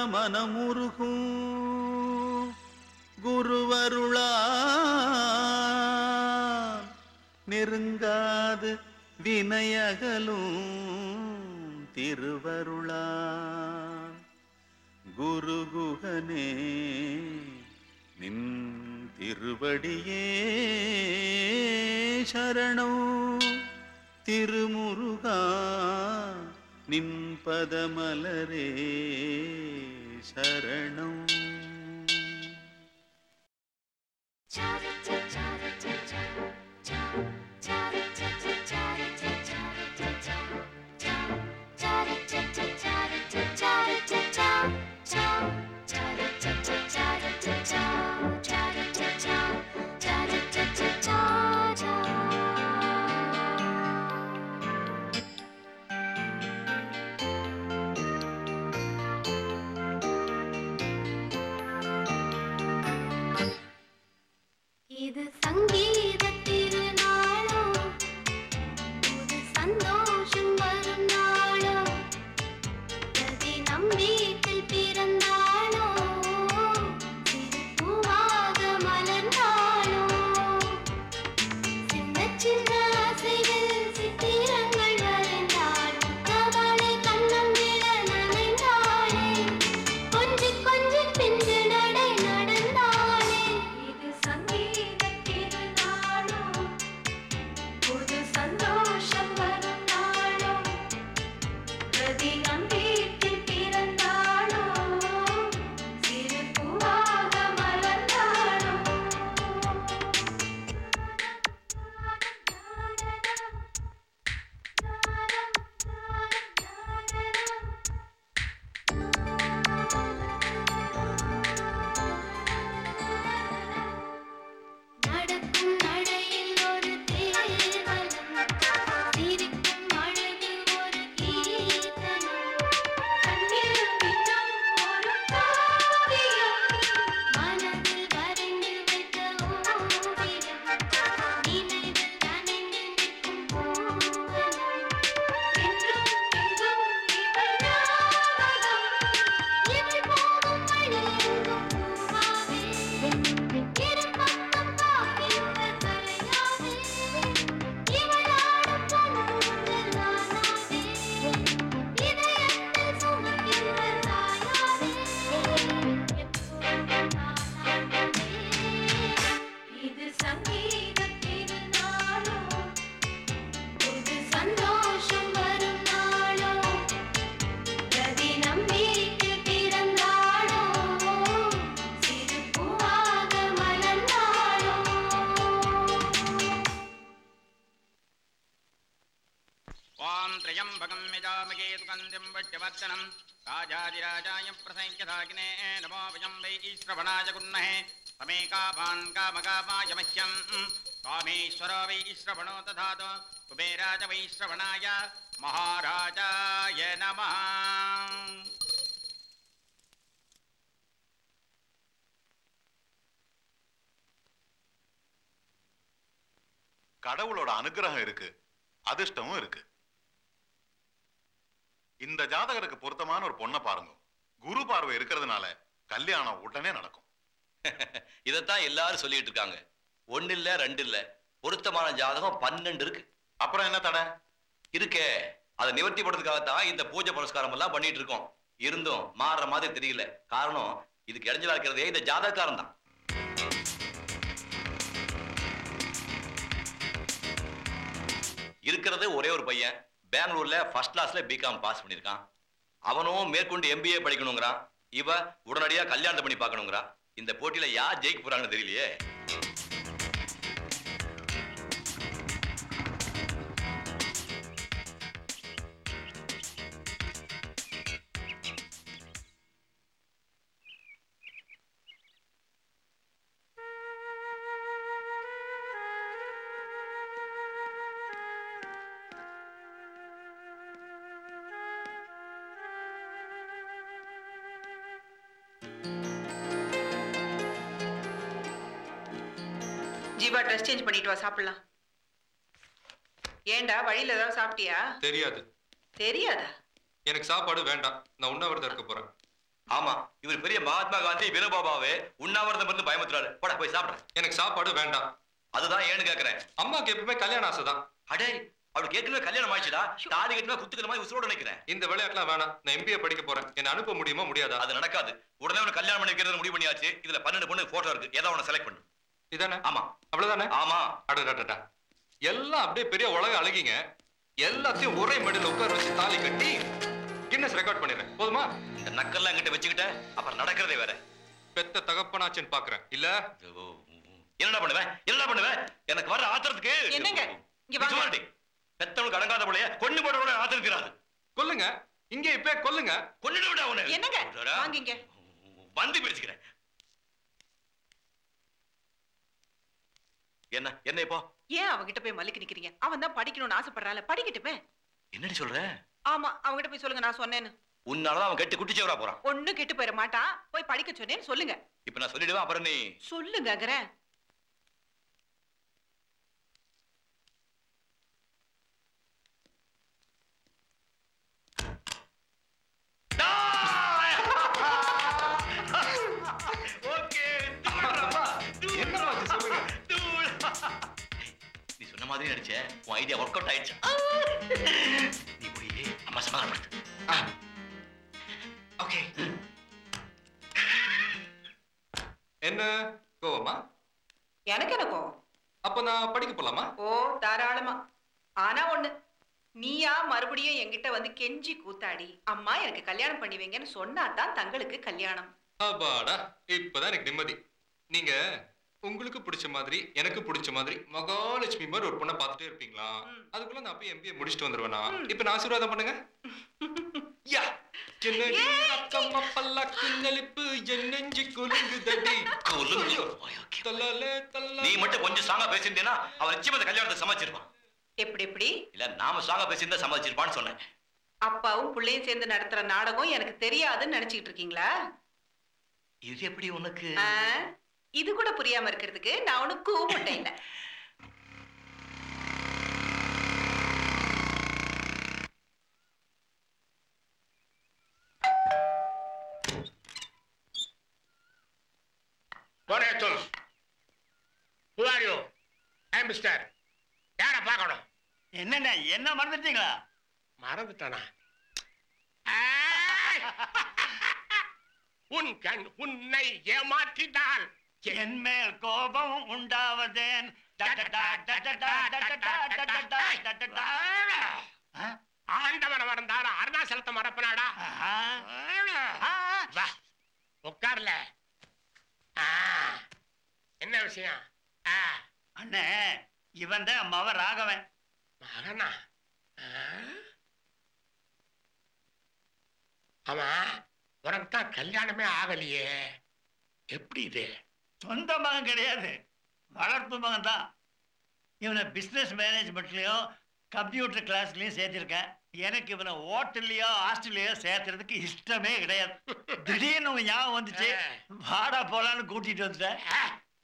மனமுருகும் குருவருளா நெருங்காது வினையகலும் திருவருளா குருகுகனே நின் திருவடியே சரணம் திருமுருகா நின் பதமலரே சரணம் இது சங்கீத திருநாளோ புது சந்தோஷம் வரும் நாளோ பிரதி நம் வீட்டில் பிறந்தாளோ சிறு பூவாக மலர்ந்தாளோ சின்ன சின்ன அசைவில் சித்திரங்கள் வரைந்தாள் அவளை கண்ணம் விட நனைந்தாளே கொஞ்சி கொஞ்சி பிஞ்சு நடை நடந்தாளே இது சங்கீத திருநாளோ புது சந்தோஷம் வரும் நாளோ பிரதி நம் வீட்டில் பிறந்தாளோ சிறு பூவாக மலர்ந்தாளோ நடக்கும் நடையில் ஒரு தேவலம் சிரிக்கும் அழகில் ஒரு கீர்த்தனம் கண்ணில் மின்னும் ஒரு காவியம் மனதில் வரைந்து வைத்த ஓவியம் நினைவில் நனைந்து நிற்கும் பூவனம் என்றும் எங்கும் இவள் ஞாபகம் இவள் போகும் வழி எங்கும் பூவாவே இரு பக்கம் பார்க்கின்ற தலையாவே இவள் ஆடும் பொன்னுங்கள் நானாவே இதயத்தில் சுமக்கின்ற தாயாவே எப்போதும் நானாகவே இது சங்கீத திருநாளோ புது சந்தோஷம் வரும் நாளோ பிரதி நம் வீட்டில் பிறந்தாளோ சிறு பூவாக மலர்ந்தாளோ ॐ त्र्यम्बकं यजामहे सुगन्धिं वट्यवर्धनं राजाधिराजाय प्रसङ्ख्यधाकिने नमो वयं वै श्रवणाय गुन्महे समेकापान् कामकामाय मह्यं कामेश्वरो वै श्रवणो दधातु कुबेराज वै श्रवणाय महाराजाय नमः கடவுளோட அனுகிரகம் இருக்கு அதிர்ஷ்டமும் இருக்கு இந்த ஜாதகருக்கு பொருத்தமான ஒரு பொண்ணை பாருங்க குரு பார்வை இருக்கிறதுனால கல்யாணம் உடனே நடக்கும் இதைத்தான் எல்லாரும் சொல்லிட்டு இருக்காங்க ஒன்னு இல்ல ரெண்டு இல்ல பொருத்தமான ஜாதகம் பன்னெண்டு இருக்கு அப்புறம் என்ன தடை இருக்கே அதை நிவர்த்தி பண்றதுக்காகத்தான் இந்த பூஜை புரஸ்காரம் எல்லாம் பண்ணிட்டு இருக்கோம் இருந்தும் மாறுற மாதிரி தெரியல காரணம் இதுக்கு இடைஞ்சலா இருக்கிறதே இந்த ஜாதகக்காரன் தான் இருக்கிறது ஒரே ஒரு பையன் பெங்களூர்ல ஃபர்ஸ்ட் கிளாஸ்ல பிகாம் பாஸ் பண்ணிருக்கான் அவனும் மேற்கொண்டு எம்பிஏ படிக்கணுங்கிறான் இவ உடனடியா கல்யாணத்தை பண்ணி பார்க்கணுங்கிறான் இந்த போட்டியில யார் ஜெயிக்க போறாங்கன்னு தெரியலையே ஜீவா ட்ரெஸ் சேஞ்ச் பண்ணிட்டு வா சாப்பிடலாம் ஏன்டா வழியில ஏதாவது சாப்பிட்டியா தெரியாது தெரியாதா எனக்கு சாப்பாடு வேண்டாம் நான் உண்ணாவிரதம் இருக்க போறேன் ஆமா இவர் பெரிய மகாத்மா காந்தி வினோபாபாவே உண்ணாவிரதம் இருந்து பயமுத்துறாரு போடா போய் சாப்பிடுறேன் எனக்கு சாப்பாடு வேண்டாம் அதுதான் ஏன்னு கேக்குறேன் அம்மாக்கு எப்பவுமே கல்யாண ஆசை தான் அடே அவளுக்கு ஏற்கனவே கல்யாணம் ஆயிடுச்சுடா தாலி கட்டினா குத்துக்கிற மாதிரி உசுரோட நினைக்கிறேன் இந்த விளையாட்டுலாம் வேணாம் நான் எம்பிஏ படிக்க போறேன் என்ன அனுப்ப முடியுமா முடியாதா அது நடக்காது உடனே உனக்கு கல்யாணம் பண்ணி வைக்கிறது முடிவு பண்ணியாச்சு இதுல பன்னெண்டு பொண்ணு போட்டோ இருக்கு ஏதோ ஒன்று செலக்ட் பண்ணு இதானே ஆமா அவ்வளவுதானே ஆமா அடடடடா எல்லாம் அப்படியே பெரிய உலக அழகிங்க எல்லாத்தையும் ஒரே மடியில் உட்கார வச்சு தாலி கட்டி கின்னஸ் ரெக்கார்ட் பண்ணிடுறேன் போதுமா இந்த நக்கல்லாம் என்கிட்ட வச்சுக்கிட்ட அப்புறம் நடக்கிறதே வேற பெத்த தகப்பனாச்சுன்னு பாக்குறேன் இல்ல என்னடா பண்ணுவேன் என்னடா பண்ணுவேன் எனக்கு வர ஆத்திரத்துக்கு என்னங்க? இங்க நீ வாங்க. சும்மா இரு. பெத்தவனுக்கு அடங்காத போலயே கொண்டு போட ஆத்திருக்கிறாரு கொல்லுங்க இங்க இப்ப கொல்லுங்க கொண்டுட்டு விட அவனை என்னங்க வாங்க இங்க வந்து பேசிக்கிறேன் என்ன என்ன இப்போ ஏன் அவகிட்ட போய் மல்லிக்கு நிக்கிறீங்க அவன் தான் படிக்கணும்னு ஆசைப்படுறாள் படிக்கட்டுமே என்னடி சொல்ற ஆமா அவங்கிட்ட போய் சொல்லுங்க நான் சொன்னேன்னு உன்னாலதான் அவன் கெட்டு குட்டிச்சவரா போறான் ஒண்ணும் கெட்டு போயிட மாட்டான் போய் படிக்க சொன்னேன்னு சொல்லுங்க இப்ப நான் சொல்லிடுவேன் அப்புறம் நீ சொல்லுங்கங்கறேன் ஓகே என்னம்மா இது சொல்லுங்க நீ சொன்ன மாதிரி நடிச்ச உன் ஐடியா ஒர்க் அவுட் ஆயிடுச்சு நீ போய் அம்மா சமாதானப்படுத்து ஓகே என்ன கோவமா எனக்கு எனக்கும் அப்ப நான் படிக்க போலாமா ஓ தாராளமா ஆனா ஒண்ணு நீயா மறுபடியும் என்கிட்ட வந்து கெஞ்சி கூத்தாடி அம்மா எனக்கு கல்யாணம் பண்ணி வைங்கன்னு சொன்னா தான் தங்களுக்கு கல்யாணம் அப்பாடா இப்பதான் எனக்கு நிம்மதி நீங்க உங்களுக்கு பிடிச்ச மாதிரி எனக்கு பிடிச்ச மாதிரி மகாலட்சுமி மாதிரி ஒரு பொண்ணை பார்த்துட்டே இருப்பீங்களா ம். அதுக்குள்ள நான் போய் எம்பிஏ முடிச்சுட்டு வந்துருவேனா ம். இப்ப நான் ஆசீர்வாதம் பண்ணுங்க யா என்னடி அக்கம்மா பல்லாக்கு நெளிப்பு என் நெஞ்சு குலுங்குதடி ஐயோ, தல்லாலே, தல்லாலே. நீ மட்டும் கொஞ்சம் சாங்கா பேசியிருந்தேன்னா அவன் நிச்சயமா இந்த கல்யாணத்தை சமாளிச்சிருப்பான் எப்படி எப்படி இல்ல நாம சாங்கா பேசியிருந்தா சமாளிச்சிருப்பான்னு சொன்னேன் அப்பாவும் பிள்ளையும் சேர்ந்து நடத்துற நாடகம் எனக்கு தெரியாதுன்னு நினைச்சிட்டு இருக்கீங்களா இது எப்படி உனக்கு ஆ, இது கூட புரியாம இருக்கிறதுக்கு நான் ஒண்ணு கூப்பிட்டேன் இல்ல போனேத்தும் Who are you? I am Mr. யாரை பார்க்கணும் என்னண்ணே என்ன மறந்துட்டீங்களா மறந்துட்டானா ஆய்! உன் கண் உன்னை ஏமாற்றினால் என் மேல் கோபம் உண்டாவதேன் ஆண்டவனை மறந்தாலும் அருணாசலத்தை மறப்பனாடா வா உட்கார்ல ஆ, என்ன விஷயம் ஆ, அண்ணே இவன் தான் மவ ராகவன் மகனா ஆ? ஆமா உனக்கு தான் கல்யாணமே ஆகலையே எப்படி இது சொந்த மகன் கிடையாது வளர்ப்பு மகன் தான் இவனை பிஸ்னஸ் மேனேஜ்மெண்ட்லயும் கம்ப்யூட்டர் கிளாஸ்லயும் சேர்த்திருக்கேன் எனக்கு இவனை ஹோட்டல்லையோ ஹாஸ்டல்லையோ சேர்த்துறதுக்கு இஷ்டமே கிடையாது திடீர்னு உங்க ஞாபகம் வந்துச்சு வாடா போலான்னு கூட்டிட்டு வந்துட்டேன் ஆ!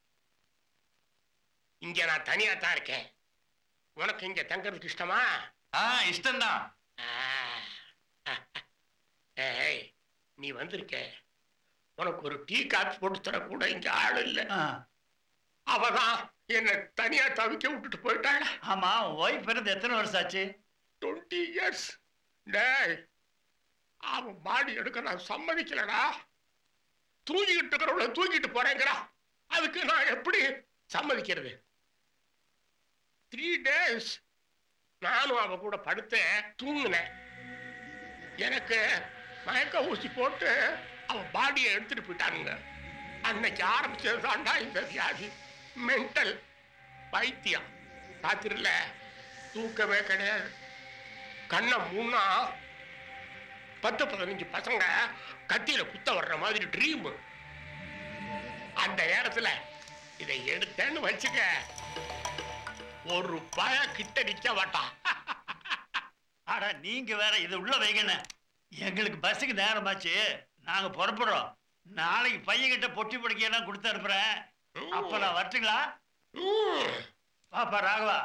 இங்க நான் தனியா தான் இருக்கேன் உனக்கு இங்க தங்கறதுக்கு இஷ்டமா ஆ இஷ்டம்தான் ஆ. ஏய் நீ வந்திருக்க உனக்கு ஒரு டீ காப்பி போட்டு தர கூட இங்க ஆள் இல்ல ஆ, அவதான் என்னை தனியா தவிக்க விட்டுட்டு போயிட்டாள் ஆமா ஒய்ஃப் பிறந்து எத்தனை வருஷம் ஆச்சு டுவெண்ட்டி இயர்ஸ் டேய் அவன் பாடி எடுக்க நான் சம்மதிக்கலடா தூங்கிட்டு இருக்கிறவள தூக்கிட்டு போறேங்கிறா அதுக்கு நான் எப்படி சம்மதிக்கிறது த்ரீ டேஸ் நானும் அவ கூட படுத்தேன் தூங்கினேன் எனக்கு மயக்க ஊசி போட்டு அவ பாடியை எடுத்துட்டு போயிட்டானுங்க அன்னைக்கு ஆரம்பிச்சது தாண்டா இந்த வியாதி மென்டல் பைத்தியம் ராத்திரில தூக்கமே கிடையாது கண்ணை மூணா பத்து பதினஞ்சு பசங்க கத்தியில குத்த வர்ற மாதிரி ட்ரீம் அந்த நேரத்துல இதை எடுத்தேன்னு வச்சுக்க ஒரு பய கிட்ட நிக்க மாட்டான் ஆடா நீங்க வேற இது உள்ள வைங்கண்ணே எங்களுக்கு பஸ்ஸுக்கு நேரமாச்சு நாங்க புறப்படுறோம் நாளைக்கு பையன்கிட்ட பொட்டி பொடிக்கையெல்லாம் கொடுத்து அனுப்புறேன் அப்ப நான் வரட்டுங்களா ம், பாப்பா ராகவா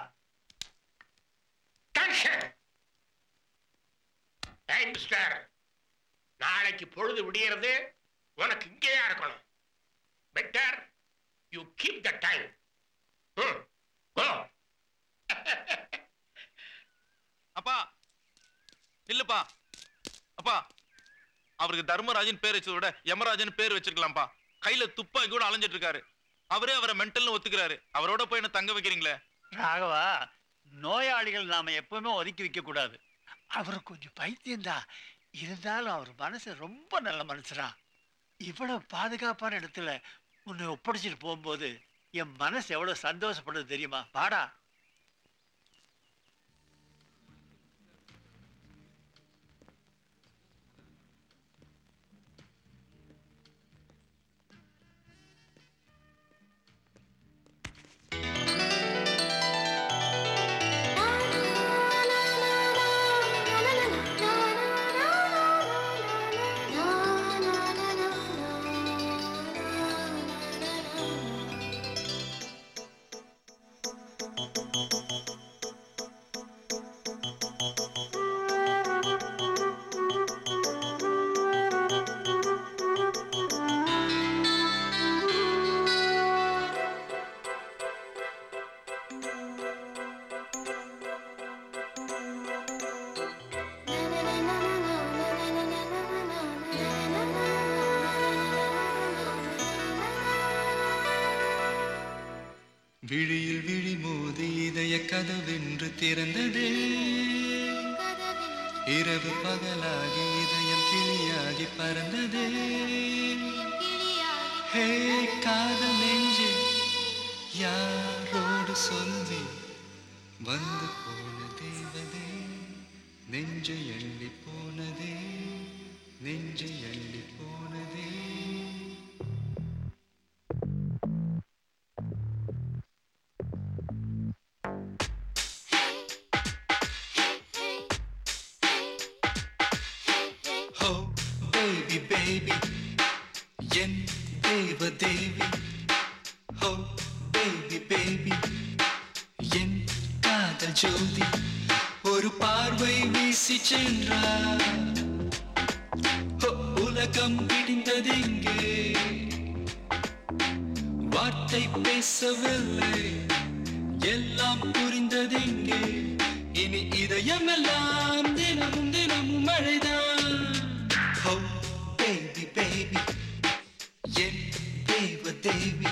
tension. Hey, mister. நாளைக்கு பொழுது விடியறது உனக்கு இங்கேயா இருக்கணும் better you keep the time go அப்பா இல்லப்பா அப்பா அவருக்கு தர்மராஜன் பேர் வச்சதை விட யமராஜன் பேர் வச்சிருக்கலாம்ப்பா கையில துப்பாக்கி கூட அலைஞ்சிட்டு இருக்காரு அவரே அவரை மென்டல்னு ஒத்துக்கிறாரு அவரோட போய் என்ன தங்க வைக்கிறீங்களே ராகவா நோயாளிகள் நாம எப்பவுமே ஒதுக்கி வைக்க கூடாது அவர் கொஞ்சம் பைத்தியம்தான் இருந்தாலும் அவர் மனசு ரொம்ப நல்ல மனுஷரா இவ்வளவு பாதுகாப்பான இடத்துல உன்னை ஒப்படைச்சிட்டு போகும்போது என் மனசு எவ்வளவு சந்தோஷப்படுது தெரியுமா வாடா விழியில் விழி மோதி இதய கதவென்று திறந்ததே இரவு பகலாகி இதயம் கிளியாகி பறந்ததே ஹே காதல் நெஞ்சே யாரோடு சொல்லி வந்து போன தேவதே நெஞ்சை அள்ளி போனதே நெஞ்சை அள்ளி போனதே ஹோ பேபி பேபி என் தேவ தேவி ஹோ பேபி பேபி என் காதல் ஜோதி ஒரு பார்வை வீசி சென்றார் ஹோ, உலகம் பிடிந்ததெங்கே வார்த்தை பேசவில்லை எல்லாம் புரிந்ததெங்கே இனி இதயமெல்லாம் தினமும் தினமும் மழைதான் ஹோ பேபி பேபி என் தேவ தேவி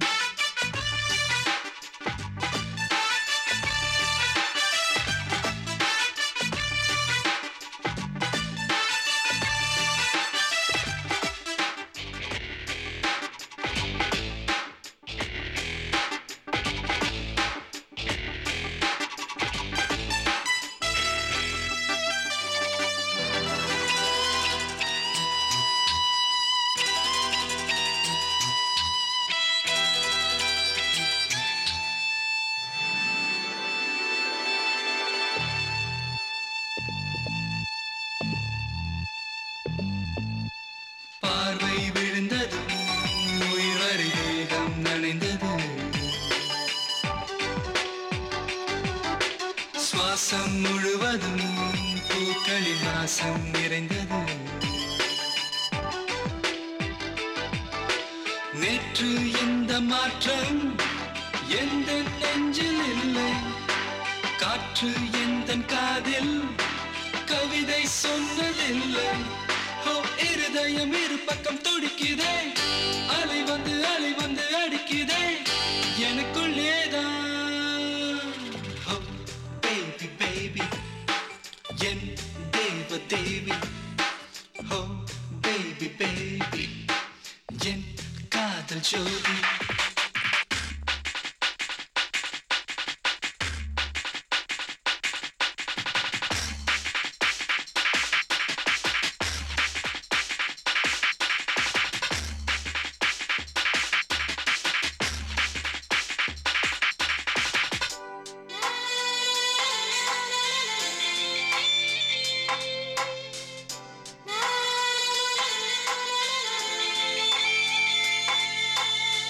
பார்வை விழுந்தது உயிர்வரை தேகம் நனைந்தது சுவாசம் முழுவதும் பூக்களின் வாசம் நிறைந்தது நேற்று எந்த மாற்றம் எந்த நெஞ்சில் இல்லை காற்று எந்த காதில் கவிதை சொன்னதில்லை ஓ இருதயம் இரு பக்கம் துடிக்குதே அலை வந்து அலை வந்து அடிக்குதே எனக்குள்ளேதான் ஓ பேபி பேபி என் தேவ தேவி ஓ பேபி பேபி என் காதல் ஜோதி Na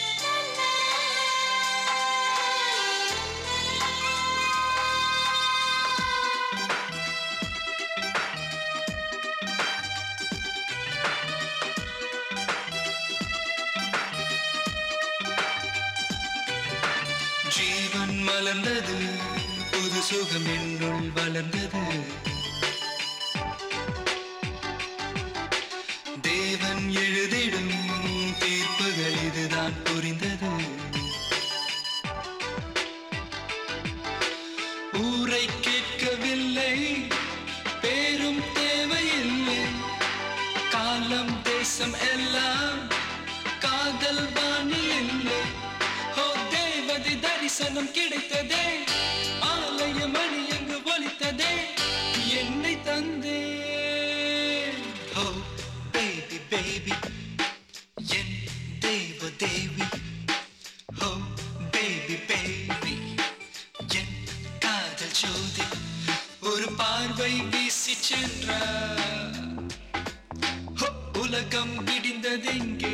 ஜீவன் மலர்ந்தது புது சுகம் என்னுள் வளர்ந்தது தேவன் எழுதிடும் தீர்ப்புகள் இதுதான் புரிந்தது ஊரை கேட்கவில்லை பேரும் தேவையில்லை காலம் தேசம் எல்லாம் காதல் வானில் இல்லை ஓ தேவதை தரிசனம் கிடைத்ததே ஆலய மணி அங்கு ஒலித்ததே என்னை தந்தே ஓ பேபி பேபி என் தேவ தேவி ஓ பேபி பேபி என் காதல் ஜோதி ஒரு பார்வை வீசி சென்றார் ஹோ, உலகம் விடிந்ததெங்கே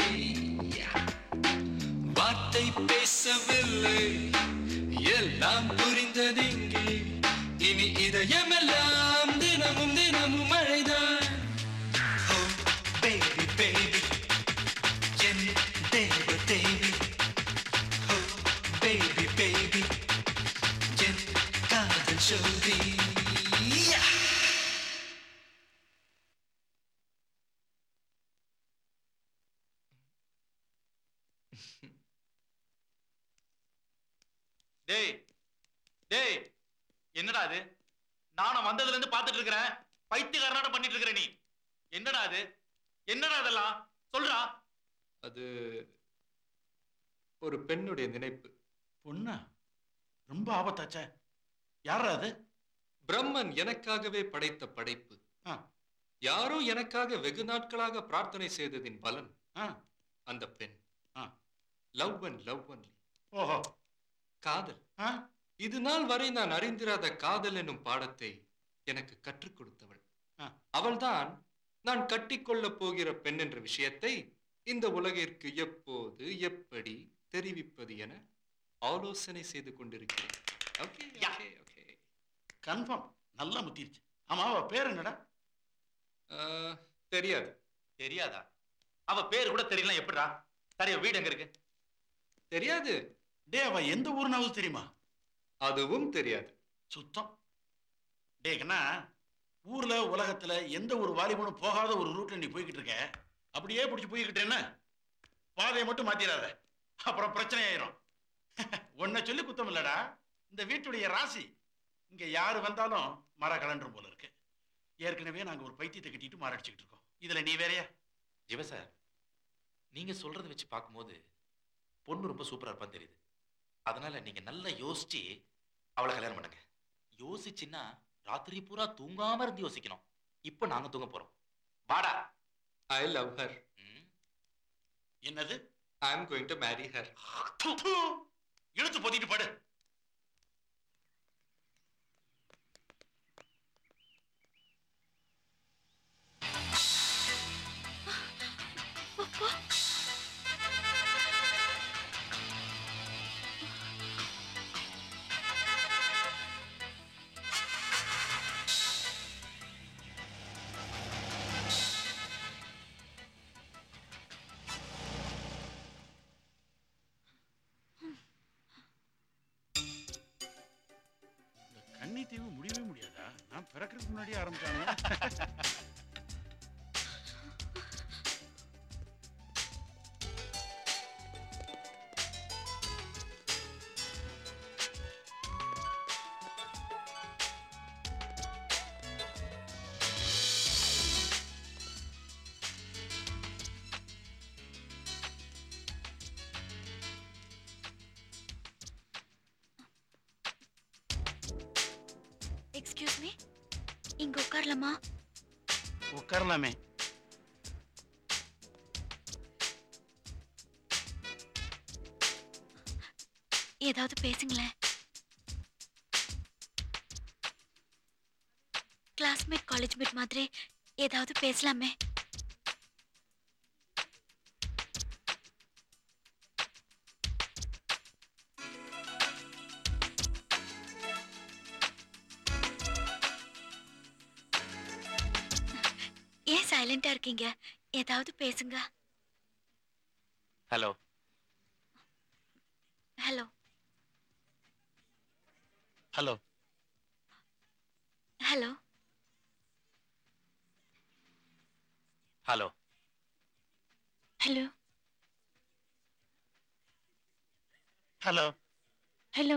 வார்த்தை பேசவில்லை எல்லாம் புரிந்ததெங்கே இனி இதயமெல்லாம் தினமும் தினமும் மழைதான் ஓ பேபி பேபி என் தேவ தேவி ஓ பேபி பேபி என் காதல் ஜோதி Yeah! டேய் டேய் என்னடா அது நானும் வந்ததுல இருந்து பார்த்துட்டு இருக்கிறேன் பைத்தியக்காரனாட பண்ணிட்டு இருக்கிற நீ என்னடா அது என்னடா அதெல்லாம் சொல்றா அது ஒரு பெண்ணுடைய நினைப்பு பொண்ணா ரொம்ப ஆபத்தாச்சே யாரா அது பிரம்மன் எனக்காகவே படைத்த படைப்பு ஆ. யாரோ எனக்காக வெகு நாட்களாக பிரார்த்தனை செய்ததின் பலன் ஆ, அந்த பெண் ஆ. லவ் அண்ட் லவ் ஒன்லி ஓஹோ காதல் ஆ, இது நாள் வரை நான் அறிந்திராத காதல் என்னும் பாடத்தை எனக்கு கற்றுக் கொடுத்தவள் ஆ. அவள்தான் நான் கட்டிக்கொள்ளப் போகிற பெண் என்ற விஷயத்தை இந்த உலகிற்கு எப்போது எப்படி தெரிவிப்பது என ஆலோசனை செய்து கொண்டிருக்கிறேன் okay yeah. Okay okay confirm நல்லா முத்திருச்சு ஆமா அவ பேர் என்னடா ஆஹ், தெரியாது தெரியாதா அவ பேர் கூட தெரியல எப்படிடா சரி வீடு எங்க இருக்கு தெரியாது டே அவ எந்த ஊர்னாவது தெரியுமா அதுவும் தெரியாது சுத்தம் டே கண்ணா ஊர்ல உலகத்துல எந்த ஒரு வாலிபனும் போகாத ஒரு ரூட்ல நீ போய்கிட்டு இருக்க அப்படியே பிடிச்சி போய்கிட்டேன்னா பாதையை மட்டும் மாத்திராத அப்புறம் பிரச்சனை ஆயிரும் உன்னை சொல்லி குத்தம் இல்லடா இந்த வீட்டுடைய ராசி இங்க யாரு வந்தாலும் மர கலண்டரும் போல இருக்கு ஏற்கனவே நாங்க ஒரு பைத்தியத்தை கட்டிட்டு மாரடிச்சுக்கிட்டு இருக்கோம் இதுல நீ வேறயா ஜிவ சார் நீங்க சொல்றத வச்சு பார்க்கும்போது பொண்ணு ரொம்ப சூப்பரா இருப்பான்னு தெரியுது அதனால நீங்க நல்லா யோசிச்சு அவளை கல்யாணம் பண்ணுங்க யோசிச்சுன்னா ராத்திரி பூரா தூங்காம இருந்து யோசிக்கணும் இப்போ நாங்க தூங்க போறோம் வாடா ஐ லவ் ஹர் ம், என்னது I am going to marry her து, து. இழுத்து பொத்திட்டு படு இந்த கன்னி தீவு முடியவே முடியாதா நான் பிறக்கிறதுக்கு முன்னாடியே ஆரம்பிச்சானே எக்ஸ்கியூஸ் மீ இங்க உட்காரலாமா உட்காரலாமே ஏதாவது பேசுங்களேன் கிளாஸ்மேட் காலேஜ் மேட் மாதிரி ஏதாவது பேசலாமே ஏன் சைலண்டா இருக்கீங்க ஏதாவது பேசுங்க hello hello hello hello hello hello hello hello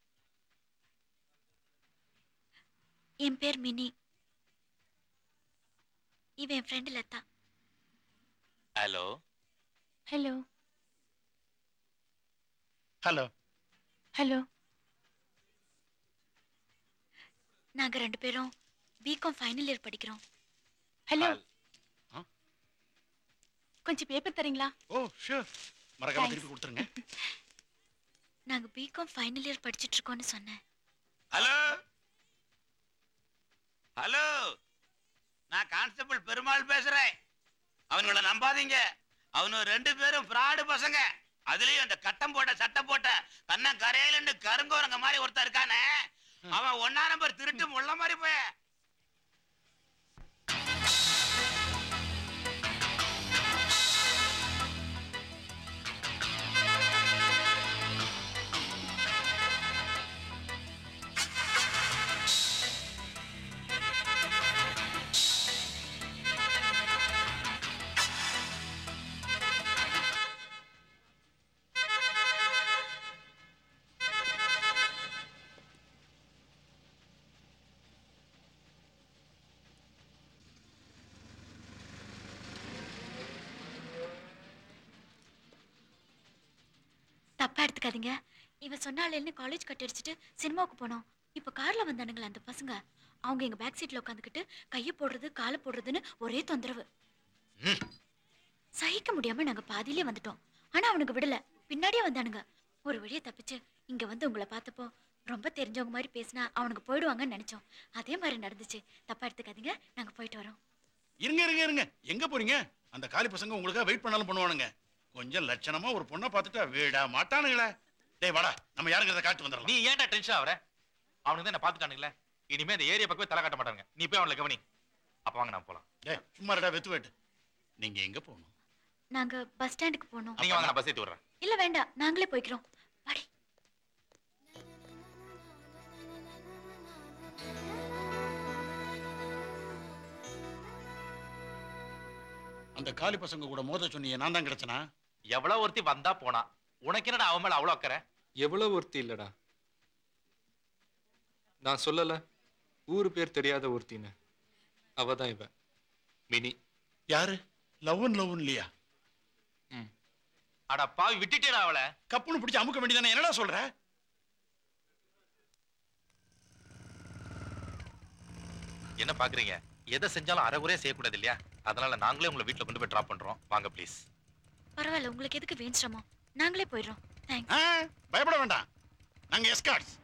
என் பேர் மினி இவன் என் friend Latha hello hello hello hello நாங்க ரெண்டு பேரும் பிகாம் ஃபைனல் இயர் படிக்கிறோம் ஹலோ கொஞ்சம் பேப்பர் தரீங்களா ஓ ஷூர் மறக்காம Thanks. திருப்பி கொடுத்துருங்க நாங்க பிகாம் ஃபைனல் இயர் படிச்சிட்டு இருக்கோம்னு சொன்னேன் ஹலோ ஹலோ நான் கான்ஸ்டபிள் பெருமாள் பேசுறேன் அவனுங்கள நம்பாதீங்க அவனு ரெண்டு பேரும் ஃப்ராடு பசங்க அதுலயும் அந்த கட்டம் போட்ட சட்டை போட்ட கண்ண கரையிலன்னு கருங்கோரங்க மாதிரி ஒருத்தன் இருக்கானே அவன் ஒன்னா நம்பர் திருட்டு முள்ள மாதிரி போய தப்பா எடுத்துக்காதீங்க இவன் சொன்னாலேன்னு காலேஜ் கட் அடிச்சுட்டு சினிமாவுக்கு போனோம் இப்போ கார்ல வந்தானுங்களே அந்த பசங்க அவங்க எங்க பேக் சீட்ல உட்காந்துக்கிட்டு கையை போடுறது காலை போடுறதுன்னு ஒரே தொந்தரவு சகிக்க முடியாம நாங்க பாதியிலே வந்துட்டோம் ஆனா அவனுக்கு விடல பின்னாடியே வந்தானுங்க ஒரு வழியை தப்பிச்சு இங்க வந்து உங்களை பார்த்தப்போ ரொம்ப தெரிஞ்சவங்க மாதிரி பேசினா அவனுக்கு போயிடுவாங்கன்னு நினைச்சோம் அதே மாதிரி நடந்துச்சு தப்பா எடுத்துக்காதீங்க நாங்க போயிட்டு வரோம் இருங்க இருங்க இருங்க எங்க போறீங்க அந்த காலி பசங்க உங்களுக்காக வெயிட் பண்ணாலும் பண்ணுவானுங்க கொஞ்சம் லட்சணமா ஒரு பொண்ணை பார்த்துட்டா வீடா மாட்டானுங்களே டேய் வாடா நம்ம யாருங்கிறத காட்டு வந்துடலாம் நீ ஏன்டா டென்ஷன் ஆவற அவனுக்கு தான் என்ன பாத்துட்டானுங்களே இனிமே அந்த ஏரியா பக்கமே தலை காட்ட மாட்டாங்க நீ போய் அவங்களை கவனி அப்ப வாங்க நான் போலாம் டேய் சும்மா இருடா வெத்து வெட்டு நீங்க எங்க போகணும் நாங்க பஸ் ஸ்டாண்டுக்கு போனோம் நீங்க வாங்க நான் பஸ் ஏத்தி விடுறேன் இல்ல வேண்டாம் நாங்களே போய்க்கிறோம் வாடி அந்த காலி பசங்க கூட மோத சொன்னீங்க நான் தான் கிடைச்சனா எவ்வளவு ஒருத்தி வந்தா போனா உனக்கு என்னடா அவன் மேல அவ்வளவு அக்கறை எவ்வளவு ஒருத்தி இல்லடா நான் சொல்லல ஊரு பேர் தெரியாத ஒருத்தின்னு அவ தான் இவ மினி யாரு லவ்ன் லவ்ன் இல்லையா அட பாவி விட்டுட்டேடா அவளை கப்புன்னு பிடிச்சி அமுக்க வேண்டியதானே என்னடா சொல்ற என்ன பாக்குறீங்க எதை செஞ்சாலும் அரைகுறையா செய்யக்கூடாது இல்லையா அதனால நாங்களே உங்களை வீட்டுல கொண்டு போய் டிராப் பண்றோம் வாங்க ப்ளீஸ் பரவாயில்ல உங்களுக்கு எதுக்கு வீண் சிரமம் நாங்களே போயிடுறோம் தேங்க்ஸ் ஆ, பயப்பட வேண்டாம் நாங்க எஸ்கார்ட்ஸ்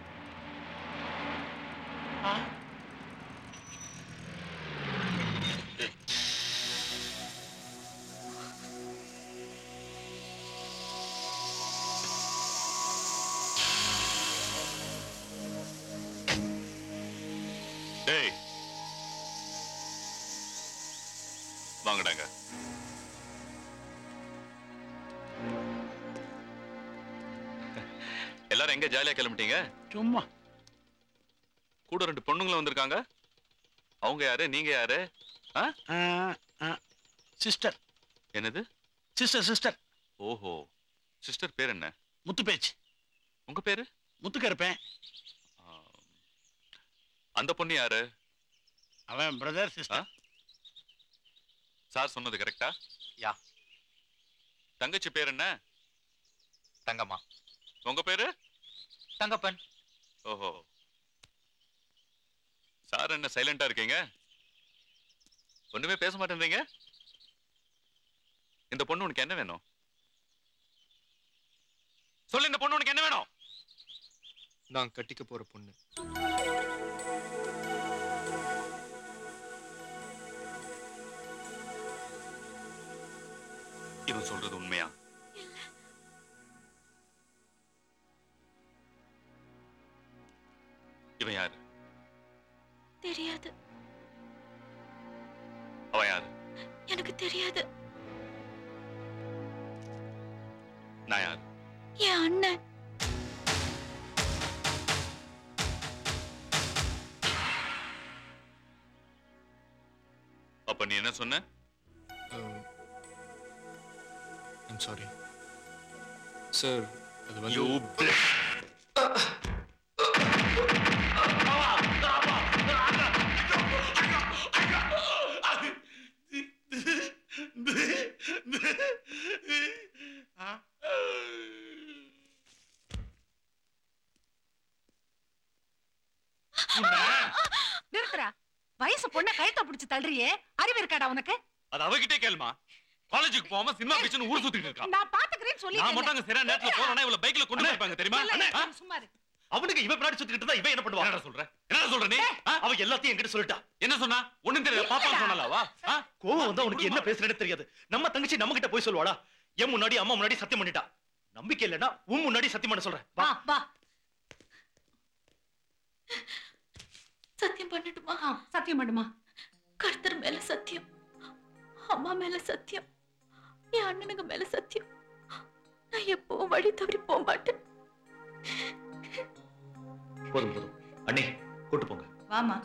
டேய் வாங்கடாங்க எல்லாரும் எங்க ஜாலியா கிளம்பிட்டீங்க சும்மா கூட ரெண்டு பொண்ணுங்களும் வந்திருக்காங்க அவங்க யாரு நீங்க யாரு சிஸ்டர் என்னது சிஸ்டர் சிஸ்டர் ஓஹோ சிஸ்டர் பேர் என்ன முத்து பேச்சு உங்க பேரு முத்துக்க இருப்பேன் அந்த பொண்ணு யாரு அவன் பிரதர் சிஸ்டர் சார் சொன்னது கரெக்டா யா தங்கச்சி பேர் என்ன தங்கம்மா உங்க பேரு தங்கப்பன் ஓஹோ சார் என்ன சைலண்டா இருக்கீங்க ஒண்ணுமே பேச மாட்டேன்றீங்க இந்த பொண்ணு உனக்கு என்ன வேணும் சொல்லு இந்த பொண்ணு உனக்கு என்ன வேணும் நான் கட்டிக்க போற பொண்ணு இவன் சொல்றது உண்மையா இவன் யாரு தெரியாது அவன் யாரு எனக்கு தெரியாது நான் யாரு என் அண்ணன் அப்ப நீ என்ன சொன்ன ஐம் சாரி சார் அது வந்து யூ நிறுத்துறா வயசு பொண்ண கழுத்தை பிடிச்சு தள்ளுறியே அறிவு இருக்காடா உனக்கு அது அவகிட்டே கேளுமா காலேஜுக்கு போகாம சினிமா பீச்சுன்னு ஊர் சுத்திட்டு இருக்கான் நான் பாத்துக்கிறேன்னு சொல்லி நான் மட்டும் அங்க சரியான நேரத்துல போறேன்னா இவள பைக்ல கொண்டு போயிருப்பாங்க தெரியுமா ஆ? சும்மா இரு. அவனுக்கு இவ பின்னாடி சுத்திட்டு இருந்தா இவன் என்ன பண்ணுவா என்ன சொல்ற என்ன சொல்ற நீ ஆ? அவ எல்லாத்தையும் என்கிட்ட சொல்லிட்டா என்ன சொன்னா ஒண்ணும் தெரியல பாப்பா சொன்னாலவா கோவம் வந்து அவனுக்கு என்ன பேசுறேன்னு தெரியாது நம்ம தங்கச்சி நம்ம கிட்ட போய் சொல்லுவாடா என் முன்னாடி அம்மா முன்னாடி சத்தியம் பண்ணிட்டா நம்பிக்கை இல்லைன்னா உன் முன்னாடி சத்தியம் பண்ண சொல்றேன் வா வா சத்தியம் பண்ணட்டுமா ஆ, சத்தியம் பண்ணுமா கர்த்தர் மேல சத்தியம் அம்மா மேல சத்தியம் என் அண்ணனுங்க மேல சத்தியம் நான் எப்பவும் வழி தவறி போக மாட்டேன் போதும் போதும் அண்ணே கூட்டு போங்க வாமா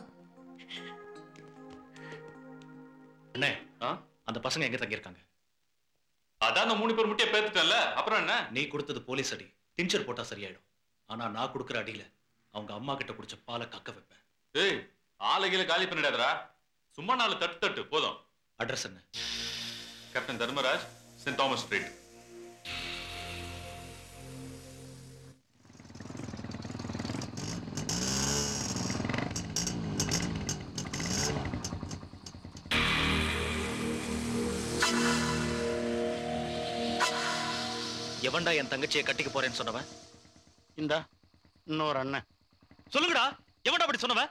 அண்ணே அந்த பசங்க எங்க தங்கி இருக்காங்க அதான் அந்த மூணு பேர் முட்டிய பேத்துட்டல அப்புறம் என்ன நீ கொடுத்தது போலீஸ் அடி டிஞ்சர் போட்டா சரியாயிடும் ஆனா நான் கொடுக்குற அடியில அவங்க அம்மா கிட்ட குடிச்ச பாலை கக்க வைப்பேன் ஏய் ஆளுகளை காலி பண்ணிடாதடா சும்மா நாலு தட்டு தட்டு போதும் அட்ரஸ் என்ன captain Dharmaraj saint Thomas street எவன்டா என் தங்கச்சியை கட்டிக்க போறேன்னு சொன்னவன் இந்த இன்னொரு அண்ணன் சொல்லுங்கடா எவன்டா அப்படி சொன்னவன்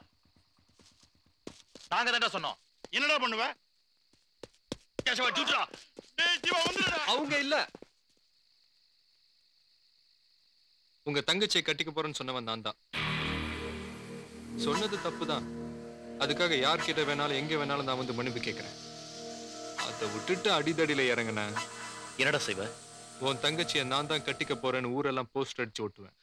நாங்க தான்டா சொன்னோம் என்னடா பண்ணுவ கேசவா சுட்டுறா டேய் ஜீவா வந்துடுடா அவங்க இல்ல உங்க தங்கச்சியை கட்டிக்க போறேன்னு சொன்னவன் நான் தான் சொன்னது தப்பு தான் அதுக்காக யார்கிட்ட வேணாலும் எங்க வேணாலும் நான் வந்து மன்னிப்பு கேட்கிறேன் அதை விட்டுட்டு அடிதடியில இறங்கினேன் என்னடா செய்வ உன் தங்கச்சியை நான் தான் கட்டிக்க போறேன்னு ஊரெல்லாம் போஸ்டர் அடிச்சு ஓட்டுவேன்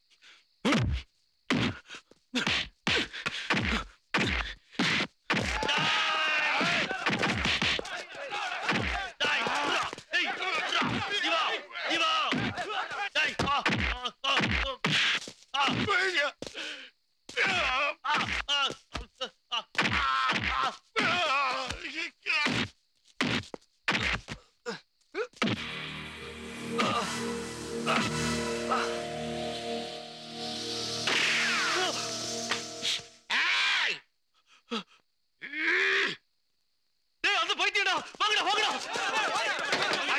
டேய் அந்த பைத்தியடா வாங்கடா வாங்கடா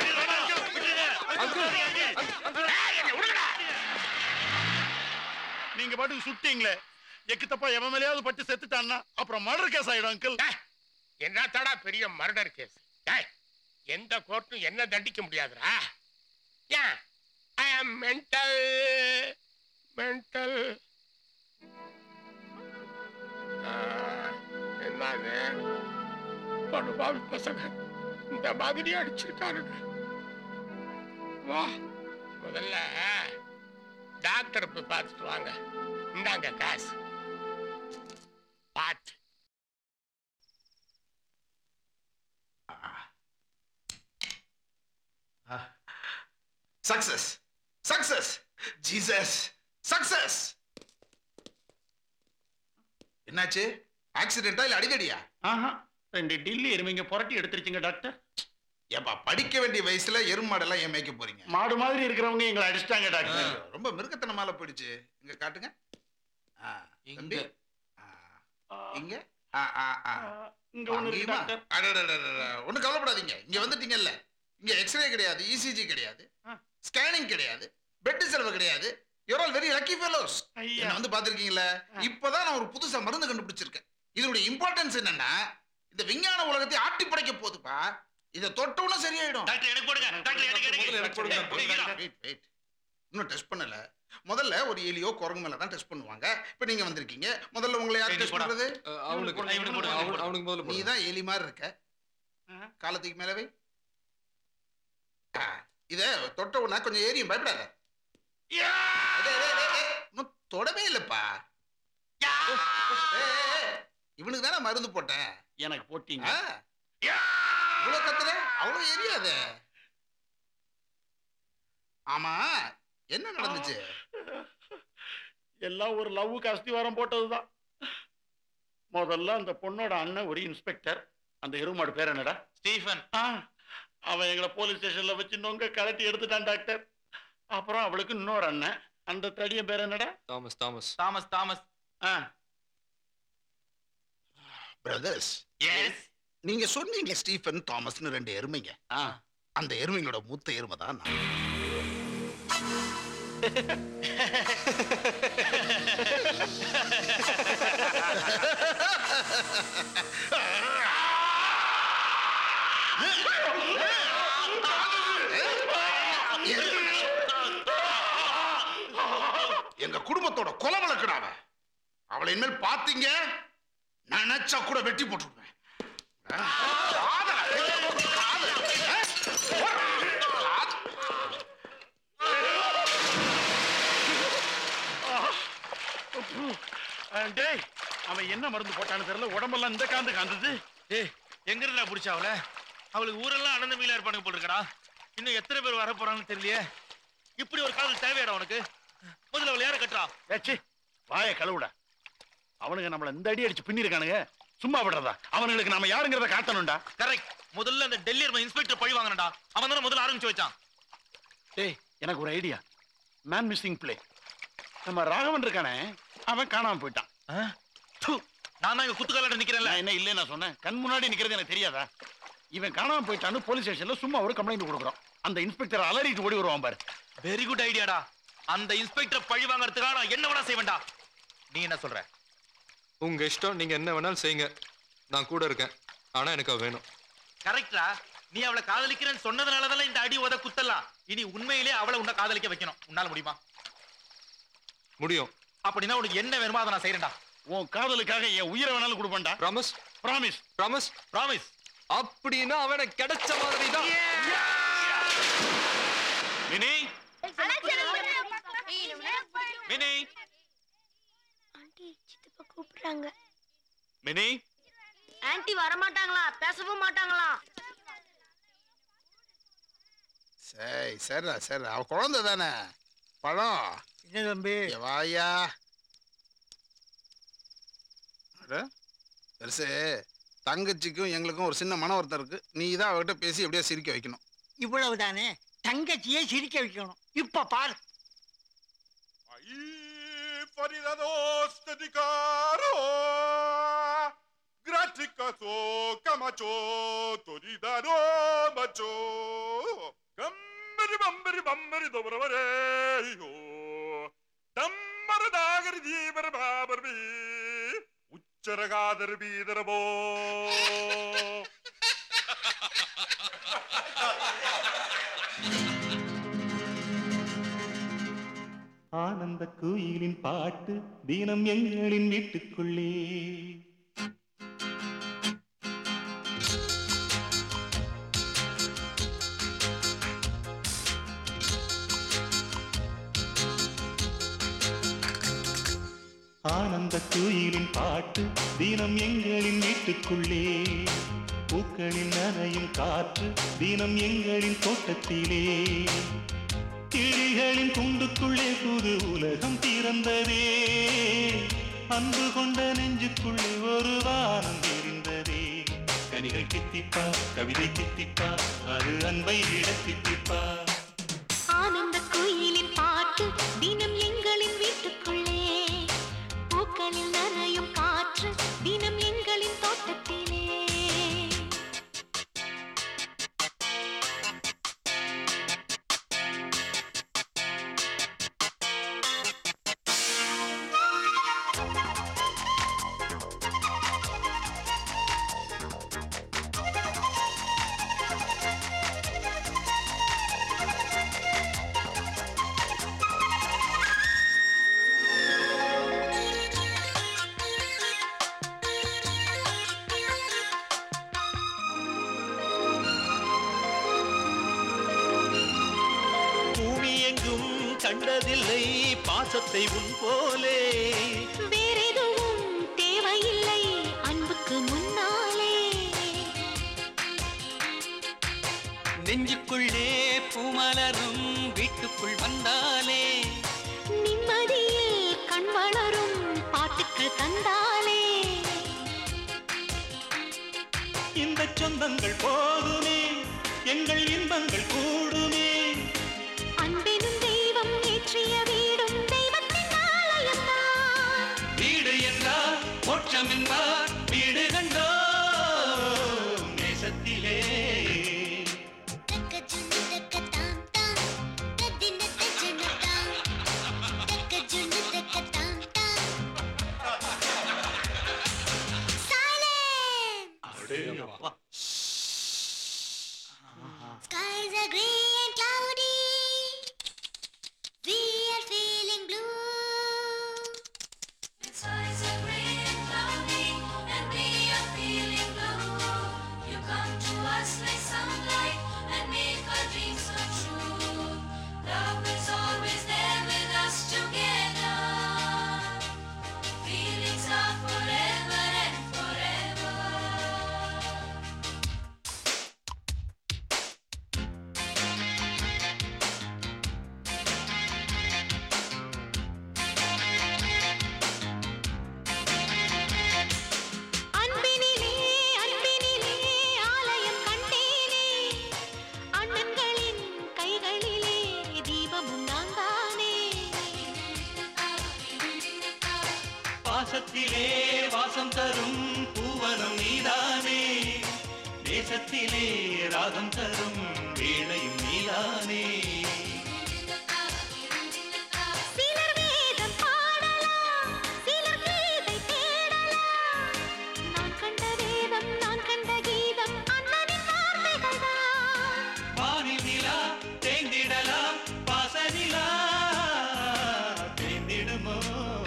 நீங்க பாட்டுக்கு சுட்டீங்களே எக்கு தப்பா எவன் மேலேயாவது பட்டு செத்துட்டான்னா அப்புறம் மர்டர் கேஸ் ஆயிடும் அங்கிள் என்னத்தடா பெரிய மர்டர் கேஸ் டேய் எந்த கோர்ட்டும் என்ன தண்டிக்க முடியாதுடா ஏன் ஐ ஆம் மென்டல் மென்டல் என்னது பொண்ணு பாவி பசங்க இந்த மாதிரி அடிச்சிருக்காருங்க வா முதல்ல டாக்டர் போய் பார்த்துட்டு வாங்க இந்தாங்க காசு பார்த்து சக்சஸ் சக்சஸ் ஜீசஸ் சக்சஸ் என்னாச்சு ஆக்சிடென்டா இல்ல அடிதடியா ஆஹா ரெண்டு டில்லி எருமைங்க புரட்டி எடுத்துருச்சுங்க டாக்டர் ஏப்பா படிக்க வேண்டிய வயசுல எருமாடெல்லாம் ஏன் மேய்க்க போறீங்க மாடு மாதிரி இருக்கிறவங்க எங்களை அடிச்சிட்டாங்க டாக்டர் ஐயோ, ரொம்ப மிருகத்தனமால போயிடுச்சு இங்க காட்டுங்க ஆ, தம்பி. ஆ, இங்க ஆ, ஆ, ஆ. இங்க ஒண்ணு இருக்கு அங்கேயுமா? டாக்டர் அடடடடட. ஒண்ணும் கவலைப்படாதீங்க இங்க வந்துட்டீங்கல்ல இங்க எக்ஸ்ரே கிடையாது இசிஜி கிடையாது ஆ. ஸ்கேனிங் கிடையாது பெட் செலவு கிடையாது you're all very lucky fellows ஐயா என்ன வந்து பாத்திருக்கீங்களா இப்பதான் நான் ஒரு புதுசா மருந்து கண்டுபிடிச்சிருக்கேன் இதனுடைய இம்பார்ட்டன்ஸ் என்னன்னா இந்த விஞ்ஞான உலகத்தை ஆட்டி படைக்க போகுதுப்பா இதை தொட்டவுடனே சரியாயிடும் டாக்டர் எனக்கு போடுங்க டாக்டர் எனக்கு முதல்ல எனக்கு போடுங்க. எனக்கு வெயிட் வெயிட் இன்னும் டெஸ்ட் பண்ணல முதல்ல ஒரு எலியோ குரங்கு மேல தான் டெஸ்ட் பண்ணுவாங்க இப்போ நீங்க வந்திருக்கீங்க முதல்ல உங்களை யார் ஏய், நீ டெஸ்ட் போடா. பண்றது அஹ், அவனுக்கு போடு, இவனுக்கு போடு, அவனு- அவனுக்கு முதல்ல நீ போடு. தான் எலி மாதிரி இருக்க ஆ. காலத்துக்கு மேல வை ஆ, இத தொட்ட உடனே கொஞ்சம் ஏரியும் பயப்படாத டேய், டேய், டேய், டேய், இன்னும் தொடவே இல்லப்பா ஏய், ஏய், ஏய், இவனுக்கு தானே மருந்து போட்டேன் எனக்கு போட்டீங்க ஆ, இவ்வளவு கத்துற அவ்வளவு எரியாது ஆமா என்ன நடந்துச்சு எல்லாம் ஒரு லவ்வுக்கு அஸ்திவாரம் போட்டதுதான் முதல்ல அந்த பொண்ணோட அண்ணன் ஒரு இன்ஸ்பெக்டர் அந்த எருமாடு பேர் என்னடா ஸ்டீஃபன் ஆ, அவன் எங்களை போலீஸ் ஸ்டேஷன்ல வச்சு நொங்க கலட்டி எடுத்துட்டான் டாக்டர் அப்புறம் அவளுக்கு இன்னொரு அண்ணன் அந்த தடியன் பேர் என்னடா தாமஸ் தாமஸ் தாமஸ் தாமஸ் ஆ, பிரதர்ஸ் எஸ் நீங்க சொன்னீங்க ஸ்டீஃபன் தாமஸ்னு ரெண்டு எருமைங்க ஆ. அந்த எருமைங்களோட மூத்த எருமை தான் நான் எங்க குடும்பத்தோட கொலை வழக்குடாவ அவளை இனிமேல் பாத்தீங்க நினைச்சா கூட வெட்டி போட்டுருவேன் காதலா? காதலா? ஆ? ஆ, டேய் அவன் என்ன மருந்து போட்டான்னு தெரியல உடம்பெல்லாம் இந்த காந்து காந்தது டேய் எங்க இருந்தா புடிச்சா அவள அவளுக்கு ஊரெல்லாம் அனந்த மீலா இருப்பானுங்க போல இருக்கடா இன்னும் எத்தனை பேர் வர போறாங்கன்னு தெரியலையே இப்படி ஒரு காதல் தேவையாடா உனக்கு முதல்ல அவளை யார கட்டுறா ஏச்சி வாய கழுவுடா அவனுங்க நம்மள இந்த அடி அடிச்சு பின்னிருக்கானுங்க சும்மா விடுறதா அவனுங்களுக்கு நாம யாருங்கிறத காட்டணும்டா கரெக்ட் முதல்ல அந்த டெல்லி இருந்த இன்ஸ்பெக்டர் பழி வாங்கினடா அவன் தானே முதல்ல ஆரம்பிச்சு வச்சான் டேய் எனக்கு ஒரு ஐடியா மேன் மிஸ்ஸிங் பிளே நம்ம ராகவன் இருக்கானே அவன் காணாம போயிட்டான் தூ, நான் தான் இங்க குத்துக்கால நிக்கிறேன்ல நான் என்ன இல்லை நான் சொன்னேன் கண் முன்னாடி நிக்கிறது எனக்கு தெரியாதா இவன் காணாம போயிட்டான்னு போலீஸ் ஸ்டேஷன்ல சும்மா ஒரு கம்ப்ளைண்ட் கொடுக்குறோம் அந்த இன்ஸ்பெக்டர் அலறிட்டு ஓடி வருவான் பாரு வெரி குட் ஐடியாடா அந்த இன்ஸ்பெக்டர் பழி வாங்குறதுக்காக நான் என்ன வேணா செய்வேன்டா நீ என்ன சொல்ற உங்க இஷ்டம் நீங்க என்ன வேணாலும் செய்யுங்க நான் கூட இருக்கேன் ஆனா எனக்கு அவ வேணும் கரெக்டா நீ அவளை காதலிக்கிறேன்னு சொன்னதுனால தானே இந்த அடி உத குத்தலாம் இனி உண்மையிலே அவளை உன்னை காதலிக்க வைக்கணும் உன்னால முடியுமா முடியும் அப்படின்னா உனக்கு என்ன வேணுமோ அதை நான் செய்யறேன்டா உன் காதலுக்காக என் உயிரை வேணாலும் கொடுப்பேன்டா ப்ராமிஸ் ப்ராமிஸ் ப்ராமிஸ் ப்ராமிஸ் அப்படின்னா அவனை கிடைச்ச மாதிரி தான் மினி மினி ஆண்டி சித்தப்பா கூப்பிடுறாங்க மினி ஆண்டி வரமாட்டாங்களா பேசவும் மாட்டாங்களா சரி சரிடா சரிடா அவ குழந்தை தானே பழம் என்ன தம்பி இங்க வாயா அட, பெருசு தங்கச்சிக்கும் எங்களுக்கும் ஒரு சின்ன மன வருத்தம் இருக்கு நீ தான் அவகிட்ட பேசி எப்படியா சிரிக்க வைக்கணும் இவ்வளவுதானே தங்கச்சியே சிரிக்க வைக்கணும் இப்ப பாரு fuori da nostra di caro graticato camacho tori da romacho gambari bambari bambari dobravare yo dammar dagari di barbabarbi ಉಚ್ಚರಗಾದರ ಬೀದರಬೋ ஆனந்த குயிலின் பாட்டு தினம் எங்களின் வீட்டுக்குள்ளே ஆனந்த குயிலின் பாட்டு தினம் எங்களின் வீட்டுக்குள்ளே பூக்களின் நனையும் காற்று தினம் எங்களின் தோட்டத்திலே கிளிகளின் குண்டுக்குள்ளே புது உலகம் திறந்ததே அன்பு கொண்ட நெஞ்சுக்குள்ளே ஒரு வானம் தெரிந்ததே கனிகள் தித்திப்பா கவிதை தித்திப்பா அது அன்பை விட தித்திப்பா ஆனந்த குயிலின் பாட்டு தினம் எங்களின் வீட்டுக்குள்ளே பூக்களில் நனையும் காற்று தினம் எங்களின் தோட்டத்திலே பூமி எங்கும் கண்டதில்லை பாசத்தை உன் போலே வேறெதுவும் தேவையில்லை அன்புக்கு முன்னாலே நெஞ்சுக்குள்ளே பூமலரும் வீட்டுக்குள் வந்தாலே நிம்மதியில் கண் வளரும் பாட்டுக்கள் தந்தாலே இந்த சொந்தங்கள் போதுமே எங்கள் இன்பங்கள் கூடுமே அன்பெனும் தெய்வம் ஏற்றிய வீடும் தெய்வத்தின் ஆலயம்தான் வீடு என்றால் மோட்சம் என்பார் வீடு கண்டோ நேசத்திலே Skies are grey and cloudy. We are feeling blue. Skies are grey and cloudy, and we are feeling blue. You come to us like sunlight and make our dreams come true. Love is always there with us together. Feelings are forever and forever. அன்பினிலே அன்பினிலே ஆலயம் கண்டேனே அண்ணன்களின் கைகளிலே தீபமும் நான் தானே பாசத்திலே வாசம் தரும் பூவனம் நீதானே தேசத்திலே ராகம் தரும் வீணையும் நீதானே சிலர் வேதம் பாடலாம் சிலர் கீதை தேடலாம் நான் கண்ட வேதம் நான் கண்ட கீதம் அண்ணனின் வார்த்தைகள் தான் வானில் நிலா தேய்ந்திடலாம் பாசனிலா தேய்ந்திடுமோ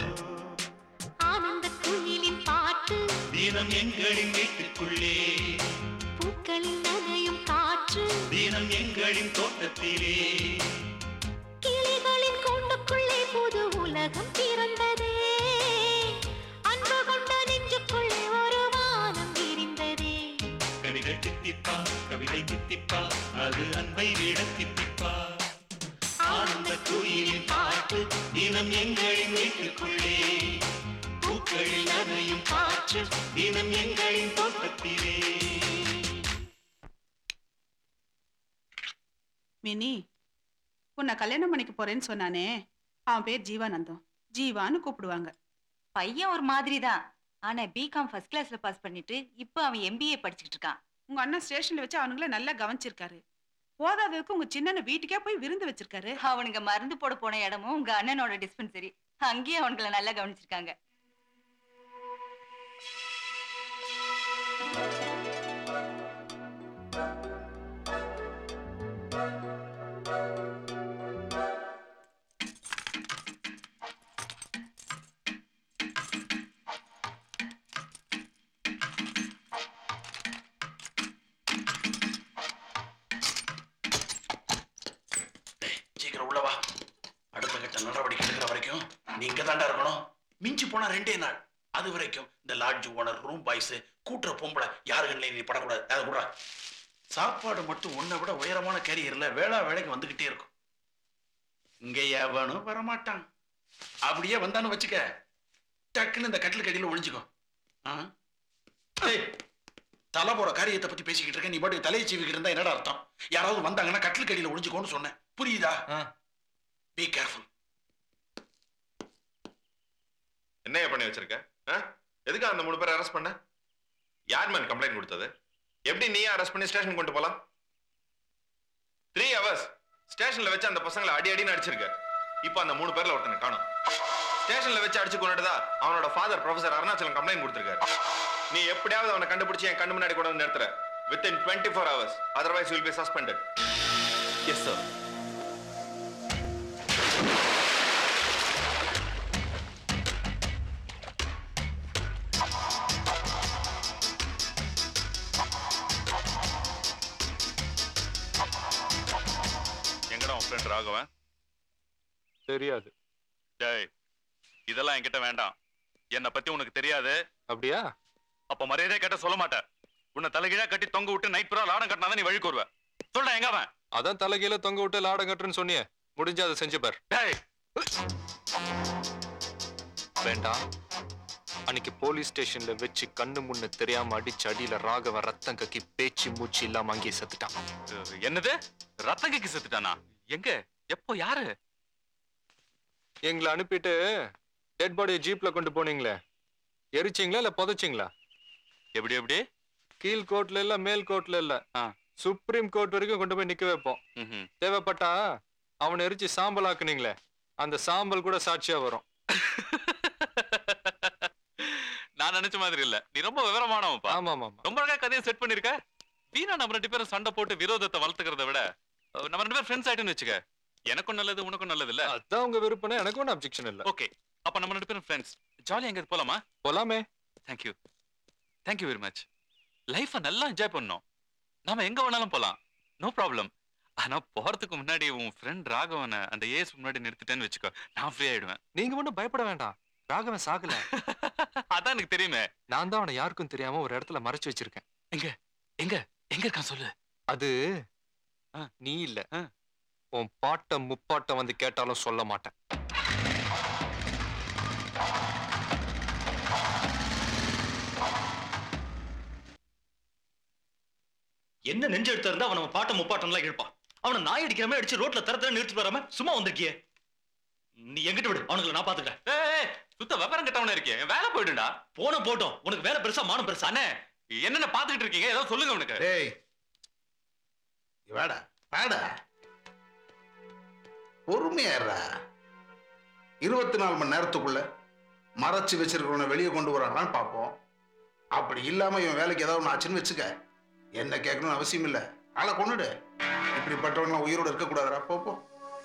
ஆனந்த குயிலின் பாட்டு தினம் எங்களின் வீட்டுக்குள்ளே பூக்களில் நனையும் காற்று தினம் எங்களின் தோட்டத்திலே கிளிகளின் கூண்டுக்குள்ளே புது உலகம் பிறந்ததே அன்பு கொண்ட நெஞ்சுக்குள்ளே ஒரு வானம் விரிந்ததே கவிதை தித்திப்பா கவிதை தித்திப்பா அது அன்பை விட தித்திப்பா ஆனந்த குயிலின் பாட்டு தினம் எங்களின் வீட்டுக்குள்ளே பூக்களில் நனையும் காற்று தினம் எங்களின் தோட்டத்திலே மினி உன்னை கல்யாணம் பண்ணிக்க போறேன்னு சொன்னானே அவன் பேர் ஜீவானந்தம் ஜீவான்னு கூப்பிடுவாங்க பையன் ஒரு மாதிரி தான் ஆனா பிகாம் ஃபர்ஸ்ட் கிளாஸ்ல பாஸ் பண்ணிட்டு இப்போ அவன் எம்பிஏ படிச்சுக்கிட்டு இருக்கான் உங்க அண்ணன் ஸ்டேஷன்ல வச்சு அவனுங்கள நல்லா கவனிச்சிருக்காரு போதாததுக்கு உங்க சின்னன்னு வீட்டுக்கே போய் விருந்து வச்சிருக்காரு அவனுங்க மருந்து போட போன இடமும் உங்க அண்ணனோட டிஸ்பென்சரி அங்கேயே அவனுங்களை நல்லா கவனிச்சிருக்காங்க சீக்கிரம் உள்ள வா அடுத்த கட்ட நடவடிக்கை எடுக்கிற வரைக்கும் நீ இங்க தாண்டா இருக்கணும் மிஞ்சி போனா ரெண்டே நாள் அது வரைக்கும் இந்த லாட்ஜ் ஓனர் ரூம் பாய்ஸ் கூட்டுற பொம்பளை யாரு கண்ணிலையும் நீ படக்கூடாது அதை கூட சாப்பாடு மட்டும் உன்னை விட உயரமான கேரியர்ல வேளா வேலைக்கு வந்துகிட்டே இருக்கும் இங்க எவனும் வரமாட்டான் அப்படியே வந்தான்னு வச்சுக்க டக்குன்னு இந்த கட்டில் கடியில ஒளிஞ்சுக்கோ ஆ? ஏய், தலை போற காரியத்தை பத்தி பேசிக்கிட்டு இருக்க நீ பாட்டுக்கு தலையை சீவிக்கிட்டு இருந்தா என்னடா அர்த்தம் யாராவது வந்தாங்கன்னா கட்டில் கடியில ஒளிஞ்சுக்கோன்னு சொன்னேன் புரியுதா பி கேர்ஃபுல் என்னைய பண்ணி வச்சிருக்க ஆ? எதுக்கு அந்த மூணு பேரை அரெஸ்ட் பண்ண யார் மேன் கம்ப்ளைண்ட் கொடுத்தது எப்படி நீ அரெஸ்ட் பண்ணி ஸ்டேஷன் கொண்டு போலாம் த்ரீ ஹவர்ஸ் ஸ்டேஷன்ல வச்சு அந்த பசங்களை அடி அடின்னு அடிச்சிருக்க இப்போ அந்த மூணு பேர்ல ஒருத்தனை காணும் ஸ்டேஷன்ல வச்சு அடிச்சு கொண்டுட்டதா அவனோட ஃபாதர் ப்ரொஃபசர் அருணாச்சலம் கம்ப்ளைண்ட் கொடுத்திருக்காரு நீ எப்படியாவது அவனை கண்டுபிடிச்சு என் கண்ணு முன்னாடி கொண்டு வந்து நிறுத்துற within twenty four hours otherwise will be suspended yes sir எங்கடா உன் ஃப்ரெண்ட் ராகவன் தெரியாது டேய் இதெல்லாம் என்கிட்ட வேண்டாம் என்னை பத்தி உனக்கு தெரியாது அப்படியா அப்ப மரியாதையா கேட்ட சொல்ல மாட்டேன் உன்னை தலைகீழா கட்டி தொங்க விட்டு நைட் பூரா லாடம் கட்டினாதான் நீ வழி கூறுவ சொல்றேன் எங்க அவன் அதான் தலைகீழ தொங்க விட்டு லாடம் கட்டுறேன்னு சொன்னியே முடிஞ்சா அதை செஞ்சு பார் வேண்டாம் அன்னைக்கு போலீஸ் ஸ்டேஷன்ல வச்சு கண்ணு முன்ன தெரியாம அடிச்சு அடியில ராகவன் ரத்தம் கக்கி பேச்சு மூச்சு இல்லாம அங்கேயே செத்துட்டான் என்னது ரத்தங்கைக்கு செத்துட்டானா எங்க எப்போ யாரு எங்களை அனுப்பிட்டு டெட் பாடியை ஜீப்ல கொண்டு போனீங்களே எரிச்சிங்களா இல்ல புதைச்சிங்களா எப்படி எப்படி கீழ் கோர்ட்ல இல்ல மேல் கோர்ட்ல இல்ல சுப்ரீம் கோர்ட் வரைக்கும் கொண்டு போய் நிக்க வைப்போம் தேவைப்பட்டா அவனை எரிச்சு சாம்பல் ஆக்குனீங்களே அந்த சாம்பல் கூட சாட்சியா வரும் நான் நினைச்ச மாதிரி இல்ல நீ ரொம்ப விவரமானவன்ப்பா ஆமா ஆமா ரொம்ப அழகா கதையை செட் பண்ணிருக்க வீணா நம்ம ரெண்டு பேரும் சண்டை போட்டு விரோதத்தை வளர்த்துக்கிறத விட அஹ், நம்ம ரெண்டு பேரும் ஃப்ரெண்ட்ஸ் ஆயிட்டுன்னு வச்சுக்க எனக்கும் நல்லது உனக்கும் நல்லது இல்ல அதான் உங்க விருப்பம் எனக்கு ஒன்றும் அப்ஜெக்ஷன் இல்ல ஓகே அப்ப நம்ம ரெண்டு பேரும் ஃப்ரெண்ட்ஸ் ஜாலியா எங்க போலாமா போலாமே தேங்க்யூ தேங்க்யூ வெரி மச் லைஃபை நல்லா என்ஜாய் பண்ணோம் நாம எங்க வேணாலும் போலாம் நோ ப்ராப்ளம் ஆனா போறதுக்கு முன்னாடி உன் ஃப்ரெண்ட் ராகவனை அந்த ஏஸ் முன்னாடி நிறுத்திட்டேன்னு வச்சுக்கோ நான் ஃப்ரீ ஆயிடுவேன் நீங்க ஒன்றும் பயப்பட வேண்டாம் ராகவன் சாகல அதான் எனக்கு தெரியுமே நான் தான் அவனை யாருக்கும் தெரியாம ஒரு இடத்துல மறைச்சு வச்சிருக்கேன் எங்க எங்க எங்க இருக்கான் சொல்லு அது நீ இல்ல உன் பாட்டம் முப்பாட்டம் வந்து கேட்டாலும் சொல்ல மாட்டேன் என்ன நெஞ்சு எடுத்தா இருந்தா அவன் நம்ம பாட்டம் முப்பாட்டம்லாம் இழுப்பான் அவனை நாய் அடிக்கிற மாதிரி அடிச்சு ரோட்ல தர தர நிறுத்திட்டு வராம சும்மா வந்திருக்கியே நீ எங்கிட்ட விடு அவனுங்களை நான் பாத்துக்கிறேன் ஏய் சுத்த விவரம் கெட்டவன இருக்கே என் வேலை போயிடுடா போன போட்டோம் உனக்கு வேலை பெருசா மானம் பெருசா அண்ணே என்னென்ன பாத்துக்கிட்டு இருக்கீங்க ஏதோ சொல்லுங்க உனக்கு டேய் இங்க வாடா வாடா பொறுமையாடுறா இருபத்தி நாலு மணி நேரத்துக்குள்ள மறைச்சு வச்சிருக்கிறவனை வெளியே கொண்டு வரானான்னு பார்ப்போம் அப்படி இல்லாம இவன் வேலைக்கு ஏதாவது ஒன்று ஆச்சுன்னு வச்சுக்க என்ன கேட்கணும்னு அவசியம் இல்லை ஆளை கொண்டுடு இப்படிப்பட்டவங்களாம் உயிரோட இருக்கக்கூடாதுடா போ போ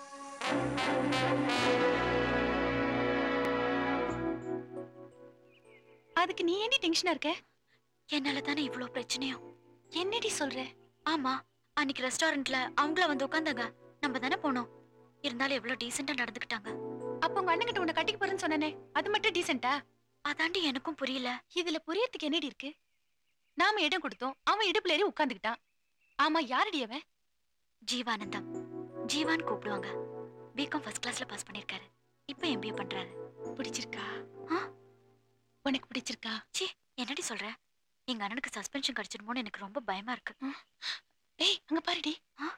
அதுக்கு நீ ஏன்டி டென்ஷனா இருக்க என்னால தானே இவ்ளோ பிரச்சனையும் என்னடி சொல்ற ஆமா அன்னைக்கு ரெஸ்டாரண்ட்ல அவங்கள வந்து உட்காந்தாங்க நம்ம தானே போனோம் இருந்தாலும் எவ்வளவு டீசெண்டா நடந்துக்கிட்டாங்க அப்ப உங்க அண்ணன் கிட்ட உன்னை கட்டிக்க போறேன்னு சொன்னனே அது மட்டும் டீசெண்டா அதாண்டி எனக்கும் புரியல இதுல புரியறதுக்கு என்னடி இருக்கு நாம இடம் கொடுத்தோம் அவன் இடுப்புல ஏறி உட்கார்ந்துக்கிட்டான் ஆமா யாரடி அவன் ஜீவானந்தம் ஜீவான் கூப்பிடுவாங்க பிகாம் ஃபர்ஸ்ட் கிளாஸ்ல பாஸ் பண்ணிருக்காரு இப்போ எம்பிஏ பண்றாரு பிடிச்சிருக்கா உனக்கு பிடிச்சிருக்கா சி என்னடி சொல்ற எங்க அண்ணனுக்கு சஸ்பென்ஷன் கிடைச்சிடுமோன்னு எனக்கு ரொம்ப பயமா இருக்கு ஏய் அங்க பாருடி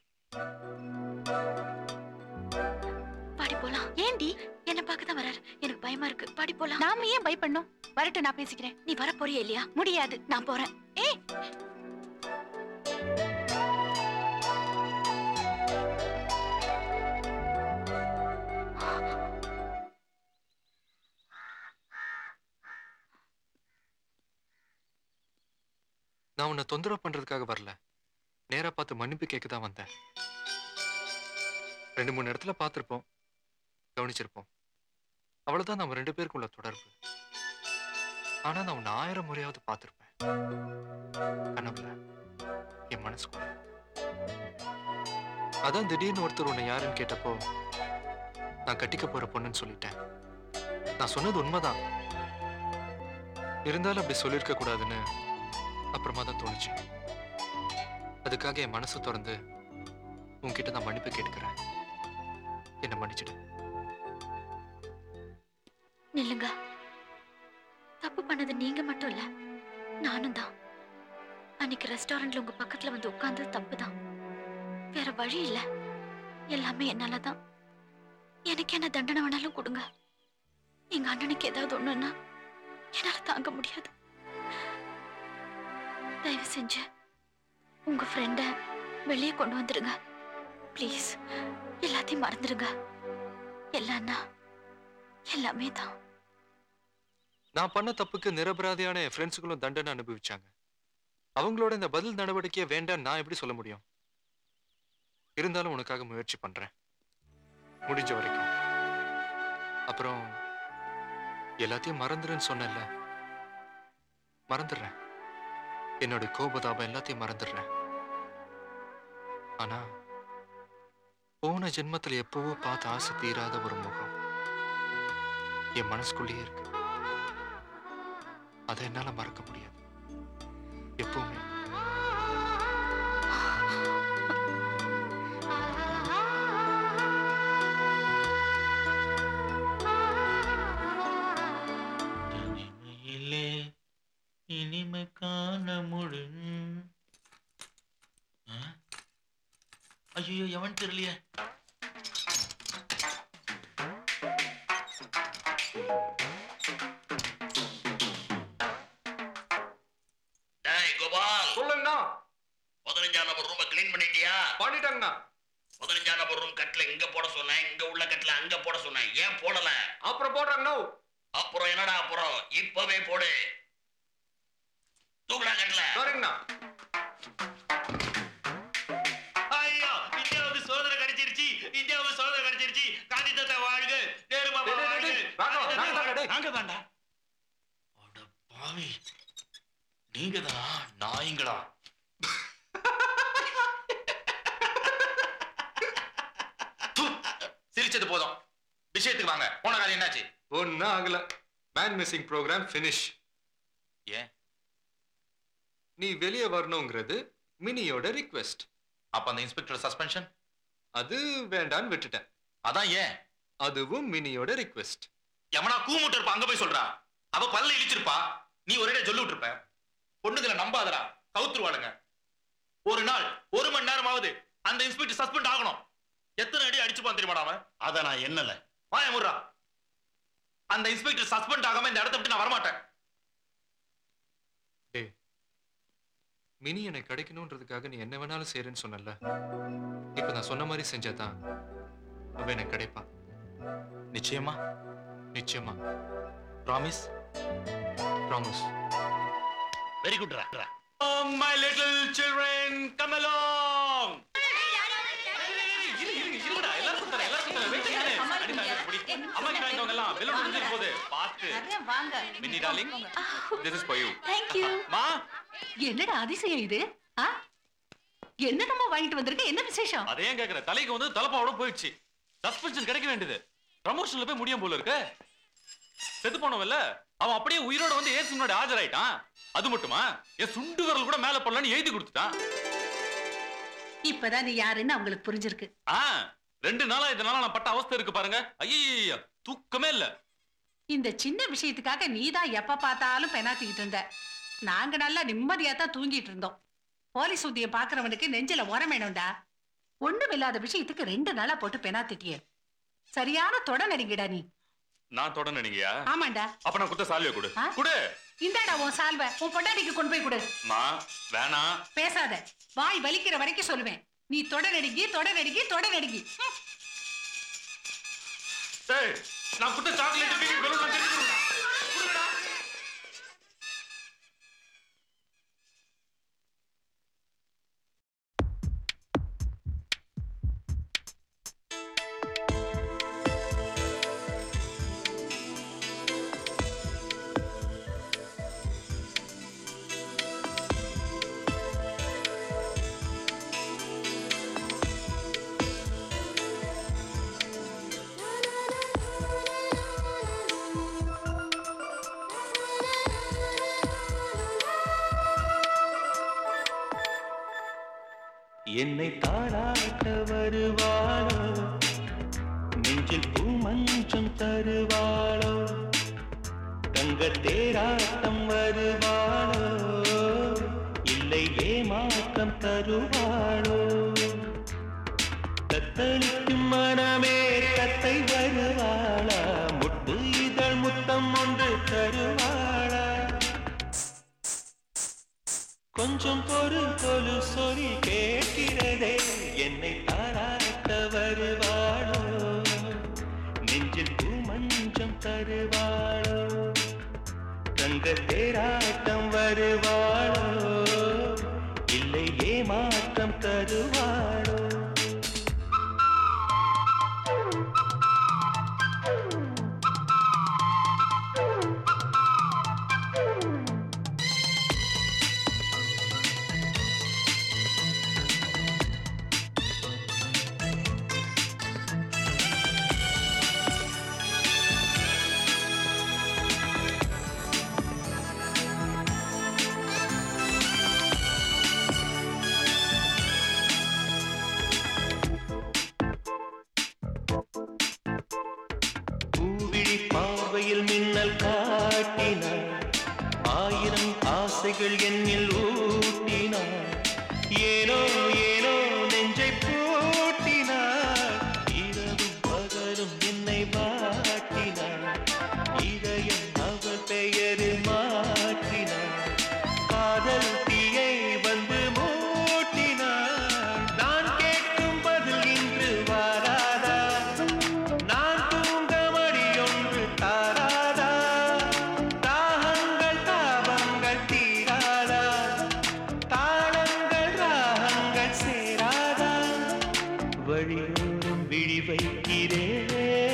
பாடி போலாம் ஏண்டி என்ன பார்க்க தான் வராரு எனக்கு பயமா இருக்கு பாடி போலாம் நாம ஏன் பயப்படணும் வரட்டும் நான் பேசிக்கிறேன் நீ வர போறியா இல்லையா முடியாது நான் போறேன் ஏய் நான் உன்னை தொந்தரவு பண்றதுக்காக வரல நேரா பார்த்து மன்னிப்பு கேட்க தான் வந்தேன் ரெண்டு மூணு இடத்துல பார்த்திருப்போம் கவனிச்சிருப்போம் அவ்வளவுதான் நம்ம ரெண்டு பேருக்குள்ள தொடர்பு ஆனா நான் உன்னை ஆயிரம் முறையாவது பார்த்திருப்பேன் கனவுல என் மனசுக்குள்ள அதான் திடீர்னு ஒருத்தர் உன்னை யாருன்னு கேட்டப்போ நான் கட்டிக்க போற பொண்ணுன்னு சொல்லிட்டேன் நான் சொன்னது உண்மைதான் இருந்தாலும் அப்படி சொல்லியிருக்க கூடாதுன்னு அப்புறமா தான் தோணுச்சு அதுக்காக என் மனசு திறந்து உன்கிட்ட நான் மன்னிப்பு கேட்டுக்கிறேன் என்ன மன்னிச்சிடு நில்லுங்க தப்பு பண்ணது நீங்க மட்டும் இல்ல நானும் தான் அன்னைக்கு ரெஸ்டாரண்ட்ல உங்க பக்கத்துல வந்து உட்கார்ந்தது தப்பு தான் வேற வழி இல்ல எல்லாமே என்னால தான் எனக்கு என்ன தண்டனை வேணாலும் கொடுங்க எங்க அண்ணனுக்கு ஏதாவது ஒண்ணுன்னா என்னால தாங்க முடியாது தயவு செஞ்சு உங்க ஃப்ரெண்ட வெளியே கொண்டு வந்துடுங்க ப்ளீஸ் எல்லாத்தையும் மறந்துடுங்க எல்லாம்னா எல்லாமே தான் நான் பண்ண தப்புக்கு நிரபராதியான என் ஃப்ரெண்ட்ஸுகளும் தண்டனை அனுபவிச்சாங்க அவங்களோட இந்த பதில் நடவடிக்கையை வேண்டாம் நான் எப்படி சொல்ல முடியும் இருந்தாலும் உனக்காக முயற்சி பண்றேன் முடிஞ்ச வரைக்கும் அப்புறம் எல்லாத்தையும் மறந்துருன்னு சொன்னேன்ல மறந்துடுறேன் என்னோட கோபதாபம் எல்லாத்தையும் மறந்துடுறேன் ஆனா போன ஜென்மத்துல எப்பவோ பார்த்த ஆசை தீராத ஒரு முகம் என் மனசுக்குள்ளேயே இருக்கு அதை என்னால மறக்க முடியாது எப்பவுமே ஐயோ எவன் தெரியலையே டேய் கோபால் சொல்லுங்கண்ணா பதினஞ்சாம் நம்பர் ரூமை க்ளீன் பண்ணிட்டியா பண்ணிட்டேங்கண்ணா பதினஞ்சாம் நம்பர் ரூம் கட்டில இங்க போட சொன்னேன் இங்க உள்ள கட்டில அங்க போட சொன்னேன் ஏன் போடல அப்புறம் போடுறேங்கண்ணா அப்புறம் என்னடா அப்புறம் இப்பவே போடு தூக்குடா கட்டல சரிங்கண்ணா ஐயோ இந்தியாவுக்கு சுதந்திரம் கிடைச்சிருச்சு இந்தியாவுக்கு சுதந்திரம் கிடைச்சிருச்சு காந்தி தாத்தா வாழ்க நேரு மாமா வாழ்க நாங்க தான்டா அட பாவி நீங்க தான் நாய்ங்களா து, சிரிச்சது போதும் விஷயத்துக்கு வாங்க போன காரியம் என்னாச்சு ஒன்னும் ஆகல மேன் மிஸ்ஸிங் ப்ரோக்ராம் ஃபினிஷ் ஏன் நீ வெளியே வரணுங்கிறது மினியோட ரிக்வெஸ்ட் அப்ப அந்த இன்ஸ்பெக்டர் சஸ்பென்ஷன் அது வேண்டான்னு விட்டுட்டேன் அதான் ஏன் அதுவும் மினியோட ரிக்வெஸ்ட் எவனா கூமுட்டு இருப்பா அங்க போய் சொல்றா அவ பல்ல இழிச்சிருப்பா நீ ஒரே சொல்லி விட்டுருப்ப பொண்ணுங்களை நம்பாதடா கவுத்துருவாளுங்க ஒரு நாள் ஒரு மணி நேரமாவது அந்த இன்ஸ்பெக்டர் சஸ்பெண்ட் ஆகணும் எத்தனை அடி அடிச்சுப்பான் தெரியுமாடா அவன் அத நான் என்னல வாய முறா அந்த இன்ஸ்பெக்டர் சஸ்பெண்ட் ஆகாம இந்த இடத்த விட்டு நான் வரமாட்டேன் டேய் மினி எனக்கு கிடைக்கணுன்றதுக்காக நீ என்ன வேணாலும் செய்றேன்னு சொன்னல இப்ப நான் சொன்ன மாதிரி செஞ்சாதான் அவ எனக்கு கிடைப்பா நிச்சயமா நிச்சயமா ப்ராமிஸ் ப்ராமிஸ் வெரி குட் ரா Oh, my little children, come along! அம்மா கிட்ட வாங்கிக்கோங்க எல்லாம் பெலூன் முடிஞ்சிட்டு போகுது பார்த்து வாங்க Mini darling this is for you thank you மா என்னடா அதிசயம் இது ஆ? என்னென்னமோ வாங்கிட்டு வந்திருக்க என்ன விசேஷம் அதே ஏன் கேக்குற தலைக்கு வந்து தலப்பாவோட போயிடுச்சு சஸ்பென்ஷன் கிடைக்க வேண்டியது ப்ரமோஷன்ல போய் முடியும் போல இருக்கு செத்து போனவல்ல அவன் அப்படியே உயிரோட வந்து ஏசு முன்னாடி ஆஜராயிட்டான் அது மட்டுமா என் சுண்டு விரல் கூட மேல போடலான்னு எழுதி கொடுத்துட்டான் இப்பதான் நீ யாருன்னு அவங்களுக்கு புரிஞ்சிருக்கு ஆ ரெண்டு நாளா இதனால நான் பட்ட அவஸ்தை இருக்கு பாருங்க ஐயோ தூக்கமே இல்ல இந்த சின்ன விஷயத்துக்காக நீ தான் எப்ப பார்த்தாலும் பெனாத்திக்கிட்டு இருந்த நாங்க நல்லா நிம்மதியா தான் தூங்கிட்டு இருந்தோம் போலீஸ் உத்தியை பாக்குறவனுக்கு நெஞ்சில உரம் வேணும்டா ஒண்ணும் இல்லாத விஷயத்துக்கு ரெண்டு நாளா போட்டு பெனாத்திட்டியே சரியான தொட நடிங்கடா நீ நான் தொட நினைங்கயா ஆமாண்டா அப்ப நான் குத்த சாலிய கொடு ஆ? கொடு இந்தாடா உன் சால்வை உன் பொண்டாட்டிக்கு கொண்டு போய் கொடு மா வேணாம் பேசாத வாய் வலிக்கிற வரைக்கும் சொல்லுவேன் நீ தொட நடுங்கி தொட நடுங்கி தொட நடுங்கி ம். டேய் நான் குத்த சாக்லேட் மீன் பெலூன் நான் தெரிஞ்சுக்கிறேன் என்னை தாளாட்ட வருவாளோ நெஞ்சில் பூமஞ்சம் தருவாளோ தங்க தேராட்டம் வருவாளோ இல்லை ஏமாற்றம் தருவாளோ தத்தளிக்கும் மனமே கத்தை வருவாளா முட்டு இதழ் முத்தம் ஒன்று தருவாளா கொஞ்சம் பொறு கொலு சொல்லி கேட்கிறதே என்னை தாராட்ட வருவாளோ நெஞ்சில் பூமஞ்சம் தருவாளோ தங்க தேராட்டம் வருவாளோ இல்லை ஏமாற்றம் தருவாளோ பூவிழி பார்வையில் மின்னல் காட்டினாள் ஆயிரம் ஆசைகள் என்னில் ஊட்டினாள் ஏனோ ஏனோ நெஞ்சை பூட்டினாள் இதயம் அவள் பெயரில் மாற்றினாள் காதல் தீயை வந்து மூட்டினாள் நான் கேட்கும் பதில் இன்று வாராதா நான் தூங்க மடியொன்று தாராதா தாகங்கள் தாபங்கள் தீராதா தாளங்கள் ராகங்கள் சேராதா வழியோடும் விழி வைக்கிறேன்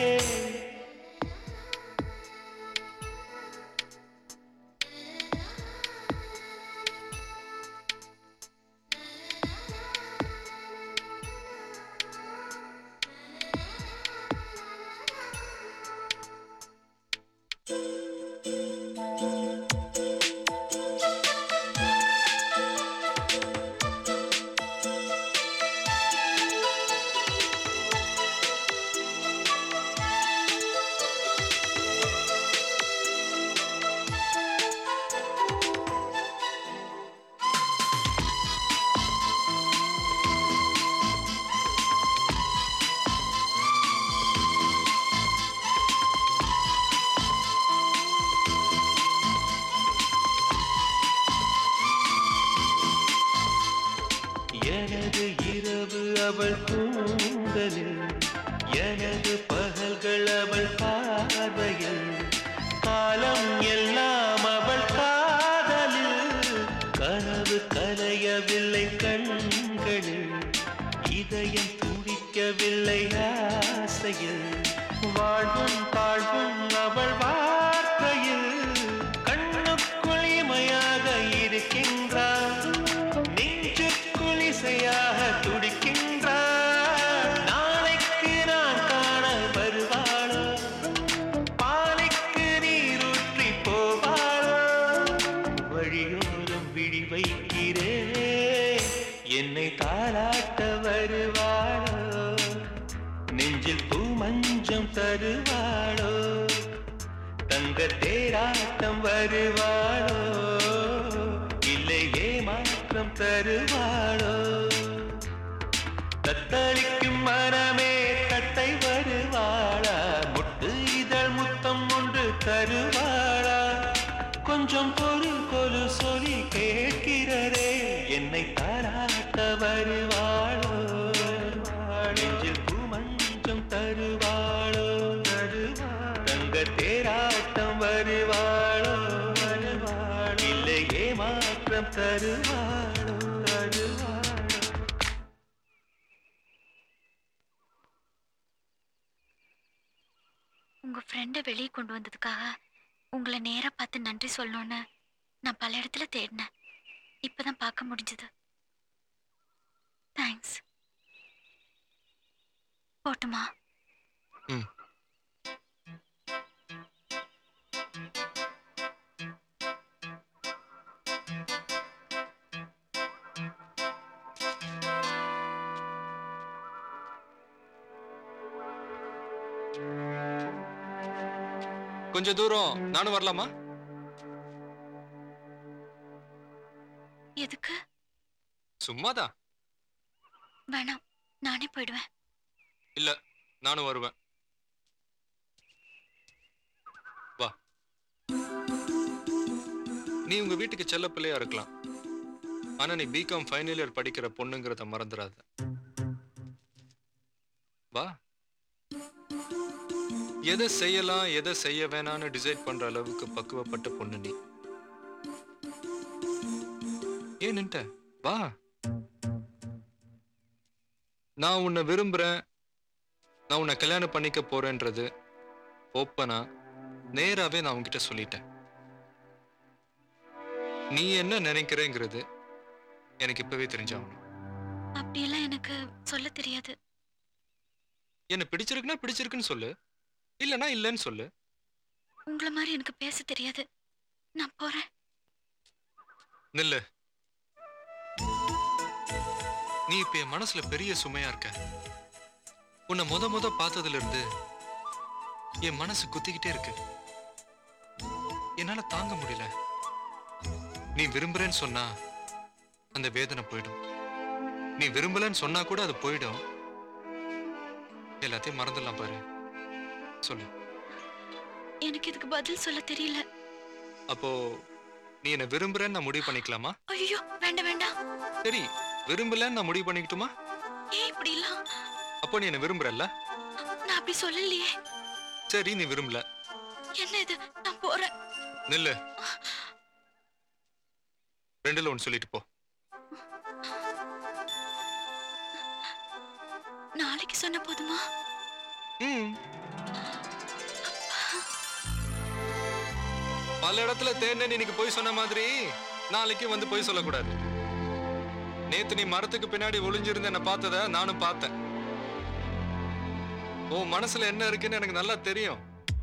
எனது இரவு அவள் கூந்தலில் எனது பகல்கள் அவள் பார்வையில் காலம் எல்லாம் அவள் காதலில் கனவு கலையவில்லை கண்களில் இதயம் துடிக்கவில்லை ஆசையில் வாழ்வும் தாழ்வும் அவள் வார்த்தையில் கண்ணுக்குள் இமையாக இருக்கின்றார் நெஞ்சுக்குள் இசையாக துடிக்கின்றார் நாளைக்கு நான் காண வருவாளோ பாலைக்கு நீரூற்றி போவாளோ வழியோரம் விழி வைக்கிறேன் என்னை தாளாட்ட வருவாளோ நெஞ்சில் பூ மஞ்சம் தருவாளோ தங்க தேராட்டம் வருவாளோ இல்லை ஏமாற்றம் தருவாளோ தத்தளிக்கும் மனமே தட்டை வருவாளா முட்டு இதழ் முத்தம் ஒன்று தருவாளா கொஞ்சம் பொருள் கொலு சொல்லி கேட்கிறதே என்னை தாராட்ட வருவாளோ நெஞ்சில் பூமஞ்சம் தருவாளோ தங்க தேராட்டம் வருவாளோ இல்லை ஏமாற்றம் தருவாளோ தருவாளோ உங்க ஃப்ரெண்டை வெளியே கொண்டு வந்ததுக்காக உங்களை நேரா பார்த்து நன்றி சொல்லணும்னு நான் பல இடத்துல தேடினேன் இப்பதான் பார்க்க முடிஞ்சது தேங்க்ஸ் போட்டுமா ம் கொஞ்சம் தூரம் நானும் வரலாமா எதுக்கு சும்மாதான் வேணாம் நானே போயிடுவேன் இல்ல நானும் வருவேன் வா நீ உங்க வீட்டுக்கு செல்ல பிள்ளையா இருக்கலாம் ஆனா நீ பிகாம் ஃபைனல் இயர் படிக்கிற பொண்ணுங்கிறத மறந்துடாத வா எதை செய்யலாம் எதை செய்ய வேணாம்னு டிசைட் பண்ற அளவுக்கு பக்குவப்பட்ட பொண்ணு நீ ஏன் நின்ட்ட வா நான் உன்னை விரும்புறேன் நான் உன்னை கல்யாணம் பண்ணிக்க போறேன்றது ஓப்பனா நேராவே நான் உன்கிட்ட சொல்லிட்டேன் நீ என்ன நினைக்கிறேங்கிறது எனக்கு இப்பவே தெரிஞ்சாகணும் அப்படியெல்லாம் எனக்கு சொல்ல தெரியாது என்ன பிடிச்சிருக்குன்னா பிடிச்சிருக்குன்னு சொல்லு இல்லைன்னா இல்லைன்னு சொல்லு உங்களை மாதிரி எனக்கு பேச தெரியாது நான் போறேன் நில்லு நீ இப்ப என் மனசுல பெரிய சுமையா இருக்க உன்னை முத முத பார்த்ததுல இருந்து என் மனசு குத்திக்கிட்டே இருக்கு என்னால தாங்க முடியல நீ விரும்புறேன்னு சொன்னா அந்த வேதனை போயிடும் நீ விரும்பலன்னு சொன்னா கூட அது போயிடும் எல்லாத்தையும் மறந்துடலாம் பாரு சொல்லு எனக்கு இதுக்கு பதில் சொல்ல தெரியல அப்போ நீ என்ன விரும்புறேன்னு நான் முடிவு பண்ணிக்கலாமா ஐயோ வேண்டாம் வேண்டாம் சரி விரும்பலன்னு நான் முடிவு பண்ணிக்கட்டுமா ஏன் இப்படி எல்லாம் அப்போ நீ என்ன விரும்புறல்ல நான் அப்படி சொல்லலையே சரி நீ விரும்பல என்ன இது நான் போறேன் நில்லு ரெண்டுல ஒன்று சொல்லிட்டு போ நாளைக்கு சொன்ன போதுமா ம் பல இடத்துல தேர்னு இன்னைக்கு போய் சொன்ன மாதிரி நாளைக்கு வந்து போய் சொல்லக்கூடாது நேத்து நீ மரத்துக்கு பின்னாடி ஒளிஞ்சிருந்த என்ன பார்த்தத நானும் பார்த்தேன் உன் மனசுல என்ன இருக்குன்னு எனக்கு நல்லா தெரியும்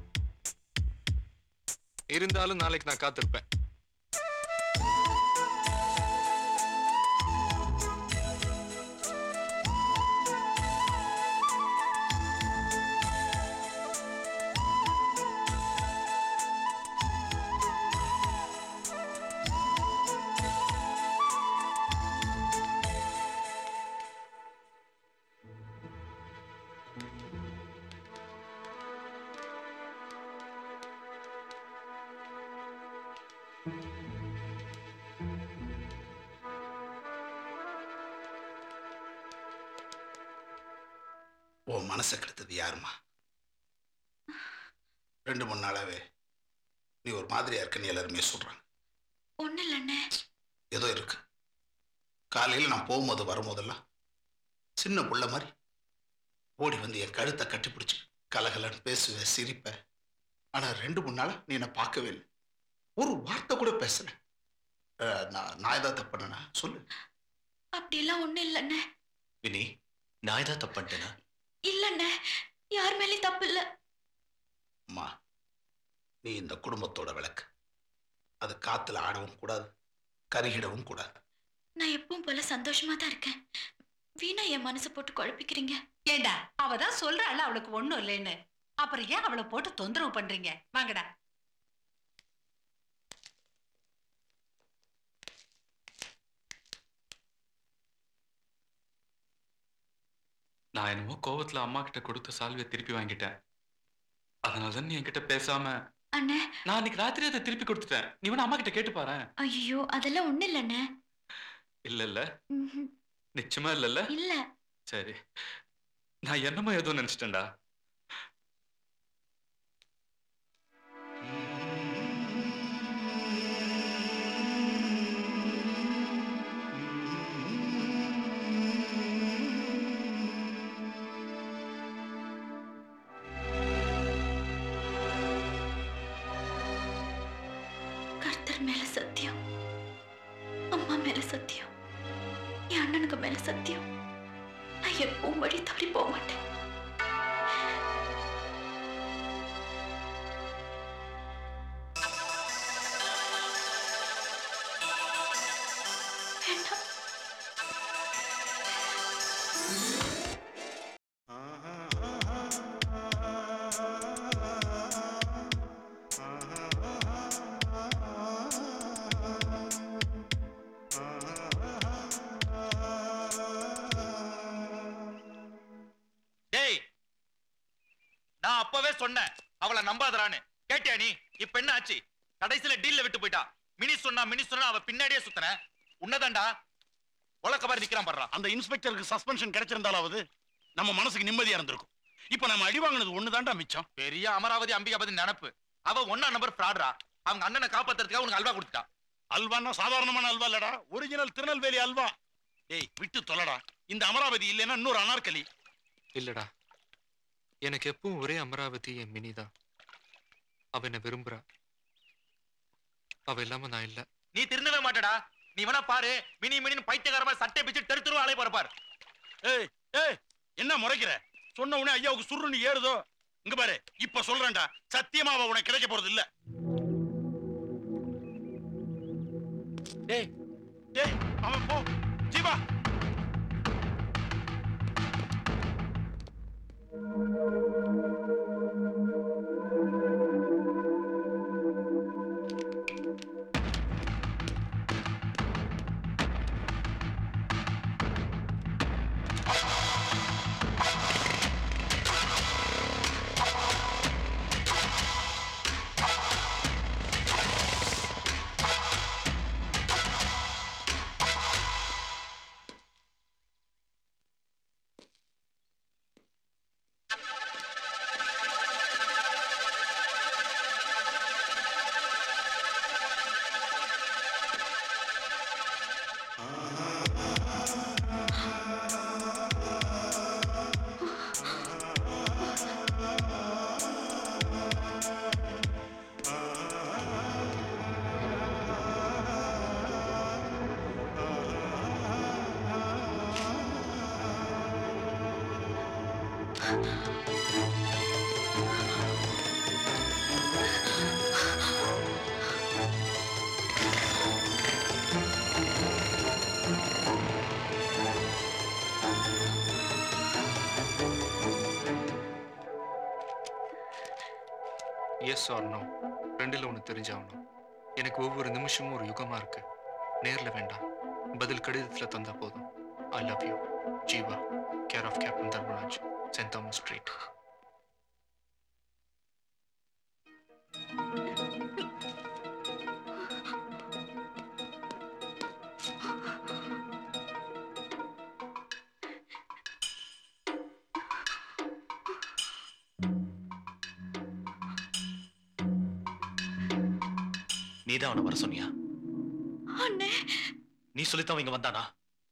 இருந்தாலும் நாளைக்கு நான் காத்திருப்பேன் உன் மனசை கெடுத்தது யாருமா ரெண்டு மூணு நாளாவே நீ ஒரு மாதிரியா இருக்குன்னு எல்லாருமே சொல்றாங்க ஒண்ணு இல்லண்ணே ஏதோ இருக்கு காலையில் நான் போகும்போது வரும்போதெல்லாம் சின்ன புள்ள மாதிரி ஓடி வந்து என் கழுத்தை கட்டிப்பிடிச்சு கலகலன்னு பேசுவேன் சிரிப்பேன் ஆனால் ரெண்டு மூணு நாளா நீ என்னை பார்க்கவே இல்லை ஒரு வார்த்தை கூட பேசல அஹ், நான் நான் ஏதாவது தப்பு பண்ணேனா சொல்லு அப்படியெல்லாம் ஒண்ணு இல்லண்ணே வினி நான் ஏதாவது தப்பு பண்ணிட்டேனா இல்லண்ணே யார் மேலேயும் தப்பு இல்ல அம்மா நீ இந்த குடும்பத்தோட விளக்கு அது காத்துல ஆடவும் கூடாது கருகிடவும் கூடாது நான் எப்பவும் போல சந்தோஷமா தான் இருக்கேன் வீணா என் மனசை போட்டு குழப்பிக்கிறீங்க ஏண்டா அவ தான் சொல்றாள் அவளுக்கு ஒண்ணும் இல்லைன்னு அப்புறம் ஏன் அவளை போட்டு தொந்தரவு பண்றீங்க வாங்கடா நான் என்னமோ கோவத்துல அம்மா கிட்ட கொடுத்த சால்வையை திருப்பி வாங்கிட்டேன் அதனால தான் நீ என்கிட்ட பேசாம அண்ணே நான் அன்னைக்கு ராத்திரி அதை திருப்பி கொடுத்துட்டேன் நீ வேணா அம்மா கிட்ட கேட்டு பாரு ஐயோ அதெல்லாம் ஒண்ணு இல்லண்ணே இல்ல இல்ல ம்ஹும். நிச்சயமா இல்லல்ல இல்ல சரி நான் என்னமோ ஏதோ நினைச்சிட்டேன்டா கர்த்தர் மேல சத்தியம் அம்மா மேல சத்தியம் என் அண்ணனுக்கு மேல சத்தியம் நான் எப்பவும் வழி தவறி போக மாட்டேன் வேண்டாம் டேய் நான் அப்பவே சொன்னேன் அவளை நம்பாதறான்னு கேட்டியா நீ இப்ப என்ன ஆச்சு கடைசியில டீல்ல விட்டு போயிட்டா மினி சொன்னா மினி சொன்னா அவ பின்னாடியே சுத்தன உன்னதான்டா உலக்க மாதிரி நிக்கிறான் பாடுறா அந்த இன்ஸ்பெக்டருக்கு சஸ்பென்ஷன் கிடைச்சிருந்தாலாவது நம்ம மனசுக்கு நிம்மதியா இருந்திருக்கும் இப்ப நம்ம அடி வாங்கினது ஒண்ணுதான்டா மிச்சம் பெரிய அமராவதி அம்பிகாபதி நினப்பு அவ ஒன்னா நம்பர் ஃப்ராட்ரா அவங்க அண்ணனை காப்பாத்துறதுக்காக உனக்கு அல்வா கொடுத்துட்டா அல்வான்னா சாதாரணமான அல்வா இல்லடா ஒரிஜினல் திருநெல்வேலி அல்வா டேய் விட்டு தொலைடா இந்த அமராவதி இல்லைன்னா இன்னொரு அனார்கலி இல்லடா எனக்கு எப்பவும் ஒரே அமராவதி என் மினி தான் அவ என்ன விரும்புறா அவ இல்லாம நான் இல்ல நீ திருந்தவே மாட்டடா நீ வேணா பாரு மினி மினின்னு பைத்தியகாரமா சட்டை பிச்சு தெரு தெருவா அலைய போற பாரு ஏய் ஏய் என்ன முறைக்கிற சொன்ன உடனே ஐயாவுக்கு சுருன்னு ஏறுதோ இங்க பாரு இப்ப சொல்றேன்டா சத்தியமா அவ உனக்கு கிடைக்க போறது இல்ல டேய் டேய் அவன் போ ஜீவா எஸ் ஆர் நோ ரெண்டில் ஒன்று தெரிஞ்சாகணும் எனக்கு ஒவ்வொரு நிமிஷமும் ஒரு யுகமா இருக்கு நேர்ல வேண்டாம் பதில் கடிதத்தில் தந்தா போதும் I love you Jeeva care of captain Dharmaraj saint Thomas street நீதான் அவனை வர சொன்னியா அண்ணே நீ சொல்லித்தான் அவன் இங்க வந்தானா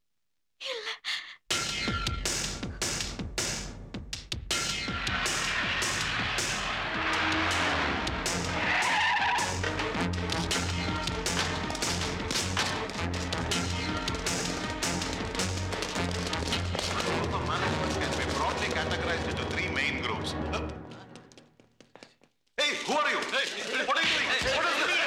Group of management can be broadly categorized into three main groups. Hey, who are you? Hey, what are you doing? What is this?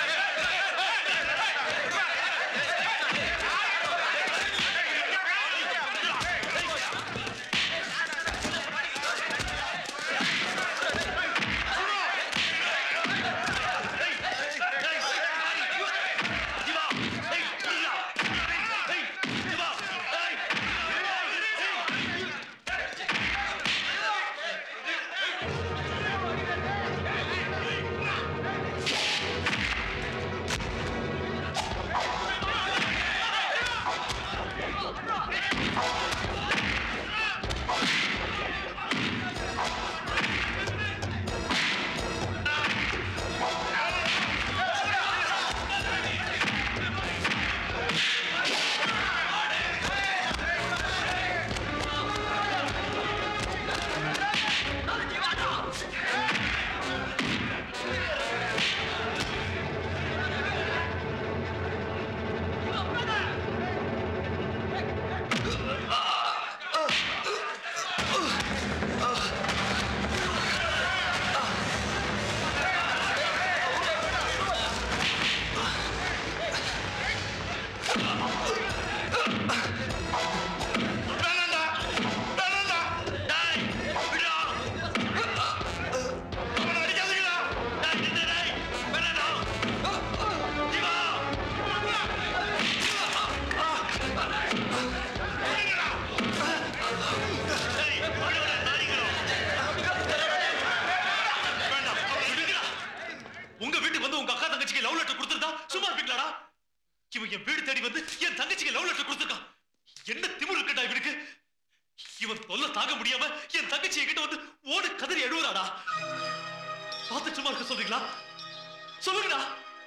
உங்க வீட்டுக்கு வந்து உங்க அக்கா தங்கச்சிக்கு லவ் லெட்டர் கொடுத்திருந்தா சும்மா இருப்பீங்களாடா இவன் என் வீடு தேடி வந்து என் தங்கச்சிக்கு லவ் லெட்டர் கொடுத்திருக்கான் என்ன திமிரு இருக்கட்டா இவனுக்கு இவன் தொல்லை தாங்க முடியாம என் தங்கச்சி என்கிட்ட வந்து ஓடு கதறி எழுவுறாடா பார்த்து சும்மா இருக்க சொல்றீங்களா சொல்லுங்கடா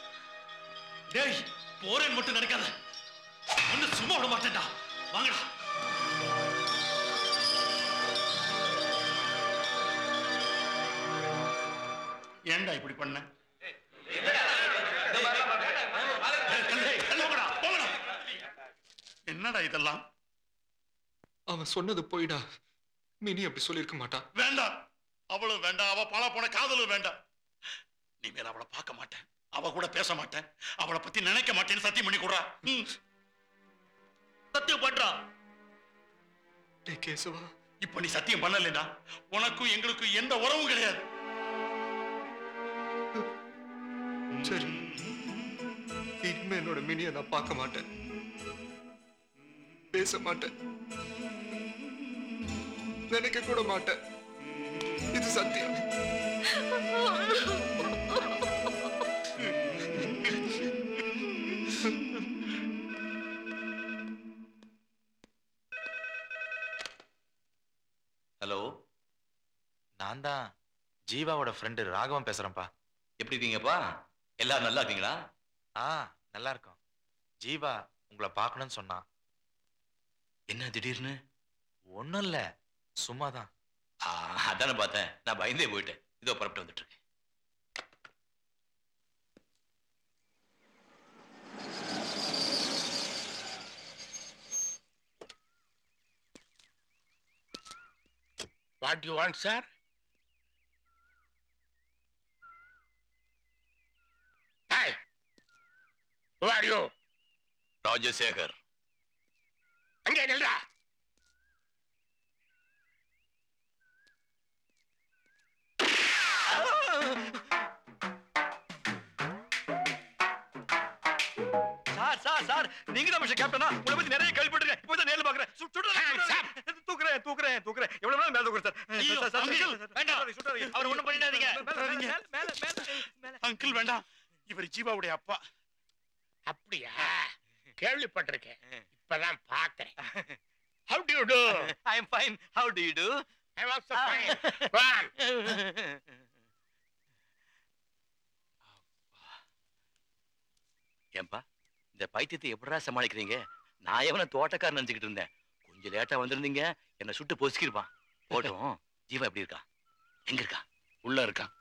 டேய் போறேன்னு மட்டும் நினைக்காத ஒண்ணு சும்மா விட மாட்டேன்டா வாங்கடா ஏன்டா இப்படி பண்ண ஏய், கண்ணே, கண்ணே, போங்கடா, போங்கடா. என்னடா இதெல்லாம் அவன் சொன்னது போயிடா மினி அப்படி சொல்லியிருக்க மாட்டா வேண்டாம் அவளும் வேண்டாம் அவ பல போன காதலும் வேண்டாம் நீ மேல அவளை பார்க்க மாட்டேன் அவ கூட பேச மாட்டேன் அவளை பத்தி நினைக்க மாட்டேன்னு சத்தியம் பண்ணி கொடுறா ம். சத்தியம் பண்றா டே கேசவா இப்ப நீ சத்தியம் பண்ணலைன்னா உனக்கும் எங்களுக்கும் எந்த உறவும் கிடையாது சரி இனிமே என்னோட மினியை நான் பார்க்க மாட்டேன் பேச மாட்டேன் நினைக்க கூட மாட்டேன் இது சத்தியம் ஹலோ நான் தான் ஜீவாவோட ஃப்ரெண்டு ராகவன் பேசுறேன்ப்பா எப்படி இருக்கீங்கப்பா எல்லாரும் நல்லா இருக்கீங்களா ஆ நல்லா இருக்கோம் ஜீவா உங்களை பார்க்கணும்னு சொன்னான் என்ன திடீர்னு ஒன்றும் இல்லை சும்மா தான் ஆ, அதானே பார்த்தேன் நான் பயந்தே போயிட்டேன் இதோ புறப்பட்டு வந்துட்டு இருக்கேன் வா what you want sir hi who are you Rajasekar அங்கே நில்றா சார் சார் சார் நீங்க தான் மிஸ்டர் கேப்டனா உங்களை பத்தி நிறைய கேள்விப்பட்டிருக்கேன் இப்போ தான் நேர்ல பாக்குறேன் சு- சுடுறேன், சுடுறேன். தூக்குறேன் தூக்குறேன் தூக்குறேன் எவ்வளவு நேரம் மேல தூக்குறேன் சார் ஐயோ, சார், சார், அங்கிள், சார், வேண்டாம். சுடாதீங்க, சுடாதீங்க. அவரை ஒண்ணும் பண்ணிடாதீங்க. மேல, மேல, மேல, மேல, மேல. அங்கிள் வேண்டாம் இவர் ஜீவாவுடைய அப்பா அப்படியா கேள்விப்பட்டிருக்கேன் இப்பதான் பாக்குறேன் how do you do I am fine. How do you do? i am also fine Go on. ஏன்பா இந்த பைத்தியத்தை எப்படிடா சமாளிக்கிறீங்க நான் எவன தோட்டக்காரன் நினைச்சுக்கிட்டு இருந்தேன் கொஞ்சம் லேட்டா வந்திருந்தீங்க என்னை சுட்டு பொசுக்கிருப்பான் போட்டும் ஜீவா எப்படி இருக்கா எங்க இருக்கா உள்ள இருக்கான்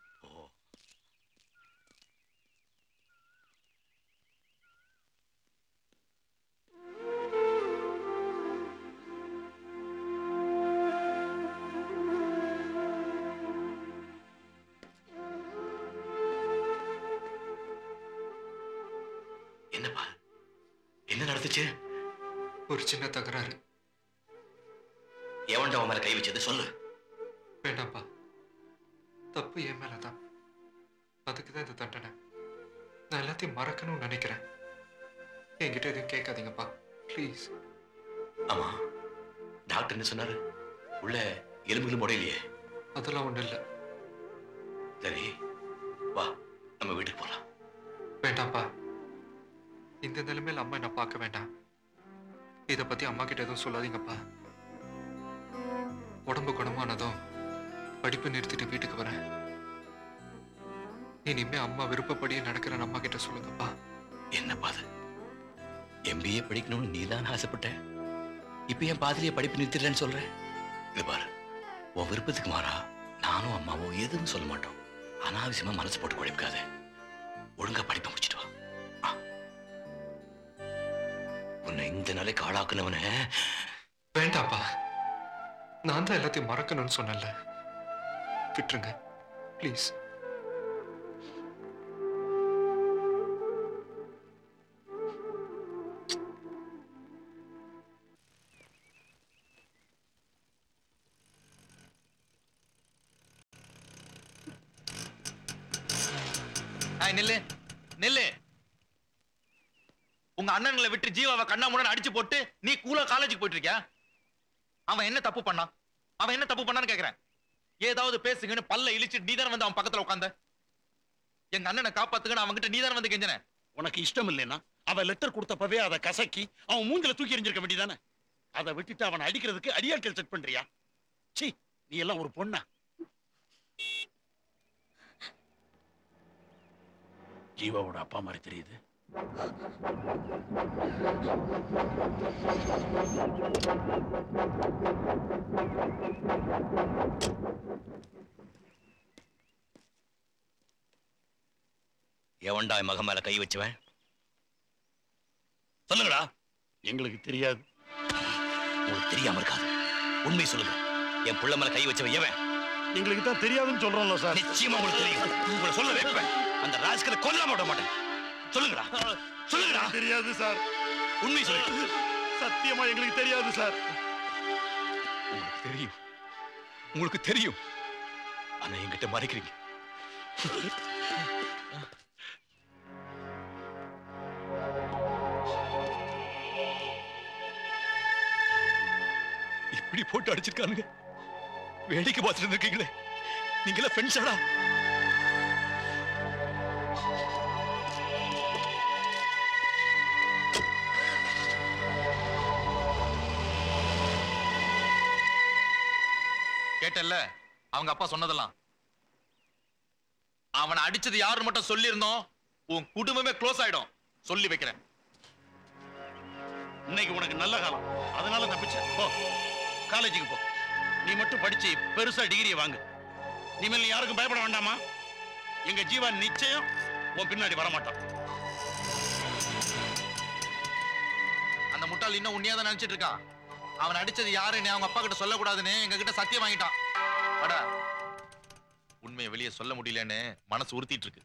என்னப்பா என்ன நடந்துச்சு ஒரு சின்ன தகராறு எவன்டா உன் மேல கை வச்சது சொல்லு வேண்டாம்ப்பா தப்பு என் மேல தான் அதுக்கு தான் இந்த தண்டனை நான் எல்லாத்தையும் மறக்கணும்னு நினைக்கிறேன் என்கிட்ட எதுவும் கேட்காதீங்கப்பா ப்ளீஸ் ஆமா டாக்டர் என்ன சொன்னாரு உள்ள எலும்புகளும் உடையலையே அதெல்லாம் ஒண்ணும் இல்லை சரி வா நம்ம வீட்டுக்கு போலாம் வேண்டாம்ப்பா இந்த நிலைமையில அம்மா என்ன பார்க்க வேண்டாம் இதை பத்தி அம்மா கிட்ட எதுவும் சொல்லாதீங்கப்பா உடம்பு குணமானதும் படிப்பு நிறுத்திட்டு வீட்டுக்கு வரேன் இனிமே அம்மா விருப்பப்படியே நடக்கிறேன் அம்மா கிட்ட சொல்லுங்கப்பா என்னப்பா அது எம்பிஏ படிக்கணும்னு நீ தான் ஆசைப்பட்ட இப்ப என் பாதிரியே படிப்பு நிறுத்திடுறேன்னு சொல்ற இது பாரு உன் விருப்பத்துக்கு மாறா நானும் அம்மாவும் எதுவும் சொல்ல மாட்டோம் அனாவசியமா மனசு போட்டு குழப்பிக்காத ஒழுங்கா படிப்பை முடிச்சிட்டு வா ஆ. உன்னை இந்த நிலைக்கு ஆளாக்குனவன வேண்டாம்ப்பா நான் தான் எல்லாத்தையும் மறக்கணும்னு சொன்னேன்ல விட்டுருங்க ப்ளீஸ் ஏய் நில்லு நில்லு உங்க அண்ணன்களை விட்டு ஜீவாவை கண்ணா முன்னாடி அடிச்சு போட்டு நீ கூலா காலேஜுக்கு போயிட்டு இருக்கியா அவன் என்ன தப்பு பண்ணான் அவன் என்ன தப்பு பண்ணான்னு கேக்குறேன் ஏதாவது பேசுங்கன்னு பல்ல இழிச்சு நீ தானே வந்து அவன் பக்கத்துல உட்காந்த எங்க அண்ணனை காப்பாத்துக்கன்னு அவன்கிட்ட நீ தானே வந்து கெஞ்சன உனக்கு இஷ்டம் இல்லைன்னா அவ லெட்டர் கொடுத்தப்பவே அதை கசக்கி அவன் மூஞ்சில தூக்கி எறிஞ்சிருக்க வேண்டியதானே அதை விட்டுட்டு அவனை அடிக்கிறதுக்கு அடியாட்கள் செட் பண்றியா சீ நீ எல்லாம் ஒரு பொண்ணா ஜீவாவோட அப்பா மாதிரி தெரியுது எவன்டா என் மகன் மேல கை வச்சவன் சொல்லுங்கடா எங்களுக்கு தெரியாது உங்களுக்கு தெரியாம இருக்காது உண்மை சொல்லுங்க என் புள்ள மேல கை வச்சவன் எவன் எங்களுக்கு தான் தெரியாதுன்னு சொல்றோம்ல சார் நிச்சயமா உங்களுக்கு தெரியும் உங்களை சொல்ல வைப்பேன் அந்த ராஜ்கரை கொல்லாம விட மாட்டேன் சொல்லுங்கடா சொல்லுங்கடா தெரியாது சார் உண்மை சொல்லுங்க சத்தியமா எங்களுக்கு தெரியாது சார் உங்களுக்கு தெரியும் உங்களுக்கு தெரியும் ஆனா என்கிட்ட மறைக்கிறீங்க இப்படி போட்டு அடிச்சிருக்கானுங்க வேடிக்கை பார்த்துட்டு இருந்திருக்கீங்களே நீங்களே ஃப்ரெண்ட்ஸாடா கேட்டல்ல அவங்க அப்பா சொன்னதெல்லாம் அவனை அடிச்சது யாருன்னு மட்டும் சொல்லியிருந்தோம் உன் குடும்பமே க்ளோஸ் ஆயிடும் சொல்லி வைக்கிறேன் இன்னைக்கு உனக்கு நல்ல காலம் அதனால தப்பிச்ச போ காலேஜுக்கு போ நீ மட்டும் படிச்சு பெருசா டிகிரியை வாங்கு இனிமேல் நீ யாருக்கும் பயப்பட வேண்டாமா எங்க ஜீவா நிச்சயம் உன் பின்னாடி வரமாட்டான் அந்த முட்டாள் இன்னும் உண்மையா தான் நினைச்சிட்டு இருக்கான் அவன் அடிச்சது யாருன்னு அவங்க அப்பா கிட்ட சொல்லக்கூடாதுன்னு எங்க கிட்ட சத்தியம் வாங்கிட்டான் வாடா உண்மையை வெளியே சொல்ல முடியலன்னு மனசு உறுத்திட்டு இருக்கு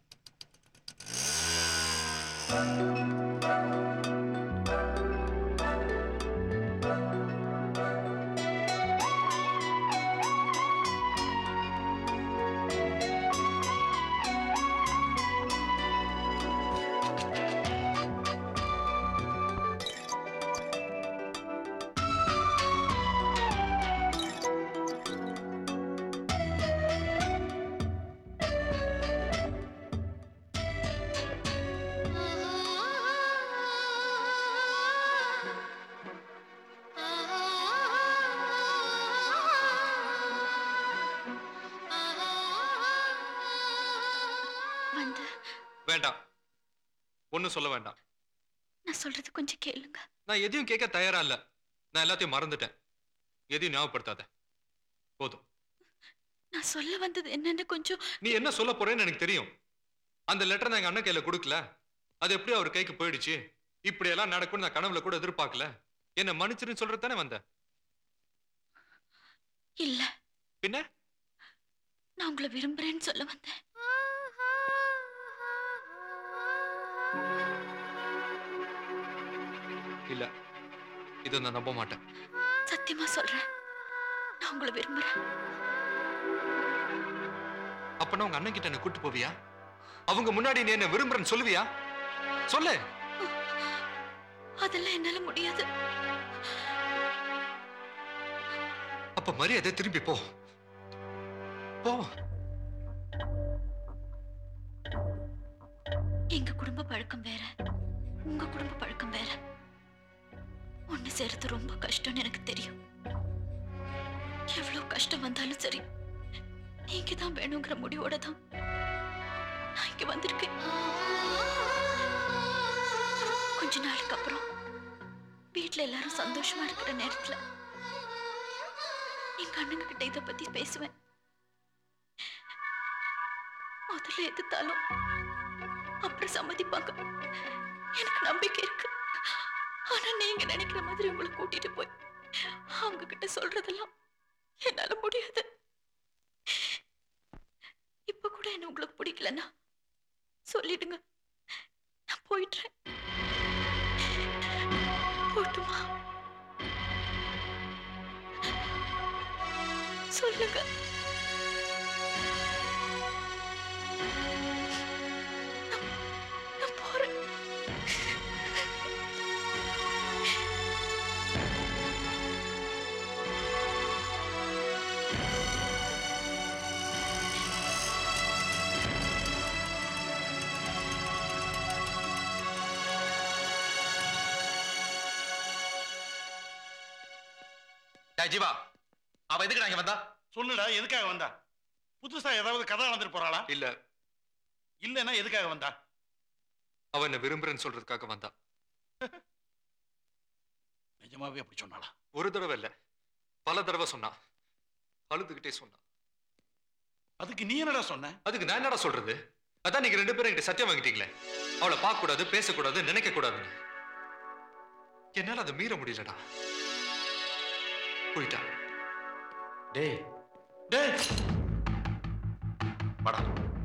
வந்து வேண்டாம் ஒன்றும் சொல்ல வேண்டாம் நான் சொல்றது கொஞ்சம் கேளுங்க நான் எதையும் கேட்க தயாரா இல்ல நான் எல்லாத்தையும் மறந்துட்டேன் எதையும் ஞாபகப்படுத்தாத போதும் நான் சொல்ல வந்தது என்னன்னு கொஞ்சம் நீ என்ன சொல்ல போறேன்னு எனக்கு தெரியும் அந்த லெட்டர் நான் எங்க அண்ணன் கையில கொடுக்கல அது எப்படி அவர் கைக்கு போயிடுச்சு இப்படி எல்லாம் நடக்கும்னு நான் கனவுல கூட எதிர்பார்க்கல என்ன மன்னிச்சிருன்னு சொல்றது தானே வந்த இல்ல பின்ன நான் உங்களை விரும்புறேன்னு சொல்ல வந்தேன் இல்ல இதை நான் நம்ப மாட்டேன் சத்தியமா சொல்றேன் நான் உங்களை விரும்புறேன் அப்பனா உங்க அண்ணன் கிட்ட என்ன கூட்டு போவியா அவங்க முன்னாடி நீ என்ன விரும்புறேன்னு சொல்லுவியா சொல்லு அதெல்லாம் என்னால முடியாது அப்ப மரியாதை திரும்பி போ போ எங்க குடும்ப பழக்கம் வேற உங்க குடும்ப பழக்கம் வேற ஒண்ணு சேர்றது ரொம்ப கஷ்டம்னு எனக்கு தெரியும் எவ்வளவு கஷ்டம் வந்தாலும் சரி நீங்க தான் வேணுங்கிற முடிவோட தான் நான் இங்க வந்திருக்கேன் கொஞ்ச நாளுக்கு அப்புறம் வீட்ல எல்லாரும் சந்தோஷமா இருக்கிற நேரத்துல எங்க அண்ணங்க கிட்ட இத பத்தி பேசுவேன் முதல்ல எதிர்த்தாலும் அப்புறம் சம்மதிப்பாங்க எனக்கு நம்பிக்கை இருக்கு ஆனா நீங்க நினைக்கிற மாதிரி உங்களை கூட்டிட்டு போய் அவங்க கிட்ட சொல்றதெல்லாம் என்னால முடியாது இப்ப கூட என்ன உங்களுக்கு பிடிக்கலன்னா சொல்லிடுங்க நான் போயிடுறேன் போட்டுமா சொல்லுங்க நான் நான் போறேன் டேய் ஜீவா அவ எதுக்குடா இங்க வந்தா சொல்லுடா எதுக்காக வந்தா புதுசா ஏதாவது கதை வளர்ந்துட்டு போறாளா இல்ல இல்லைன்னா எதுக்காக வந்தா அவ என்ன விரும்புறேன்னு சொல்றதுக்காக வந்தா நிஜமாவே அப்படி சொன்னாளா ஒரு தடவை இல்ல பல தடவை சொன்னா அழுதுகிட்டே சொன்னா அதுக்கு நீ என்னடா சொன்ன அதுக்கு நான் என்னடா சொல்றது அதான் நீங்க ரெண்டு பேரும் என்கிட்ட சத்தியம் வாங்கிட்டீங்களே அவளை பார்க்க கூடாது பேசக்கூடாது நினைக்க கூடாதுன்னு என்னால அதை மீற முடியலடா போயிட்டா டேய் டேய் வாடா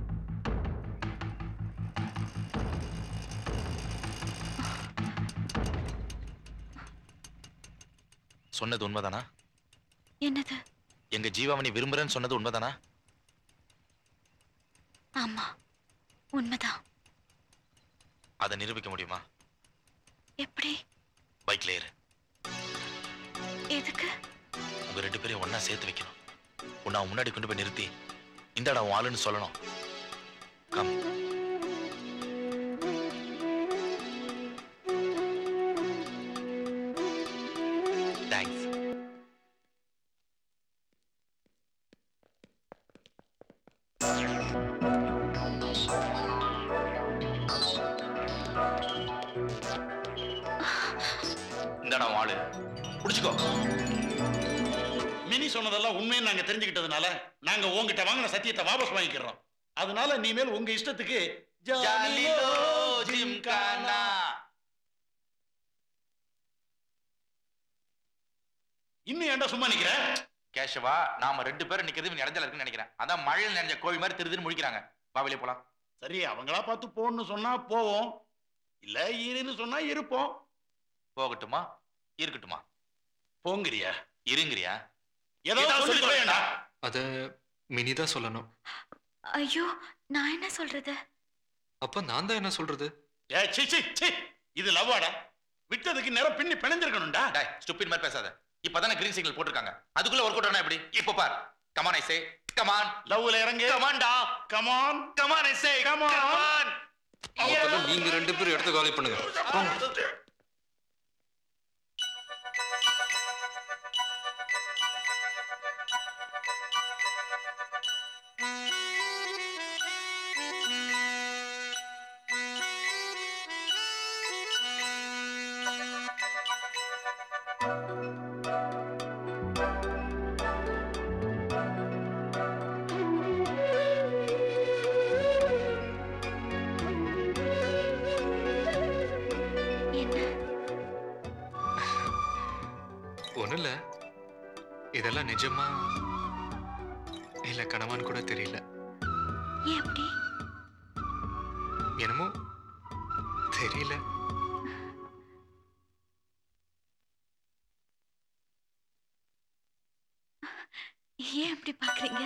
சொன்னது உண்மைதானா என்னது எங்க ஜீவாமணி விரும்புறேன்னு சொன்னது உண்மைதானா ஆமா உண்மைதான் அதை நிரூபிக்க முடியுமா எப்படி பைக்ல ஏறு எதுக்கு உங்க ரெண்டு பேரையும் ஒண்ணா சேர்த்து வைக்கணும் உன்னை அவன் முன்னாடி கொண்டு போய் நிறுத்தி இந்தாடா உன் ஆளுன்னு சொல்லணும் கம் தேங்க்ஸ் இந்தாடா உன் ஆளு புடிச்சுக்கோ மினி சொன்னதெல்லாம் உண்மைன்னு நாங்க தெரிஞ்சுக்கிட்டதுனால நாங்க உங்ககிட்ட வாங்கின சத்தியத்தை வாபஸ் வாங்கிக்கிறோம் அதனால நீமேல் உங்க இஷ்டத்துக்கு ஜாலிலோ ஜிம்கானா இன்னும் ஏன்டா சும்மா நிக்கிற கேஷவா நாம ரெண்டு பேரும் நிக்கிறது இவன் இடைஞ்சல இருக்குன்னு நினைக்கிறேன் அதான் மழையில் நினைஞ்ச கோழி மாதிரி திருதுன்னு முடிக்கிறாங்க வா வெளியே போலாம் சரி அவங்களா பார்த்து போன்னு சொன்னா போவோம் இல்ல இருன்னு சொன்னா இருப்போம் போகட்டுமா இருக்கட்டுமா போங்கிறியா இருங்கிறியா ஏதோ சொல்லி தொலையேண்டா. அத மினி தான் சொல்லணும் ஐயோ நான் என்ன சொல்றது அப்ப நான் தான் என்ன சொல்றது ஏ சி சி சி இது லவ்வாடா விட்டதுக்கு நேரம் பின்னி பிணைஞ்சிருக்கணும்டா டேய் ஸ்டூபிட் மாதிரி பேசாத இப்பதானே கிரீன் சிக்னல் போட்டிருக்காங்க அதுக்குள்ள ஒர்க் அவுட் ஆனா எப்படி இப்போ பார் கமான் ஐ சே கமான் லவ்ல இறங்கு கமான்டா come on come on I say come on அப்பதான் நீங்க ரெண்டு பேரும் எடுத்து காலி பண்ணுங்க போங்க. என்ன ஒண்ணும் இல்ல இதெல்லாம் நிஜமா இல்ல கனவான்னு கூட தெரியல ஏன் அப்படி என்னமோ தெரியல ஏன் அப்படி பாக்குறீங்க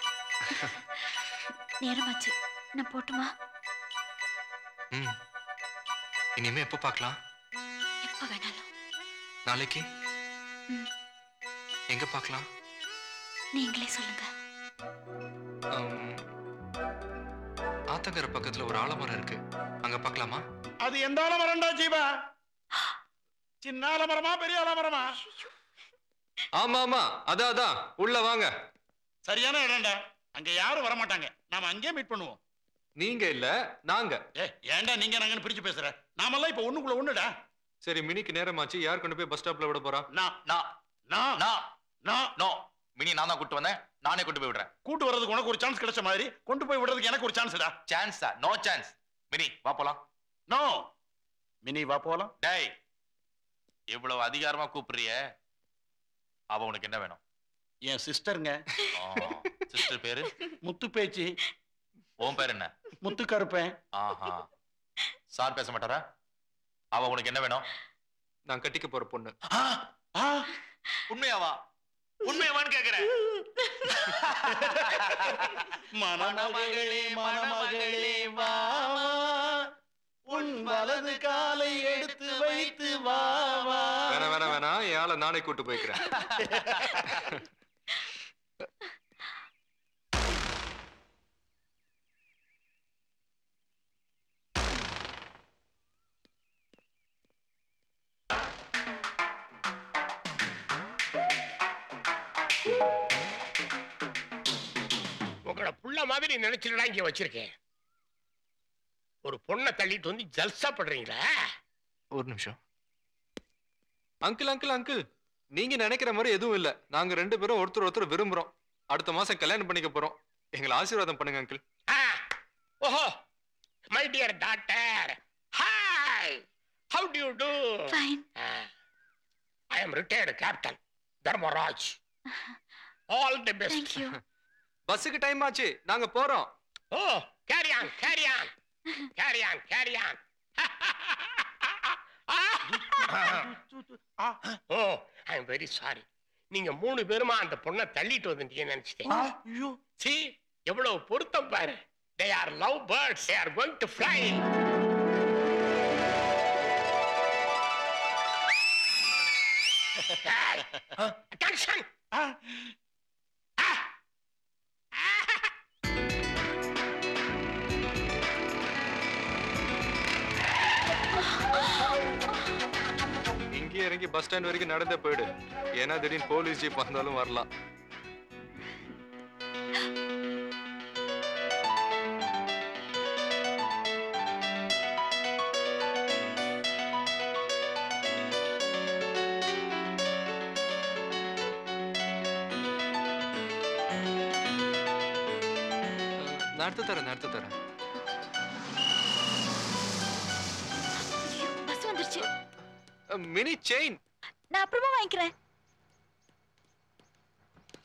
நேரமாச்சு நான் போட்டுமா ம் இனிமே எப்போ பார்க்கலாம் எப்ப வேணாலும் நாளைக்கு ம். எங்க பார்க்கலாம் நீங்களே சொல்லுங்க ஆம், ஆத்தங்கரை பக்கத்துல ஒரு ஆலமரம் இருக்கு அங்க பார்க்கலாமா அது எந்த ஆலமரம்டா ஜீவா சின்ன ஆலமரமா பெரிய ஆலமரமா ஆமா ஆமா அதான் அதான் உள்ள வாங்க சரியான இடம்டா அங்க யாரும் வர மாட்டாங்க நாம அங்கேயே மீட் பண்ணுவோம் நீங்க இல்ல நாங்க ஏ ஏன்டா நீங்க நாங்கன்னு பிரிச்சு பேசுற நாமெல்லாம் இப்ப ஒண்ணுக்குள்ள ஒண்ணுடா சரி மினிக்கு நேரமாச்சு யார் கொண்டு போய் பஸ் ஸ்டாப்ல விட போறா நான் நான் நான் நான் நான் நோ மினி நான் தான் கூட்டு வந்தேன் நானே கூட்டு போய் விடுறேன் கூட்டு வர்றதுக்கு உனக்கு ஒரு சான்ஸ் கிடைச்ச மாதிரி கொண்டு போய் விடுறதுக்கு எனக்கு ஒரு சான்ஸ்டா சான்ஸா நோ சான்ஸ் மினி வா போலாம் நோ மினி வா போலாம் டேய் இவ்வளவு அதிகாரமா கூப்பிடுறிய அவ உனக்கு என்ன வேணும் என் சிஸ்டருங்க சிஸ்டர் பேரு முத்து பேச்சு உன் பேர் என்ன முத்து கருப்பேன் ஆஹா சார் பேச மாட்டாரா அவ உனக்கு என்ன வேணும் நான் கட்டிக்க போற பொண்ணு உண்மையாவா உண்மையாவான்னு கேக்குறேன் மணமகளே மணமகளே வா வா. உன் வலது காலை எடுத்து வைத்து வா வா வேணா வேணா வேணா என் ஆளை நானே கூட்டு போய்க்கிறேன் உங்களை புள்ள மாதிரி நினைச்சுடா இங்க வச்சிருக்கேன் ஒரு பொண்ணை தள்ளிட்டு வந்து ஜல்சா படுறீங்களா ஒரு நிமிஷம் அங்கிள் அங்கிள் அங்கிள் நீங்க நினைக்கிற மாதிரி எதுவும் இல்ல நாங்க ரெண்டு பேரும் ஒருத்தர் ஒருத்தர் விரும்புறோம் அடுத்த மாசம் கல்யாணம் பண்ணிக்க போறோம் எங்களை ஆசீர்வாதம் பண்ணுங்க அங்கிள் ஓஹோ my dear doctor hi how do you do fine I am retired captain Dharmaraj all the best thank you பஸ்ஸுக்கு டைம் ஆச்சு நாங்க போறோம் oh carry on carry on carry on carry on oh I am very sorry நீங்க மூணு பேருமா அந்த பொண்ணை தள்ளிட்டு வந்துட்டீங்கன்னு நினைச்சிட்டேன் ஐயோ சி எவ்வளவு பொருத்தம் பாரு they are love birds they are going to fly Attention! இங்கே இறங்கி பஸ் ஸ்டாண்ட் வரைக்கும் நடந்தே போயிடு ஏன்னா திடீர்னு போலீஸ் ஜீப் வந்தாலும் வரலாம் நான் எடுத்து தரேன் நான் எடுத்து தரேன் பஸ் வந்துருச்சு மினி செயின் நான் அப்புறமா வாங்கிக்கிறேன்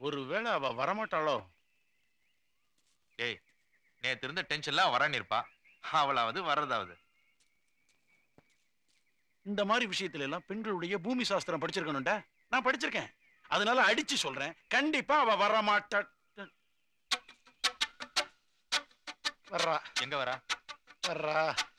ஒருவேளை அவ வரமாட்டாளோ டேய் நேத்து இருந்த டென்ஷன்லாம் வரன்னு இருப்பா அவளாவது வர்றதாவது இந்த மாதிரி விஷயத்துல எல்லாம் பெண்களுடைய பூமி சாஸ்திரம் படிச்சிருக்கணும்டா நான் படிச்சிருக்கேன் அதனால அடிச்சு சொல்றேன் கண்டிப்பா அவ வரமாட்டா வர்றா எங்க வரா வர்றா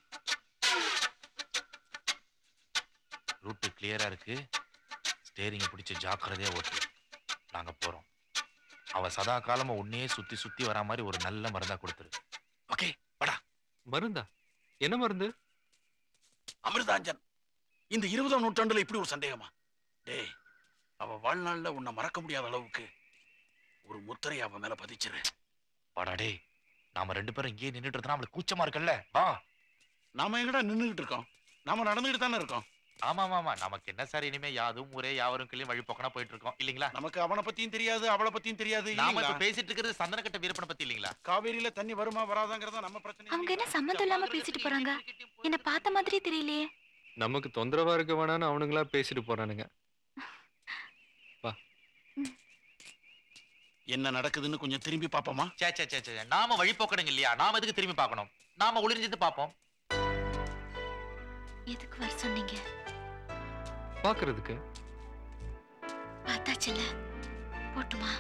ரூட்டு கிளியரா இருக்கு ஸ்டேரிங்க பிடிச்சு ஜாக்கிரதையா ஓட்டு நாங்க போறோம் அவ சதா காலமா உன்னையே சுத்தி சுத்தி வரா மாதிரி ஒரு நல்ல மருந்தா கொடுத்துரு ஓகே வாடா மருந்தா என்ன மருந்து அமிர்தாஞ்சன் இந்த இருபதாம் நூற்றாண்டுல இப்படி ஒரு சந்தேகமா டேய் அவ வாழ்நாள்ல உன்னை மறக்க முடியாத அளவுக்கு ஒரு முத்திரை அவ மேல பதிச்சிரு வாடா டேய் நாம ரெண்டு பேரும் இங்கேயே நின்னுட்டு இருந்தா நம்மளுக்கு கூச்சமா இருக்குல்ல வா நாம எங்கடா நின்னுகிட்டு இருக்கோம் நாம நடந்துகிட்டு தானே இருக்கோம் ஆமா ஆமா நமக்கு என்ன சார் இனிமே யாதும் ஊரே யாவரும் கிளியும் வழிபோக்கனா போயிட்டு இருக்கோம் இல்லீங்களா நமக்கு அவனை பத்தியும் தெரியாது அவளை பத்தியும் தெரியாது நாம இல்லைங்களா? இப்ப பேசிட்டு இருக்கிறது சந்தனக்கட்ட வீரப்பனை பத்தி இல்லீங்களா காவேரியில தண்ணி வருமா வராதாங்கிறதா நம்ம பிரச்சனை அவங்க என்ன சம்மந்தம் இல்லாம பேசிட்டு போறாங்க என்ன பார்த்த மாதிரியே தெரியலையே நமக்கு தொந்தரவா இருக்க வேணாம்னு அவனுங்களா பேசிட்டு போறானுங்க என்ன நடக்குதுன்னு கொஞ்சம் திரும்பி பாப்போமா சே சே சே சே நாம வழிபோக்கணுங்க இல்லையா நாம எதுக்கு திரும்பி பார்க்கணும் நாம ஒளிஞ்சிட்டு பார்ப்போம் எதுக்கு வர சொன்னீங்க பாக்குறதுக்கு பார்த்தாச்சுல்ல போட்டுமா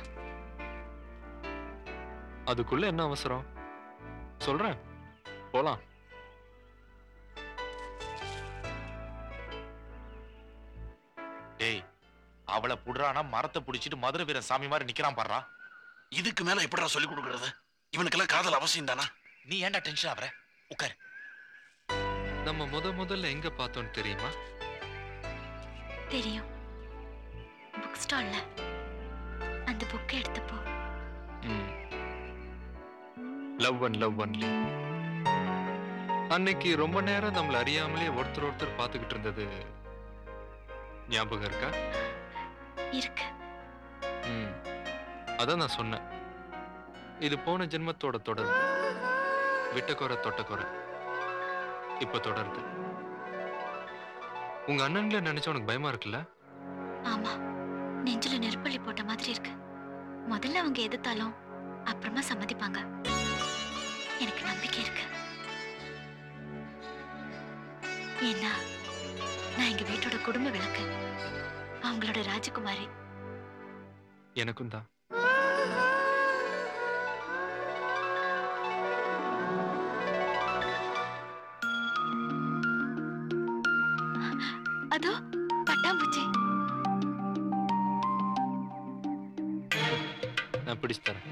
அதுக்குள்ள என்ன அவசரம் சொல்றேன் போலாம் டேய் அவளை புடுறானா மரத்தை புடிச்சிட்டு மதுரை வீரன் சாமி மாதிரி நிக்கிறான் பாடுறா இதுக்கு மேல எப்படிடா சொல்லி கொடுக்கறது இவனுக்கெல்லாம் காதல் அவசியம் தானா நீ ஏன்டா டென்ஷன் ஆவற உட்கார் நம்ம முத முதல்ல எங்க பார்த்தோம்னு தெரியுமா தெரியும் புக் ஸ்டால்ல அந்த புக்கை எடுத்தப்போ லவ் ஒன் லவ் ஒன்லி அன்னைக்கு ரொம்ப நேரம் நம்மள அறியாமலே ஒருத்தர் ஒருத்தர் பார்த்துக்கிட்டு இருந்தது ஞாபகம் இருக்கா இருக்கு ம் அதான் நான் சொன்னேன் இது போன ஜென்மத்தோட தொடர் விட்டக்குறை தொட்டக்குறை இப்ப தொடருது உங்க அண்ணன்ல நினைச்சா உனக்கு பயமா இருக்குல்ல ஆமா நெஞ்சில நெருப்பள்ளி போட்ட மாதிரி இருக்கு முதல்ல அவங்க எதிர்த்தாலும் அப்புறமா சம்மதிப்பாங்க எனக்கு நம்பிக்கை இருக்கு ஏன்னா நான் எங்க வீட்டோட குடும்ப விளக்கு அவங்களோட ராஜகுமாரி எனக்கும் தான் அதோ பட்டாம்பூச்சி நான் பிடிச்சு தரேன்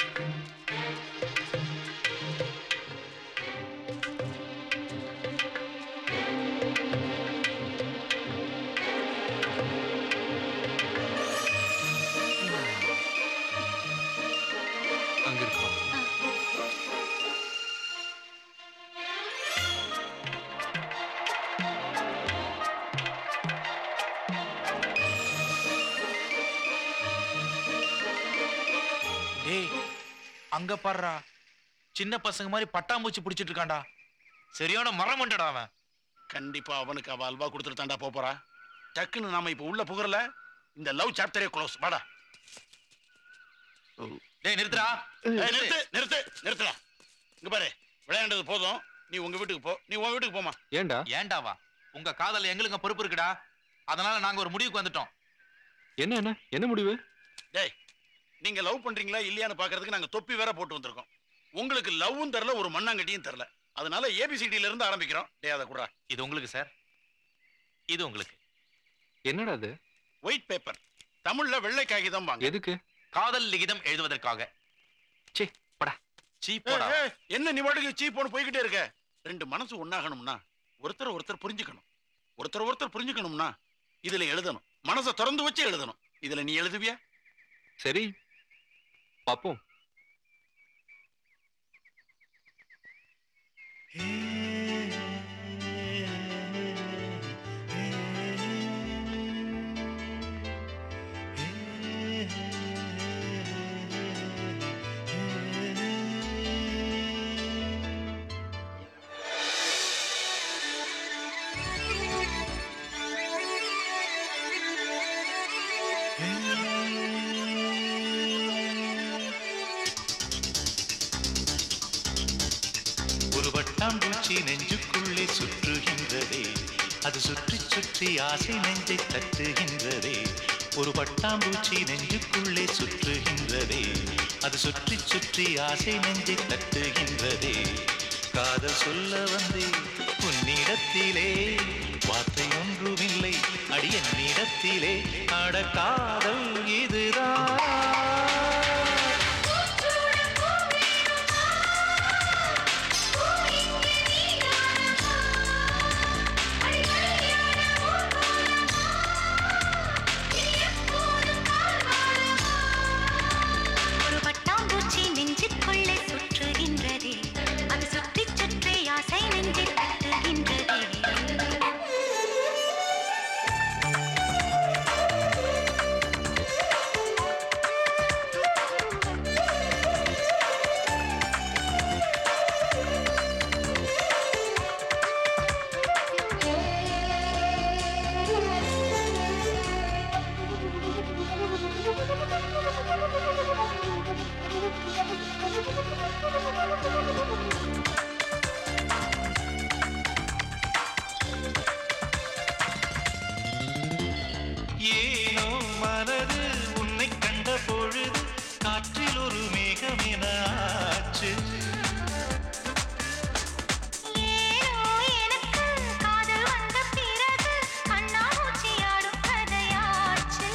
அங்க இருக்கும் டேய் அங்க பாடுறா சின்ன பசங்க மாதிரி பட்டாம்பூச்சி பிடிச்சிட்டு இருக்கான்டா சரியான மரம் மண்டடா அவன் கண்டிப்பா அவனுக்கு அவ அல்வா கொடுத்துட்டு தாண்டா போறா டக்குன்னு நாம இப்ப உள்ள புகரல இந்த லவ் சாப்டரே க்ளோஸ் வாடா டேய் நிறுத்துடா ஏய், நிறுத்து நிறுத்து நிறுத்துடா இங்க பாரு விளையாண்டது போதும் நீ உங்க வீட்டுக்கு போ நீ உன் வீட்டுக்கு போமா ஏன்டா ஏன்டாவா உங்க காதல் எங்களுக்கு பொறுப்பு இருக்குடா அதனால நாங்க ஒரு முடிவுக்கு வந்துட்டோம் என்ன என்ன என்ன முடிவு டேய் நீங்க லவ் பண்றீங்களா இல்லையான்னு பாக்குறதுக்கு நாங்க தொப்பி வேற போட்டு வந்திருக்கோம் உங்களுக்கு லவ்வும் தரல ஒரு மண்ணாங்கட்டியும் தரல அதனால ஏபிசிடில இருந்து ஆரம்பிக்கிறோம் டேய் அதை குடுறா இது உங்களுக்கு சார் இது உங்களுக்கு என்னடா அது ஒயிட் பேப்பர் தமிழ்ல வெள்ளை காகிதம் வாங்க எதுக்கு காதல் லிகிதம் எழுதுவதற்காக சீ படா சீ ஏய், போடா ஏய், என்ன நீ பாட்டுக்கு சீ போன்னு போய்கிட்டே இருக்க ரெண்டு மனசு ஒண்ணாகணும்னா ஒருத்தர் ஒருத்தர் புரிஞ்சுக்கணும் ஒருத்தர் ஒருத்தர் புரிஞ்சுக்கணும்னா இதுல எழுதணும் மனசை திறந்து வச்சு எழுதணும் இதுல நீ எழுதுவியா சரி பாப்போம் Hey ஒரு வட்டாம்பூச்சி நெஞ்சுக்குள்ளே சுற்றுகின்றதே அது சுற்றி சுற்றி ஆசை நெஞ்சை தட்டுகின்றதே ஒரு பட்டாம்பூச்சி நெஞ்சுக்குள்ளே சுற்றுகின்றதே அது சுற்றி சுற்றி ஆசை நெஞ்சை தட்டுகின்றதே காதல் சொல்ல வந்தேன் உன்னிடத்திலே வார்த்தை ஒன்றுமில்லை அடி என்னிடத்திலே அட காதல் இதுதான் ஒரு பட்டாம்பூச்சி நெஞ்சுக்குள்ளே சுற்றுகின்றதே அது சுற்றி சுற்றி ஆசை நெஞ்சில் தட்டுகின்றதே ஏனோ மனது உன்னை கண்ட பொழுது காற்றில் ஒரு மேகம் என ஆச்சு ஏனோ எனக்கு காதல் வந்த பிறகு கண்ணாமூச்சி ஆடும் கதையாச்சு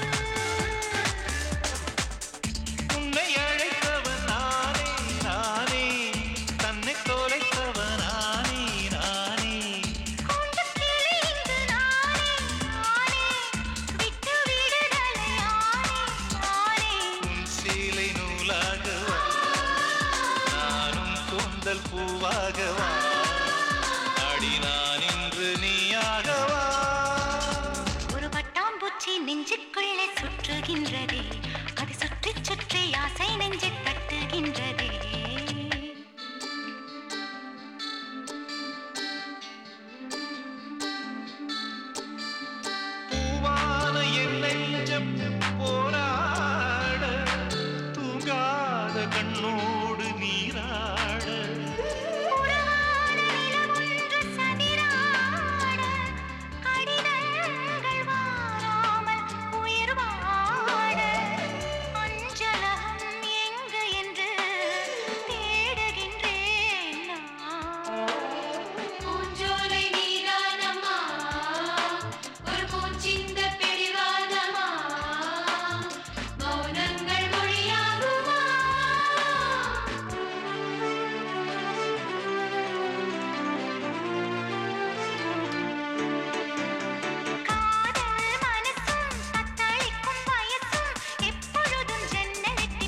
உன்னை அழைத்தவன் நானே நானே தன்னை தொலைத்தவன் நானே நானே கூண்டுக் கிளி இங்கு நானே நானே விட்டு விடுதலை நானே நானே உன் சீலை நூலாகவா நானும் கூந்தல் பூவாகவா அடி நான் இன்று நீயாகவா ஒரு பட்டாம்பூச்சி நெஞ்சுக்குள்ளே சுற்றுகின்றதே அது சுற்றி சுற்றி ஆசை நெஞ்சை தட்டுகின்றதே பூவான என் நெஞ்சம் போராட தூங்காத கண்ணோடு நீராட உறவான நிலவொன்று சதிராட கடிதங்கள் வாராமல் உயிர் வாட அஞ்சலகம் எங்கு என்று தேடுகின்றேன் நான். பூஞ்சோலை நீதானம்மா ஒரு பூச்சிந்த பிடிவாதமா மௌனங்கள் மொழியாகுமா காதல் மனசும் தத்தளிக்கும் வயசும் எப்பொழுதும் ஜன்னலெட்டி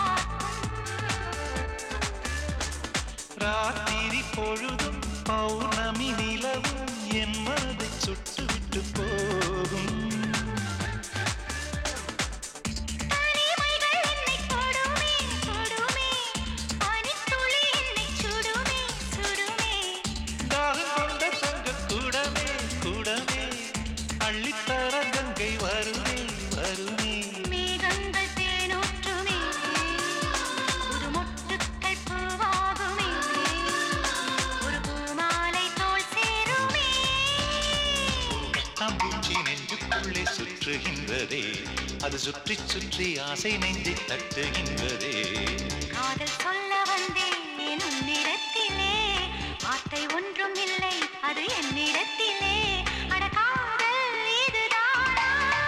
ராத்திரி பொழுதும் பௌர்ணமி நிலவும் என் மனதை சுட்டுவிட்டு போகும் தனிமைகள் என்னை தொடுமே தொடுமே பனித்துளி என்னை சுடுமே சுடுமே தாகம் கொண்ட தங்க குடமே குடமே அள்ளித்தர கங்கை வருமே வருமே மேகங்கள் தேனூற்றுமே புது மொட்டுக்கள் பூவாகுமே ஒரு பூமாலை தோல் சேருமே பட்டாம்பூச்சி நெஞ்சுக்குள்ளே சுற்றுகின்றதே அது சுற்றி சுற்றி ஆசை நெஞ்சை தட்டுகின்றதே காதல் சொல்ல வந்தேன் உன்னிடத்திலே வார்த்தை ஒன்றும் இல்லை அது என்னிடத்திலே அட காதல் இதுதானா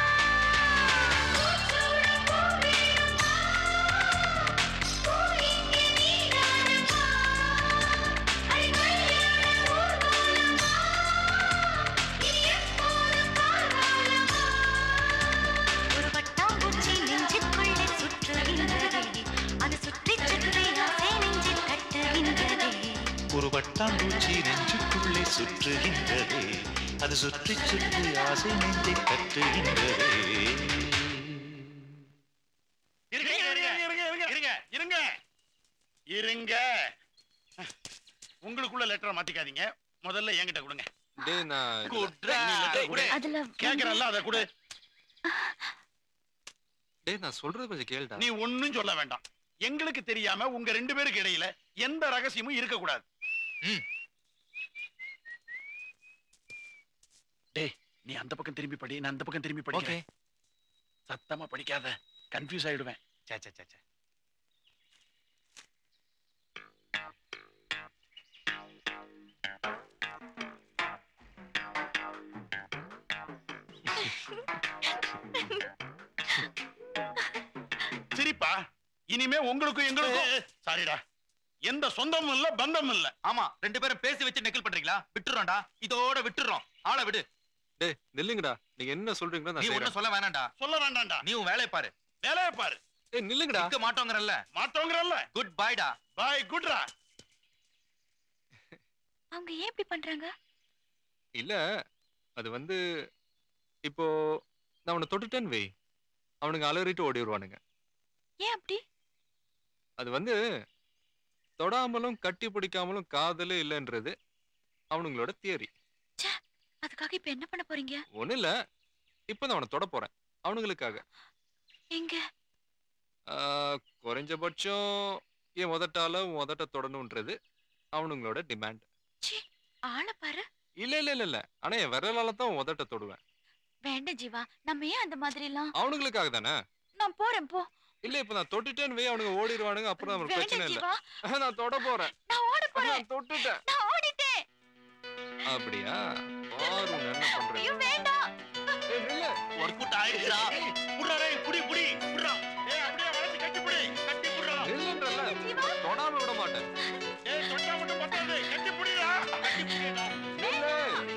பூச்சூடும் பூவேணுமா? பூ இங்கே நீதானம்மா? அடி கல்யாண ஊர்வலமா? இனி எப்போதும் கால்வாரமா? ஒரு பட்டாம்பூச்சி நெஞ்சுக்குள்ளே சுற்றுகின்றதே அது சுற்றி சுற்றி ஆசை நெஞ்சில் கட்டுகின்றதே ஒரு பட்டாம்பூச்சி நெஞ்சுக்குள்ளே சுற்றுகின்றதே அது சுற்றி சுற்றி ஆசை நெஞ்சை தட்டுகின்றதே இருங்க இருங்க இருங்க இருங்க இருங்க இருங்க இருங்க உங்களுக்குள்ள லெட்டரை மாத்திக்காதீங்க முதல்ல என்கிட்ட கொடுங்க டேய் நான் குட்ரா, நீ letter கொடு. அதுல கேக்குறல்ல அதை கொடு டேய் நான் சொல்றது கொஞ்சம் கேளுடா நீ ஒண்ணும் சொல்ல வேண்டாம் எங்களுக்கு தெரியாம உங்க ரெண்டு பேருக்கு இடையில எந்த ரகசியமும் இருக்க கூடாது டேய் நீ அந்த பக்கம் திரும்பி படி நான் அந்த பக்கம் திரும்பி படிக்கிறேன் சத்தமா படிக்காத கன்ஃபியூஸ் ஆயிடுவேன் சே சே சே சே சிரிப்பா இனிமே உங்களுக்கும் எங்களுக்கும் சாரிடா எந்த சொந்தமும் இல்ல பந்தமும் இல்ல ஆமா ரெண்டு பேரும் பேசி வச்சு நெக்கில் பண்றீங்களா விட்டுறோம்டா இதோட விட்டுறோம் ஆளை விடு டேய் நில்லுங்கடா நீங்க என்ன சொல்றீங்களோ நான் நீ ஒண்ணும் செய்றேன் சொல்ல வேணாம்டா சொல்ல வேண்டாம்டா நீ உன் வேலையை பாரு வேலையை பாரு ஏய் நில்லுங்கடா நிக்க மாட்டோங்கறல்ல மாட்டோங்கறல்ல குட் பைடா பாய் குட்ரா அவங்க ஏன் இப்படி பண்றாங்க இல்ல அது வந்து இப்போ நான் அவனை தொட்டுட்டேன்னு வை அவனுங்க அலறிட்டு ஓடி வருவானுங்க ஏன் அப்படி அது வந்து தொடாமலும் கட்டி பிடிக்காமலும் காதலே இல்லைன்றது அவனுங்களோட தியரி அதுக்காக இப்ப என்ன பண்ண போறீங்க ஒன்றும் இல்லை இப்போ நான் அவனை தொட போறேன் அவனுங்களுக்காக எங்க ஆஹ், குறைஞ்சபட்சம் என் உதட்டால உன் உதட்ட தொடணுன்றது அவனுங்களோட டிமாண்ட் ஆளை பாரு இல்ல இல்ல இல்ல இல்ல ஆனா என் விரலால தான் உன் உதட்ட தொடுவேன் வேண்டாம் ஜீவா நம்ம ஏன் அந்த மாதிரி எல்லாம் அவனுங்களுக்காக தானே நான் போறேன் போ இல்ல இப்ப நான் தொட்டுட்டேன்னு வை அவனுங்க ஓடிடுவானுங்க அப்புறம் நமக்கு பிரச்சனை வேண்டாம் இல்ல ஜீவா நான் தொட போறேன் நான் ஓட போறேன் நான் தொட்டுட்டேன் நான் ஓடிட்டேன் அப்படியா பாரு உன்னை என்ன பண்றேன் ஐயோ வேண்டாம் ஏய், நில்லு. ஒர்க் அவுட் ஆயிடுச்சா புடுறா டேய் புடி புடி புடுறா ஏய் அப்படியே வளைச்சு கட்டி புடி கட்டி புடுறா நில்லுன்றல தொடாம விட மாட்டேன் ஏய் தொட்டா மட்டும் பத்தாது கட்டி புடிடா கட்டி புடிடா நில்லு.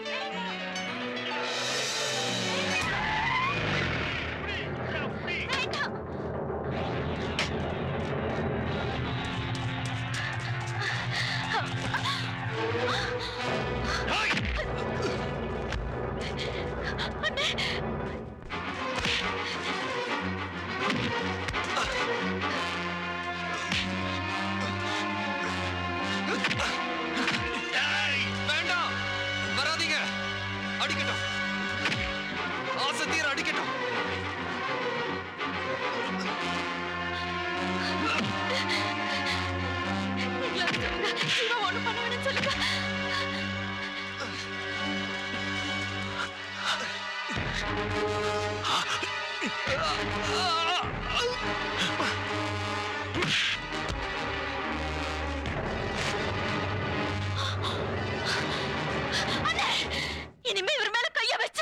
வேண்டாம் வராதீங்க அடிக்கட்டும் ஆசை தீர அடிக்கட்டும் ஜீவா ஒண்ணும் பண்ண வேணாம்னு சொல்லுங்க அண்ணே, இனிமே இவர் மேல கைய வச்ச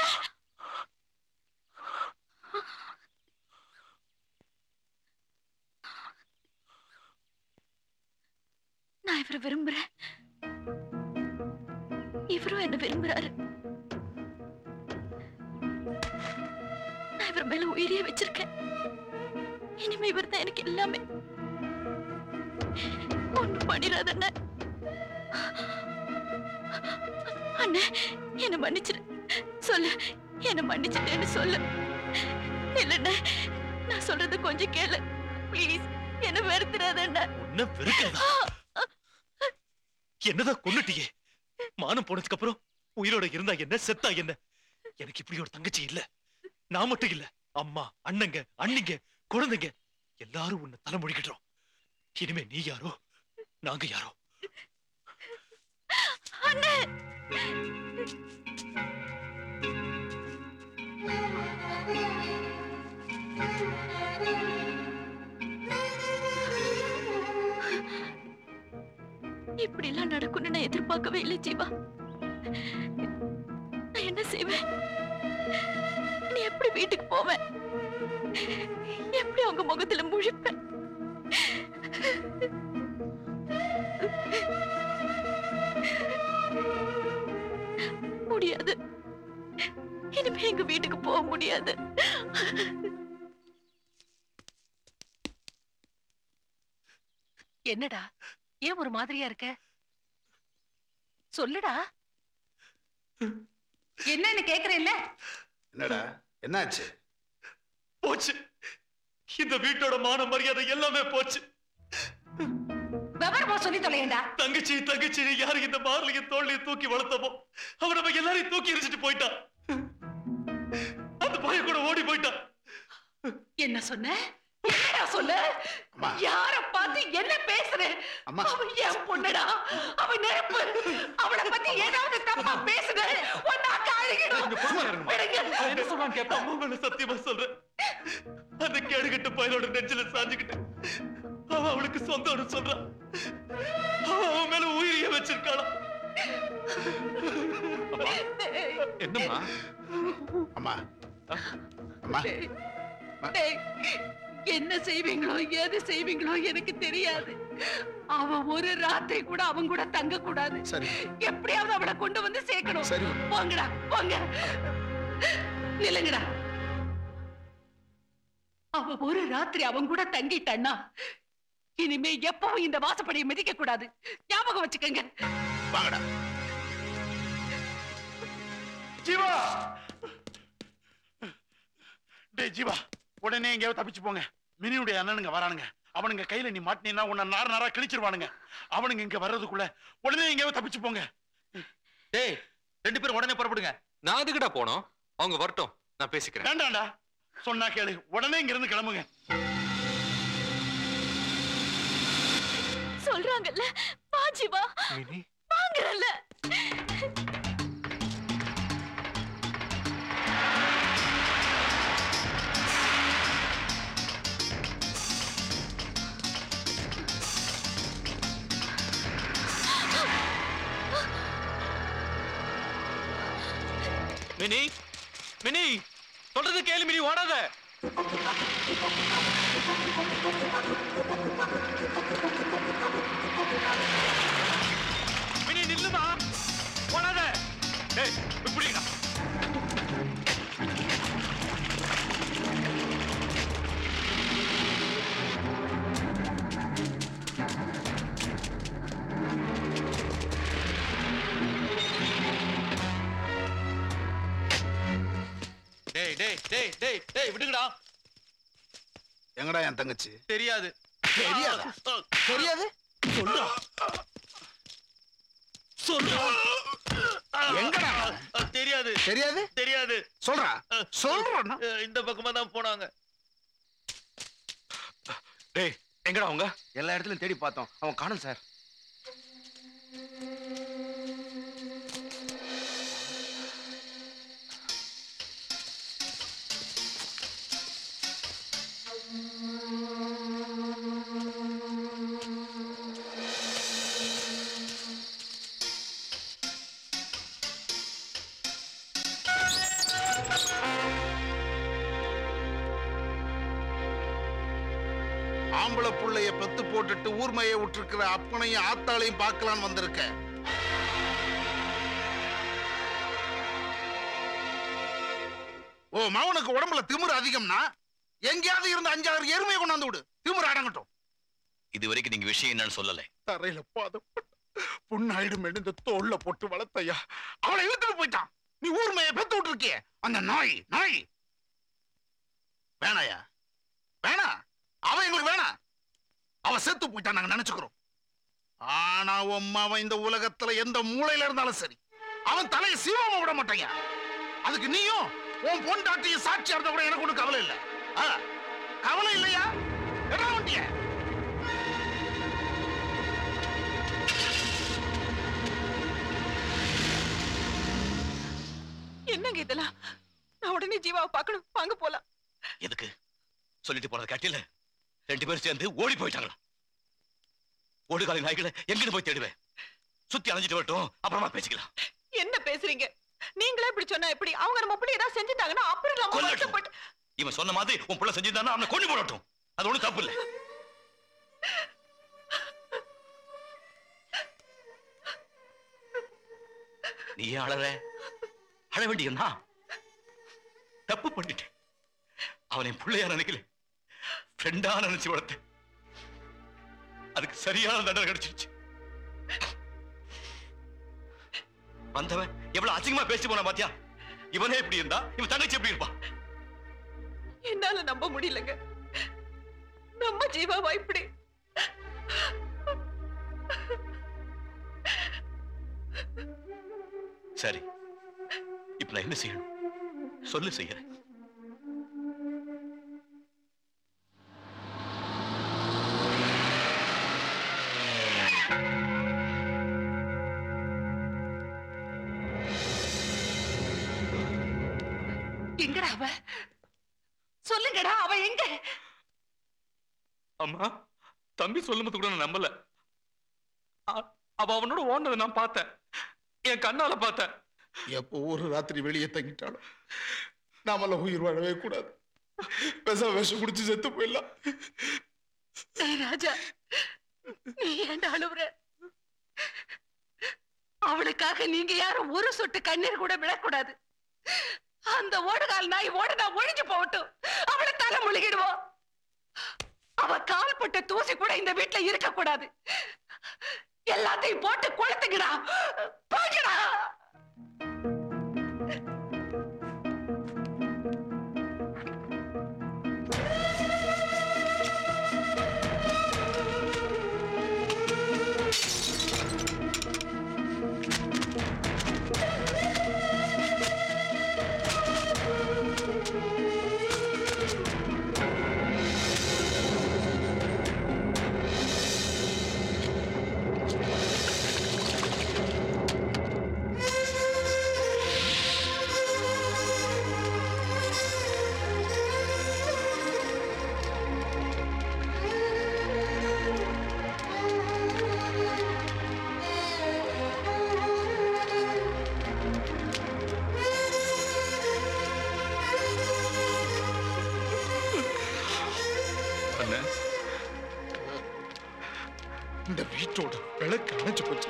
நான் இவரை விரும்புறேன் இவரும் என்ன விரும்புறாரு நான் இவர் மேல உயிரியே வச்சிருக்கேன் இனிமே இவர் தான் எனக்கு எல்லாமே ஒண்ணும் பண்ணிடாத அண்ணே அண்ணே என்ன மன்னிச்சிரு சொல்லு என்ன மன்னிச்சிட்டேன்னு சொல்லு இல்லண்ணே நான் சொல்றது கொஞ்சம் கேளு ப்ளீஸ் என்ன வெறுத்துறாத அண்ணே என்ன வெறுக்கிறதா என்னதான் கொன்னுட்டியே மானம் போனதுக்கு அப்புறம் உயிரோட இருந்தா என்ன செத்தா என்ன எனக்கு இப்படி ஒரு தங்கச்சி இல்ல நான் மட்டும் இல்ல அம்மா அண்ணங்க அண்ணிங்க குழந்தைங்க எல்லாரும் உன்னை தலைமொழிக்கிட்டோம் இனிமே நீ யாரோ நாங்க யாரோ அண்ணே இப்படி எல்லாம் நடக்கும்னு நான் எதிர்பார்க்கவே இல்லை ஜீவா நான் என்ன செய்வேன் நீ எப்படி வீட்டுக்கு போவேன் எப்படி அவங்க முகத்துல முழிப்பேன் முடியாது இனிமே எங்க வீட்டுக்கு போக முடியாது என்னடா ஏன் ஒரு மாதிரியா இருக்க சொல்லுடா என்னன்னு கேக்குறேன்ல என்னடா என்னாச்சு போச்சு இந்த வீட்டோட மான மரியாதை எல்லாமே போச்சு விவரமா சொல்லி தொலையண்டா தங்கச்சி தங்கச்சி யாரு இந்த மார்லையும் தோல்லையும் தூக்கி வளர்த்தமோ அவன் நம்ம எல்லாரையும் தூக்கி எரிச்சிட்டு போயிட்டான் அந்த பையன் கூட ஓடி போயிட்டான் என்ன சொன்ன என்னடா சொல்லு யார பார்த்து என்ன பேசுற அம்மா. அவ என் பொண்ணுடா அவ நெருப்பு அவளை பத்தி ஏதாவது தப்பா பேசுன உன்னை அக்கா அழுகிடும் விடுங்க. என்ன சொல்றான் கேப்பா அம்மா மேல சத்தியமா சொல்றேன் அந்த கேடுகட்ட பயலோட நெஞ்சில சாஞ்சுக்கிட்டு அவ அவளுக்கு சொந்தம்னு சொல்றான் அவ அவன் மேல உயிரிய வச்சிருக்காளா என்னம்மா அம்மா அம்மா டேய், என்ன செய்வீங்களோ ஏது செய்வீங்களோ எனக்கு தெரியாது அவ ஒரு ராத்திரி கூட அவன் கூட தங்க கூடாது சரி எப்படியாவது அவளை கொண்டு வந்து சேர்க்கணும் சரி. போங்கடா போங்க நில்லுங்கடா அவ ஒரு ராத்திரி அவன் கூட தங்கிட்டான்னா இனிமே எப்பவும் இந்த வாசப்படியை மிதிக்க கூடாது ஞாபகம் வச்சுக்கங்க வாங்கடா ஜீவா டேய் ஜீவா உடனே எங்கேயாவது தப்பிச்சு போங்க மினியுடைய அண்ணனுங்க வரானுங்க அவனுங்க கையில நீ மாட்டினா உன்னை நார நாரா கிழிச்சிருவானுங்க அவனுங்க இங்க வர்றதுக்குள்ள உடனே எங்கேயாவது தப்பிச்சு போங்க டேய் ரெண்டு பேரும் உடனே புறப்படுங்க நான் எதுக்குடா போனோம் அவங்க வரட்டும் நான் பேசிக்கிறேன் வேண்டாம்டா சொன்னா கேளு உடனே இங்க இருந்து கிளம்புங்க சொல்றாங்கல்ல வா ஜீவா மினி வாங்கறல்ல மினி மினி சொல்றது கேளு மினி ஓடாத மினி நில்லுமா ஓடாத டேய் இப்படிடா டேய் டேய் டேய் டேய் டேய் விடுங்கடா எங்கடா என் தங்கச்சி தெரியாது தெரியாதா? தெரியாது சொல்றா சொல்றா எங்கடா தெரியாது தெரியாது தெரியாது சொல்றா சொல்றா இந்த பக்கமா தான் போனாங்க டேய் எங்கடா அவங்க எல்லா இடத்துலயும் தேடி பார்த்தோம் அவன் காணும் சார் ஆம்பளை புள்ளைய பெத்து போட்டுட்டு ஊர்மையை விட்டுருக்கிற அப்பனையும் ஆத்தாளையும் பார்க்கலான்னு வந்திருக்க ஓ மவனுக்கு உடம்புல திமிரு அதிகம்னா எங்கேயாவது இருந்து அஞ்சாறு எருமையை கொண்டாந்து விடு திமிரு அடங்கட்டும் இது வரைக்கும் நீங்க விஷயம் என்னன்னு சொல்லல தரையில பாதம் புண்ணாயிடும் இந்த தோல்ல போட்டு வளர்த்தையா அவளை இழுத்துட்டு போயிட்டான் நீ ஊர்மையை பெத்து விட்டுருக்கிய அந்த நாய் நாய் வேணாயா வேணா அவன் எங்களுக்கு வேணாம் அவ செத்து போயிட்டான் நாங்க நினைச்சுக்கிறோம் ஆனா உன் அவன் இந்த உலகத்துல எந்த மூலையில இருந்தாலும் சரி அவன் தலையை சீவாம விட மாட்டாங்க அதுக்கு நீயும் உன் பொண்டாட்டியும் சாட்சியா இருந்தா கூட எனக்கு ஒண்ணும் கவலை இல்ல ஆ, கவலை இல்லையா என்ன வண்டிய என்னங்க இதெல்லாம் நான் உடனே ஜீவாவை பார்க்கணும் வாங்க போலாம் எதுக்கு சொல்லிட்டு போனது காட்டில ரெண்டு பேரும் சேர்ந்து ஓடி போயிட்டாங்களா ஓடுகாலி நாய்களை எங்கன்னு போய் தேடுவேன் சுத்தி அலைஞ்சிட்டு வரட்டும் அப்புறமா பேசிக்கலாம் என்ன பேசுறீங்க நீங்களே இப்படி சொன்னா எப்படி அவங்க நம்ம பிள்ளை ஏதாவது செஞ்சுட்டாங்கன்னா அப்புறம் நம்ம கொல்லட்டும். வருத்தப்பட்டு இவன் சொன்ன மாதிரி உன் புள்ள செஞ்சிருந்தானா அவனை கொண்டு போடட்டும் அது ஒண்ணும் தப்பு இல்லை நீ ஏன் அழற அழ வேண்டியன்னா தப்பு பண்ணிட்டேன் அவன் என் பிள்ளையா நினைக்கல ஃப்ரெண்டா நினைச்சு வளர்த்தேன் அதுக்கு சரியான தண்டனை கிடைச்சிருச்சு வந்தவன் எவ்வளவு அசிங்கமா பேசி போன பாத்தியா இவனே எப்படி இருந்தா இவன் தங்கச்சி எப்படி இருப்பான் என்னால நம்ப முடியலங்க நம்ம ஜீவாவா இப்படி சரி இப்ப நான் என்ன செய்யணும் சொல்லு செய்யறேன் எங்கடா அவ சொல்லுங்கடா அவ எங்க அம்மா தம்பி சொல்லும்போது கூட நான் நம்பல அ- அவ அவனோட ஓடுனதை நான் பார்த்தேன் என் கண்ணால பார்த்தேன் எப்போ ஒரு ராத்திரி வெளியே தங்கிட்டாலும் நாமெல்லாம் உயிர் வாழவே கூடாது விஷ விஷம் குடிச்சு செத்து போயிடலாம் டேய் ராஜா நீ ஏன்டா அழுவுற அவளுக்காக நீங்க யாரும் ஒரு சொட்டு கண்ணீர் கூட விழக்கூடாது அந்த ஓடுகால் நாய் ஓடுனா ஒழிஞ்சு போகட்டும் அவளை தலை முழுகிடுவோம் அவ கால் பட்ட தூசி கூட இந்த வீட்டுல இருக்க கூடாது எல்லாத்தையும் போட்டு கொளுத்துங்கடா போங்கடா அண்ணே இந்த வீட்டோட விளக்கு அணைஞ்சு போச்சு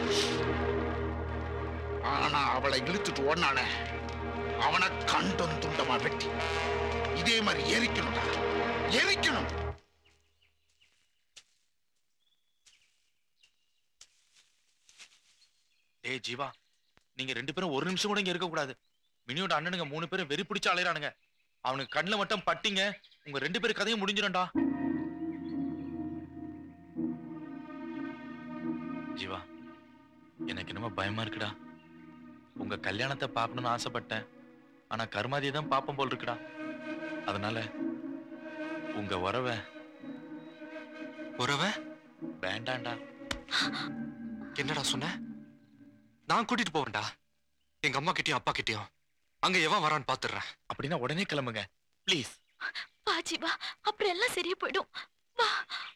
ஆனா அவளை இழுத்துட்டு ஓடினானே அவனை கண்டம் துண்டமா வெட்டி இதே மாதிரி எரிக்கணும்டா எரிக்கணும் டேய் ஜீவா நீங்க ரெண்டு பேரும் ஒரு நிமிஷம் கூட இங்க இருக்க கூடாது மினியோட அண்ணனுங்க மூணு பேரும் வெறி பிடிச்சு அலையறானுங்க அவனுக்கு கண்ணுல மட்டும் பட்டிங்க உங்க ரெண்டு பேரும் கதையும் முடிஞ்சிடும்டா ஜீவா எனக்கு என்னமோ பயமா இருக்குடா உங்க கல்யாணத்தை பார்க்கணும்னு ஆசைப்பட்டேன் ஆனா கருமாதியை தான் பார்ப்போம் போல் இருக்குடா அதனால உங்க உறவை உறவை வேண்டாம்டா என்னடா சொன்ன நான் கூட்டிட்டு போவேன்டா எங்க அம்மா கிட்டயும் அப்பா கிட்டயும் அங்க எவன் வரான்னு பாத்துடுறேன் அப்படின்னா உடனே கிளம்புங்க ப்ளீஸ் வா ஜீவா அப்புறம் எல்லாம் சரியா போயிடும் வா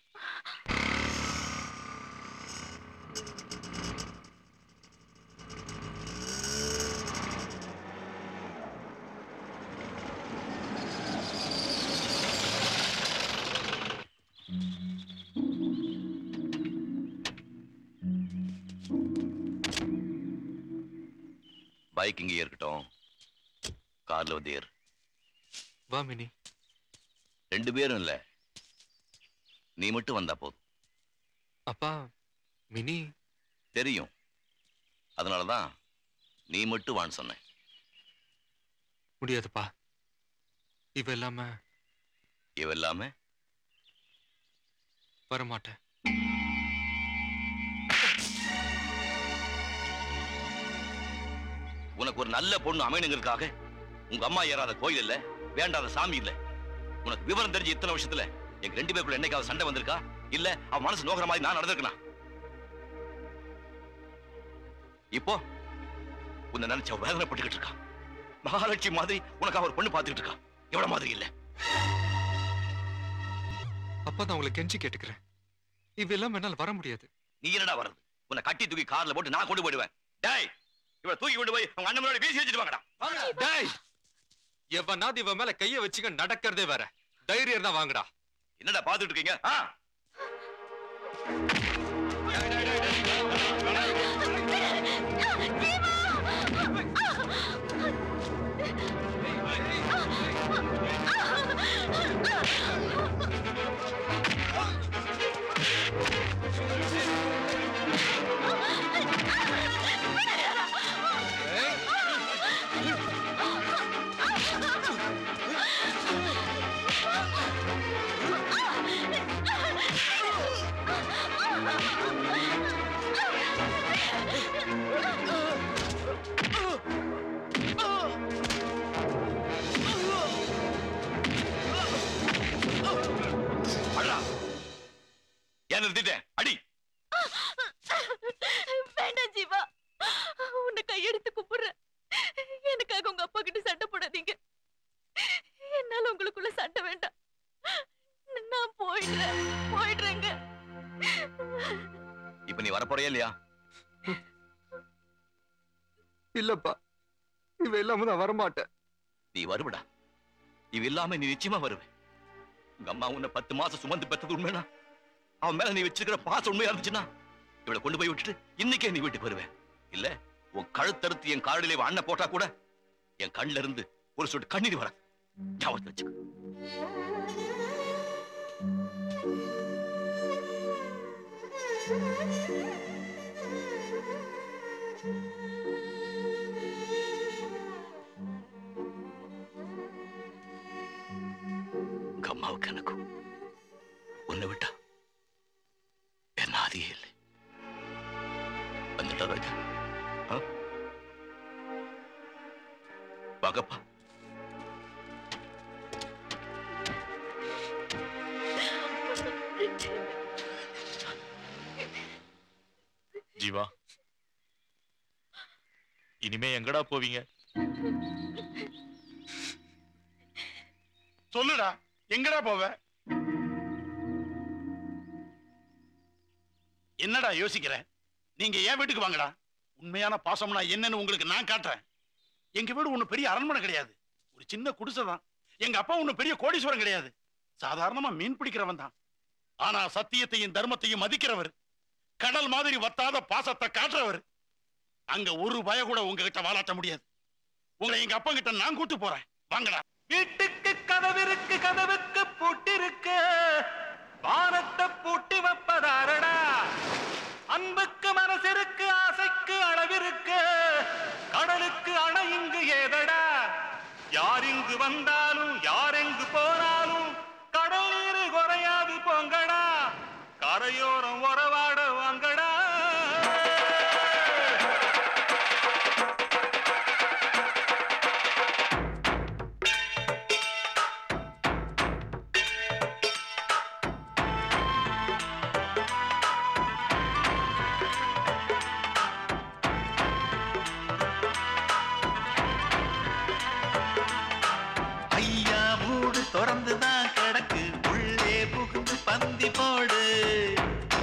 பைக் இங்கே இருக்கட்டும் கார்ல வந்து ஏறு வா மினி ரெண்டு பேரும் இல்ல நீ மட்டும் வந்தா போதும் அப்பா மினி தெரியும் அதனாலதான் நீ மட்டும் வான்னு சொன்னேன் முடியாதுப்பா இவ இல்லாம இவ இல்லாம வரமாட்டேன் உனக்கு ஒரு நல்ல பொண்ணு அமையணுங்கிறதுக்காக உங்க அம்மா ஏறாத கோயில் இல்ல வேண்டாத சாமி இல்ல உனக்கு விவரம் தெரிஞ்சு இத்தனை வருஷத்துல எங்க ரெண்டு பேருக்குள்ள என்னைக்காவது சண்டை வந்திருக்கா இல்ல அவன் மனசு நோக்கிற மாதிரி நான் நடந்திருக்கனா இப்போ உன்னை நினைச்ச அவ வேதனைப்பட்டுக்கிட்டு இருக்கா மகாலட்சுமி மாதிரி உனக்கு அவர் பொண்ணு பார்த்துக்கிட்டு இருக்கா எவ்வளவு மாதிரி இல்ல அப்பா நான் உங்களை கெஞ்சி கேட்டுக்கிறேன் இவ இல்லாம என்னால வர முடியாது நீ என்னடா வர்றது உன்னை கட்டி தூக்கி கார்ல போட்டு நான் கொண்டு போயிடுவேன் டேய் இவளை தூக்கி கொண்டு போய் அவங்க அண்ணன் முன்னாடி வீசி வச்சுட்டு வாங்கடா டேய் எவனாவது இவன் மேல கைய வச்சுக்க நடக்கிறதே வேற தைரியம் தான் வாங்கடா என்னடா பாத்துட்டு இருக்கீங்க ஆ? அடடா. ஏன் நிறுத்திட்டேன் அடி வேண்டாம் ஜீவா உன்னை கையெடுத்து கும்பிடுறேன் எனக்காக உங்க அப்பா கிட்ட சண்டை போடாதீங்க போயிடுறேங்க இப்ப நீ வரப்போறியா இல்லையா இல்லப்பா இவ இல்லாம நான் வரமாட்டேன் நீ வருவடா இவ இல்லாம நீ நிச்சயமா வருவ உங்க அம்மா உன்னை பத்து மாசம் சுமந்து பெத்தது உண்மைனா அவன் மேல நீ வச்சிருக்கிற பாசம் உண்மையா இருந்துச்சுன்னா இவளை கொண்டு போய் விட்டுட்டு இன்னைக்கே நீ வீட்டுக்கு வருவேன் இல்ல உன் கழுத்தறுத்து என் காரடியில இவன் அண்ணன் போட்டா கூட என் கண்ணுல இருந்து ஒரு சொட்டு கண்ணீர் வர ஞாபகத்தை வச்சுக்க உங்க அம்மாவுக்கு எனக்கும் உன்னை விட்டா என்ன ஆதியே இல்லை வந்துட்டா ராஜா ஆ? வாங்கப்பா ஜீவா இனிமே எங்கடா போவீங்க சொல்லுடா எங்கடா போவ என்னடா யோசிக்கிற நீங்க ஏன் வீட்டுக்கு வாங்கடா உண்மையான பாசம்னா என்னன்னு உங்களுக்கு நான் காட்டுறேன் எங்க வீடு ஒண்ணு பெரிய அரண்மனை கிடையாது ஒரு சின்ன குடிசை தான் எங்க அப்பா ஒண்ணு பெரிய கோடீஸ்வரன் கிடையாது சாதாரணமா மீன் பிடிக்கிறவன் தான் ஆனா சத்தியத்தையும் தர்மத்தையும் மதிக்கிறவர் கடல் மாதிரி வத்தாத பாசத்தை காட்டுறவர் அங்க ஒரு பய கூட உங்ககிட்ட வாலாட்ட முடியாது உங்களை எங்க அப்பா கிட்ட நான் கூட்டு போறேன் வாங்கடா வீட்டுக்கு கதவிருக்கு கதவுக்கு பூட்டிருக்கு வானத்தை பூட்டி வைப்பதாரடா அன்புக்கு மனசிற்கு ஆசைக்கு அளவிருக்கு கடலுக்கு அணை இங்கு ஏதடா யார் இங்கு வந்தாலும் யார் எங்கு போனாலும் கடல் நீர் குறையாது போங்கடா கரையோரம் உறவாட வாங்கடா ஐயா மூடு திறந்துதான் கிடக்கு உள்ளே புகுந்து பந்தி போடு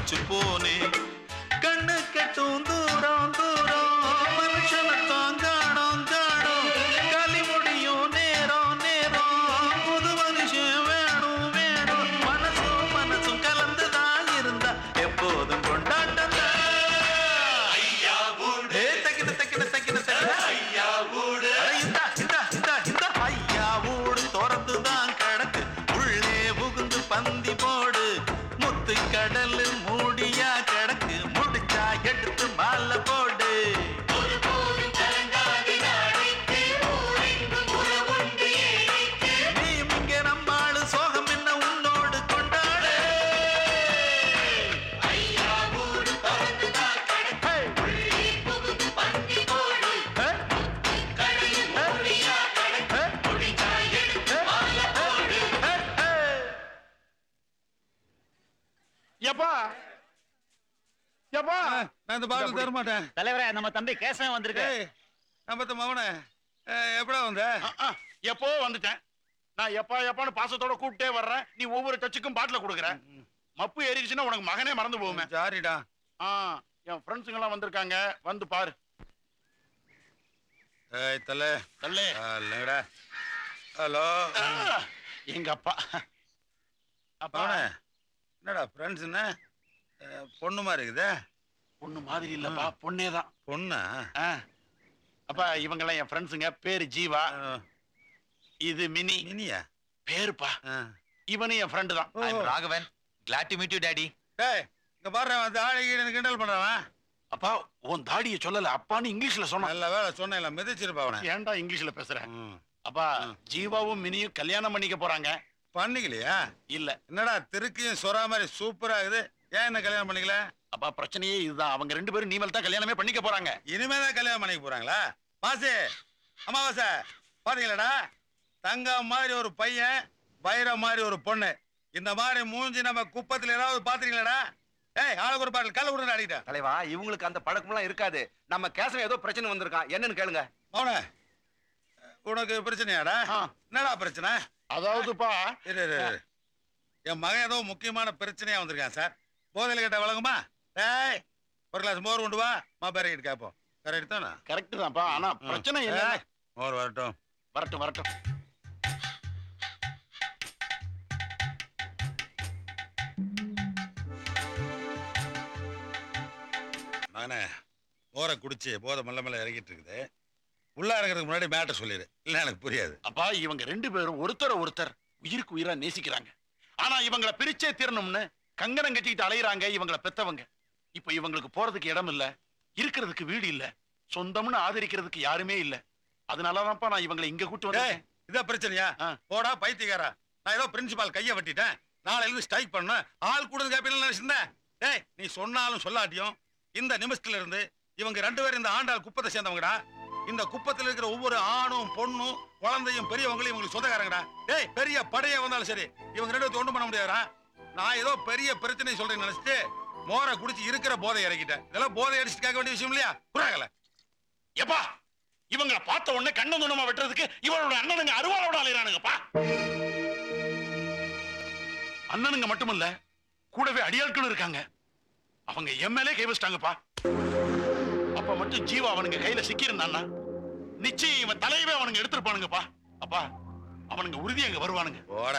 தவிச்சு போனேன் கண்ணு கட்டும் தூரம் தூரம் மனுஷனத்தான் காணோம் காணோம் களி முடியும் நேரம் நேரம் புது மனுஷன் வேணும் வேணும் மனசும் மனசும் கலந்துதான் இருந்தா எப்போதும் கொண்டாட்டம் ஐயா ஊடு தக்கின தக்கின தக்கின தக்கின ஐயா ஊடு இந்த இந்த இந்த இந்த ஐயா ஊடு திறந்து தான் கிடக்கு உள்ளே புகுந்து பந்தி போடு முத்து கடல் மூடியா கிடக்கு முடிச்சா எடுத்து மாலை போடு நீயும் இங்க நம்மாளு சோகம் என்ன உன்னோடு கொண்டாடு எப்பா எப்பா நான் இந்த பாட்டில் தர மாட்டேன் தலைவரே நம்ம தம்பி கேசவன் வந்திருக்கு நம்ம மவனே எப்படா வந்த எப்போ வந்துட்டேன் நான் எப்பா எப்பான்னு பாசத்தோட கூப்பிட்டே வர்றேன் நீ ஒவ்வொரு டச்சுக்கும் பாட்டில கொடுக்குற மப்பு ஏறிடுச்சுன்னா உனக்கு மகனே மறந்து போகுமே சாரிடா ஆ என் ஃப்ரெண்ட்ஸுங்க எல்லாம் வந்திருக்காங்க வந்து பாரு ஏய் தலை தல்லே இல்லைங்கடா ஹலோ எங்க அப்பா அப்பா என்னடா ஃப்ரெண்ட்ஸ் என்ன அஹ், பொண்ணு மாதிரி இருக்குதே பொண்ணு மாதிரி இல்லப்பா பொண்ணே தான் பொண்ணா அப்பா இவங்க எல்லாம் என் ஃப்ரெண்ட்ஸுங்க பேரு ஜீவா இது மினி மினியா பேருப்பா இவனு என் ஃப்ரெண்டு தான் Raghavan glad to meet you daddy டேய் இங்க பாரு அவன் தாடி கீழே கிண்டல் பண்றவன் அப்பா உன் தாடிய சொல்லல அப்பான்னு இங்கிலீஷ்ல சொன்ன நல்ல வேலை சொன்னேன் மிதிச்சிருப்பா அவனை ஏன்டா இங்கிலீஷ்ல பேசுற அப்பா ஜீவாவும் மினியும் கல்யாணம் பண்ணிக்க போறாங்க பண்ணிக்கலையா இல்ல என்னடா திருக்கியும் சொரா மாதிரி சூப்பரா இருக்குது ஏன் என்ன கல்யாணம் பண்ணிக்கல அப்பா பிரச்சனையே இதுதான் அவங்க ரெண்டு பேரும் நீமல் தான் கல்யாணமே பண்ணிக்க போறாங்க இனிமே தான் கல்யாணம் பண்ணிக்க போறாங்களா வாசி அமாவாசை பாத்தீங்களாடா தங்கம் மாதிரி ஒரு பையன் வைரம் மாதிரி ஒரு பொண்ணு இந்த மாதிரி மூஞ்சி நம்ம குப்பத்துல ஏதாவது பாத்துறீங்களாடா ஏய் ஆளுக்கு ஒரு பாட்டில் கல்ல விடுங்க அடிக்கிட்ட தலைவா இவங்களுக்கு அந்த பழக்கம்லாம் இருக்காது நம்ம கேசவன் ஏதோ பிரச்சனை வந்திருக்கான் என்னன்னு கேளுங்க அவன உனக்கு பிரச்சனையாடா என்னடா பிரச்சனை அதாவதுப்பா இரு இரு, இரு. என் மகன் ஏதோ முக்கியமான பிரச்சனையா வந்திருக்கான் சார் போதையில் கேட்ட வழங்குமா டேய் ஒரு கிளாஸ் மோர் கொண்டு வா மா பேரிக்கிட்டு கேட்போம் கரெக்ட் தானே கரெக்ட் தான்ப்பா ஆனா பிரச்சனை என்ன ஏய், மோர் வரட்டும் வரட்டும் வரட்டும் மகனே மோரை குடிச்சு போதை மெல்ல மெல்ல இறங்கிட்டு இருக்குது உள்ள இறங்குறதுக்கு முன்னாடி மேட்டர் சொல்லிடு இல்லை எனக்கு புரியாது அப்பா இவங்க ரெண்டு பேரும் ஒருத்தர ஒருத்தர் உயிருக்கு உயிரா நேசிக்கிறாங்க ஆனா இவங்கள பிரிச்சே தீரணும்னு கங்கணம் கட்டிக்கிட்டு அலையுறாங்க இவங்கள பெத்தவங்க இப்ப இவங்களுக்கு போறதுக்கு இடம் இல்ல இருக்கிறதுக்கு வீடு இல்ல சொந்தம்னு ஆதரிக்கிறதுக்கு யாருமே இல்ல அதனாலதான்ப்பா நான் இவங்களை இங்க கூட்டு டேய், வந்தேன் இதான் பிரச்சனையா போடா பைத்தியக்காரா நான் ஏதோ பிரின்சிபால் கையை வெட்டிட்டேன் நாளையில இருந்து ஸ்ட்ரைக் பண்ண ஆள் கூட கேப்பீங்கன்னு நினைச்சிருந்தேன் டேய் நீ சொன்னாலும் சொல்லாட்டியும் இந்த நிமிஷத்துல இருந்து இவங்க ரெண்டு பேரும் இந்த ஆண்டாள் குப்பத்தை சேர்ந்தவங்கடா இந்த குப்பத்துல இருக்கிற ஒவ்வொரு ஆணும் பொண்ணும் குழந்தையும் பெரியவங்களும் இவங்களுக்கு சொந்தக்காரங்கடா டேய் பெரிய படையே வந்தாலும் சரி இவங்க ரெண்டு பேரும் ஒண்ணும் பண்ண முடியாதுடா நான் ஏதோ பெரிய பிரச்சனை சொல்றேன்னு நினைச்சிட்டு மோரை குடிச்சு இருக்கிற போதை இறக்கிட்டேன் இதெல்லாம் போதை அடிச்சுட்டு கேட்க வேண்டிய விஷயம் இல்லையா புறாகல எப்பா இவங்கள பார்த்த உடனே கண்ணு துணமா வெட்டுறதுக்கு இவனோட அண்ணனுங்க அருவாளோட அலையிறானுங்கப்பா அண்ணனுங்க மட்டுமல்ல கூடவே அடியாட்களும் இருக்காங்க அவங்க எம்எல்ஏ கை வச்சிட்டாங்கப்பா அப்ப மட்டும் ஜீவா அவனுங்க கையில சிக்கி இருந்தான்னா நிச்சயம் இவன் தலையவே அவனுங்க எடுத்திருப்பானுங்கப்பா அப்பா அவனுங்க உறுதி அங்க வருவானுங்க போட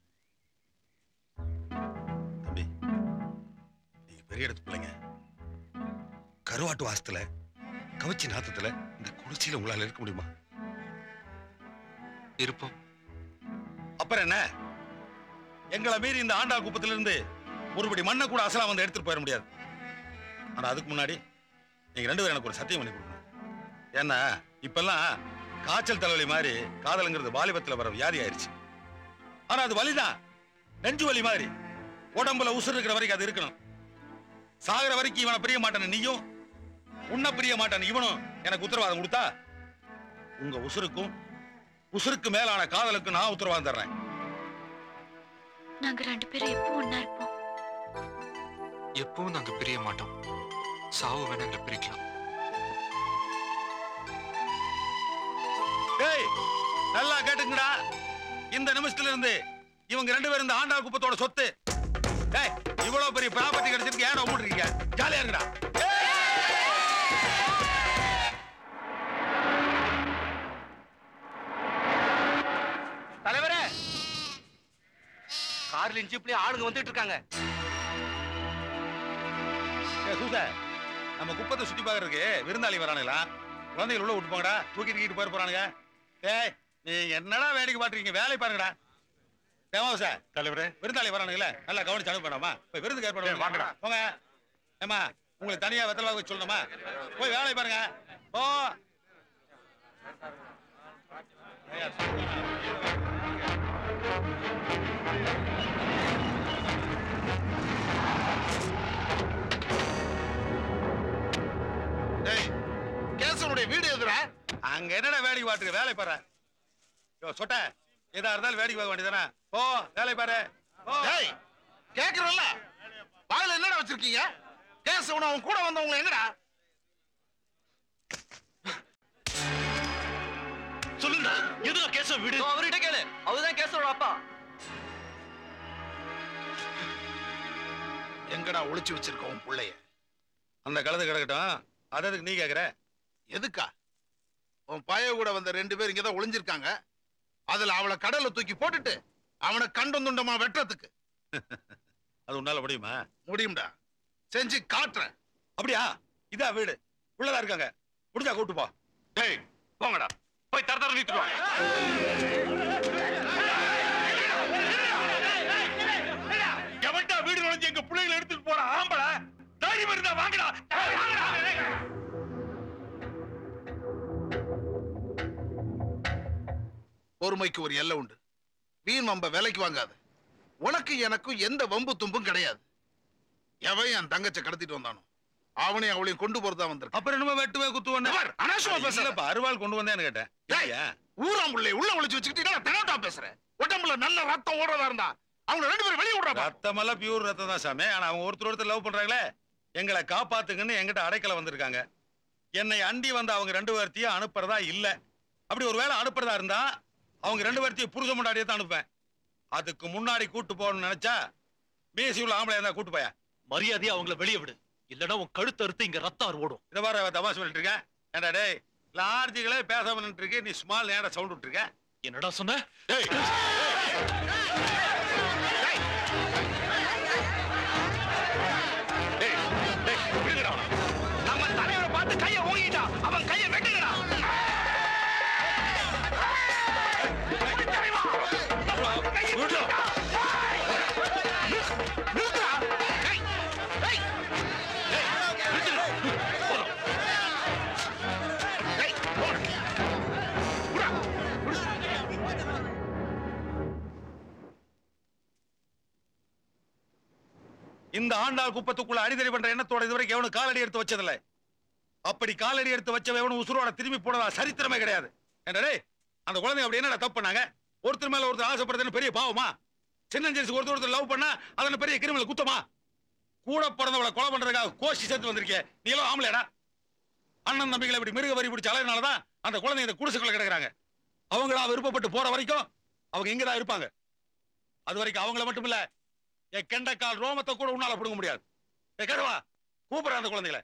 தம்பி நீங்க பெரிய இடத்து பிள்ளைங்க கருவாட்டு வாசத்துல கவச்சி நாத்தத்துல இந்த குடிசையில உங்களால இருக்க முடியுமா இருப்போம் அப்புறம் என்ன எங்களை மீறி இந்த ஆண்டா குப்பத்துல இருந்து ஒருபடி மண்ணை கூட அசலா வந்து எடுத்துட்டு போயிட முடியாது ஆனா அதுக்கு முன்னாடி நீங்க ரெண்டு பேரும் எனக்கு ஒரு சத்தியம் பண்ணி கொடுக்கணும் ஏன்னா இப்பெல்லாம் காய்ச்சல் தலைவலி மாதிரி காதலுங்கிறது வாலிபத்துல வர வியாதி ஆயிருச்சு ஆனா அது வலிதான் நெஞ்சு வலி மாதிரி உடம்புல உசுறு இருக்கிற வரைக்கும் அது இருக்கணும் சாகிற வரைக்கும் இவனை பிரிய மாட்டான நீயும் உன்னை பிரிய மாட்டான் இவனும் எனக்கு உத்தரவாதம் கொடுத்தா உங்க உசுருக்கும் உசுருக்கு மேலான காதலுக்கு நான் உத்தரவாதம் தர்றேன் நாங்க ரெண்டு பேரும் எப்போ ஒண்ணா இருப்போம் எப்பவும் நாங்க பிரிய மாட்டோம் சாவு வேணா எங்களை பிரிக்கலாம் டேய் நல்லா கேட்டுங்கடா இந்த நிமிஷத்துல இருந்து இவங்க ரெண்டு பேரும் இந்த ஆண்டா குப்பத்தோட சொத்து டேய் இவ்வளவு பெரிய ப்ராப்பர்ட்டி கிடைச்சிருக்கு ஏன் ரொம்ப இருக்கீங்க ஜாலியா இருக்குடா தலைவரே கார்லயும் ஜீப்லயும் ஆளுங்க வந்துட்டு இருக்காங்க ஏ சூச நம்ம குப்பத்தை சுத்தி பார்க்கறதுக்கு விருந்தாளி வரானுங்களா குழந்தைகள் உள்ள விட்டு போங்கடா தூக்கி தூக்கிட்டு போயிட போறானுங்க டேய் நீ என்னடா வேடிக்கை பாத்துறீங்க வேலை பாருங்கடா தேவாச தலைவரே விருந்தாளி வரானுங்களே நல்லா கவனிச்சு அனுப்படாமா போய் விருந்துக்கு ஏற்பாடு வாங்கடா போங்க ஏமா உங்களுக்கு தனியா வெத்தலை வாங்க சொல்லணுமா போய் வேலையை பாருங்க போ டேய் கேசவனுடைய வீடு எதுடா அங்க என்னடா வேடிக்கை பாத்துக்க வேலை பாரு யோ சொட்ட எதா இருந்தாலும் வேடிக்கை பார்க்க வேண்டியதானே போ வேலை பாரு போ டேய் கேக்குறல்ல வாயில என்னடா வச்சிருக்கீங்க கேசவன் அவன் கூட வந்தவங்க எங்கடா சொல்லுடா எதுடா கேசவ வீடு அவர்கிட்ட கேளு அவர்தான் கேசவோட அப்பா எங்கடா ஒளிச்சு வச்சிருக்க உன் புள்ளைய அந்த கலந்து கிடக்கட்டும் அது எதுக்கு நீ கேக்குற எதுக்கா உன் பைய கூட வந்த ரெண்டு பேர் இங்கதான் ஒளிஞ்சிருக்காங்க அதுல அவளை கடல்ல தூக்கி போட்டுட்டு அவனை கண்டம் துண்டமா வெட்டுறதுக்கு அது உன்னால முடியுமா முடியும்டா செஞ்சு காட்டுறேன் அப்படியா இதா வீடு உள்ளதா இருக்காங்க முடிஞ்சா கூட்டு போ டேய் போங்கடா போய் தர தர நிறுத்துறோம் எவன்டா வீடு நுழைஞ்சு எங்க பிள்ளைகளை எடுத்துட்டு போறான் ஆம்பளை தைரியம் இருந்தா வாங்கடா ஏய், வாங்கடா பொறுமைக்கு ஒரு எல்லை உண்டு வீண் வம்ப விலைக்கு வாங்காத உனக்கு எனக்கும் எந்த வம்பு தும்பும் கிடையாது எவன் என் தங்கச்ச கடத்திட்டு வந்தானோ அவனையும் அவளையும் கொண்டு போறதா வந்திருக்க அப்புறம் என்னமோ வெட்டுவே குத்துவன்னு பார், அனாவசியமா பேசுற. இல்லப்பா அருவாள் கொண்டு வந்தேன்னு கேட்டேன் இல்லையா? ஊராம் பிள்ளை உள்ள ஒளிச்சு வச்சுக்கிட்டு தெனாட்டா பேசுற உடம்புல நல்ல ரத்தம் ஓடுறதா இருந்தா அவங்க ரெண்டு பேரும் வெளியே விடுறா ரத்தமெல்லாம் பியூர் ரத்தம் தான் சாமி ஆனா அவங்க ஒருத்தர் ஒருத்தர் லவ் பண்றாங்களே எங்களை காப்பாத்துங்கன்னு எங்கிட்ட அடைக்கல வந்திருக்காங்க என்னை அண்டி வந்த அவங்க ரெண்டு பேர்த்தையும் அனுப்புறதா இல்ல அப்படி ஒரு வேளை அனுப்புறதா இருந்தா அவங்க ரெண்டு பேர்த்தையும் புருஷ முன்னாடியே தான் அனுப்பேன் அதுக்கு முன்னாடி கூட்டு போகணும்னு நினைச்சா மீசி உள்ள ஆம்பளை இருந்தா கூட்டு போயா மரியாதையா அவங்கள வெளியே விடு இல்லனா உன் கழுத்து அறுத்து இங்க ரத்தம் ஆறு ஓடும் இதை பாரு தமாஷ் பண்ணிட்டு இருக்கேன் ஏண்டா டேய் லார்ஜுகளே பேசாம நின்று இருக்கு நீ ஸ்மால் நேரம் சவுண்ட் விட்டுருக்க என்னடா சொன்ன டேய் நம்ம தலைவரை பார்த்து கையை ஓங்கிட்டான் அவன் கையை வெட்டுங்கடா இந்த ஆண்டாள் குப்பத்துக்குள்ள அடிதடி பண்ற எண்ணத்தோட இதுவரைக்கும் எவனும் காலடி எடுத்து வச்சதில்லை அப்படி காலடி எடுத்து வச்சவன் எவனும் உசுரோட திரும்பி போனதா சரித்திரமே கிடையாது என்னடே அந்த குழந்தைங்க அப்படி என்னடா தப்பு பண்ணாங்க ஒருத்தர் மேல ஒருத்தர் ஆசைப்படுறதுன்னு பெரிய பாவமா சின்னஞ்சரிசி ஒருத்தர் ஒருத்தர் லவ் பண்ணா அதன பெரிய கிரிமினல் குத்தமா கூட பிறந்தவளை கொலை பண்றதுக்காக கோஷி சேர்த்து வந்திருக்கே நீ எல்லாம் ஆம்பளைடா அண்ணன் தம்பிகளை இப்படி மிருக வரி பிடிச்ச அலையினாலதான் அந்த குழந்தைங்க இந்த குடிசைக்குள்ள கிடக்குறாங்க அவங்களா விருப்பப்பட்டு போற வரைக்கும் அவங்க இங்கதான் இருப்பாங்க அது வரைக்கும் அவங்கள மட்டும் இல்ல என் கெண்டக்கால் ரோமத்தை கூட உன்னால பிடுங்க முடியாது ஏ கருவா கூப்பிடுற அந்த குழந்தைகளை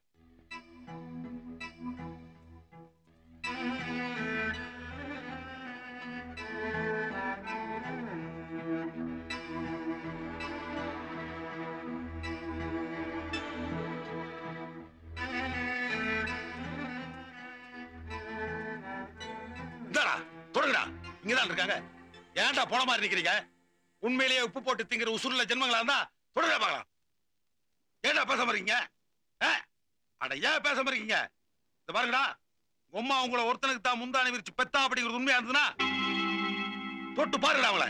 இந்தாடா தொடங்குடா இங்கதான் இருக்காங்க ஏன்டா போன மாதிரி நிக்கிறீங்க உண்மையிலேயே உப்பு போட்டு திங்கிற உசுருல ஜென்மங்களா இருந்தா தொடங்க பார்க்கலாம் ஏன்டா பேசாம இருக்கீங்க ஆ? அட ஏன் பேசாம இருக்கீங்க இந்த பாருங்கடா உங்க அம்மா உங்களை ஒருத்தனுக்கு தான் முந்தானி விரிச்சு பெத்தா அப்படிங்கிறது உண்மையா இருந்ததுன்னா தொட்டு பாருடா அவளை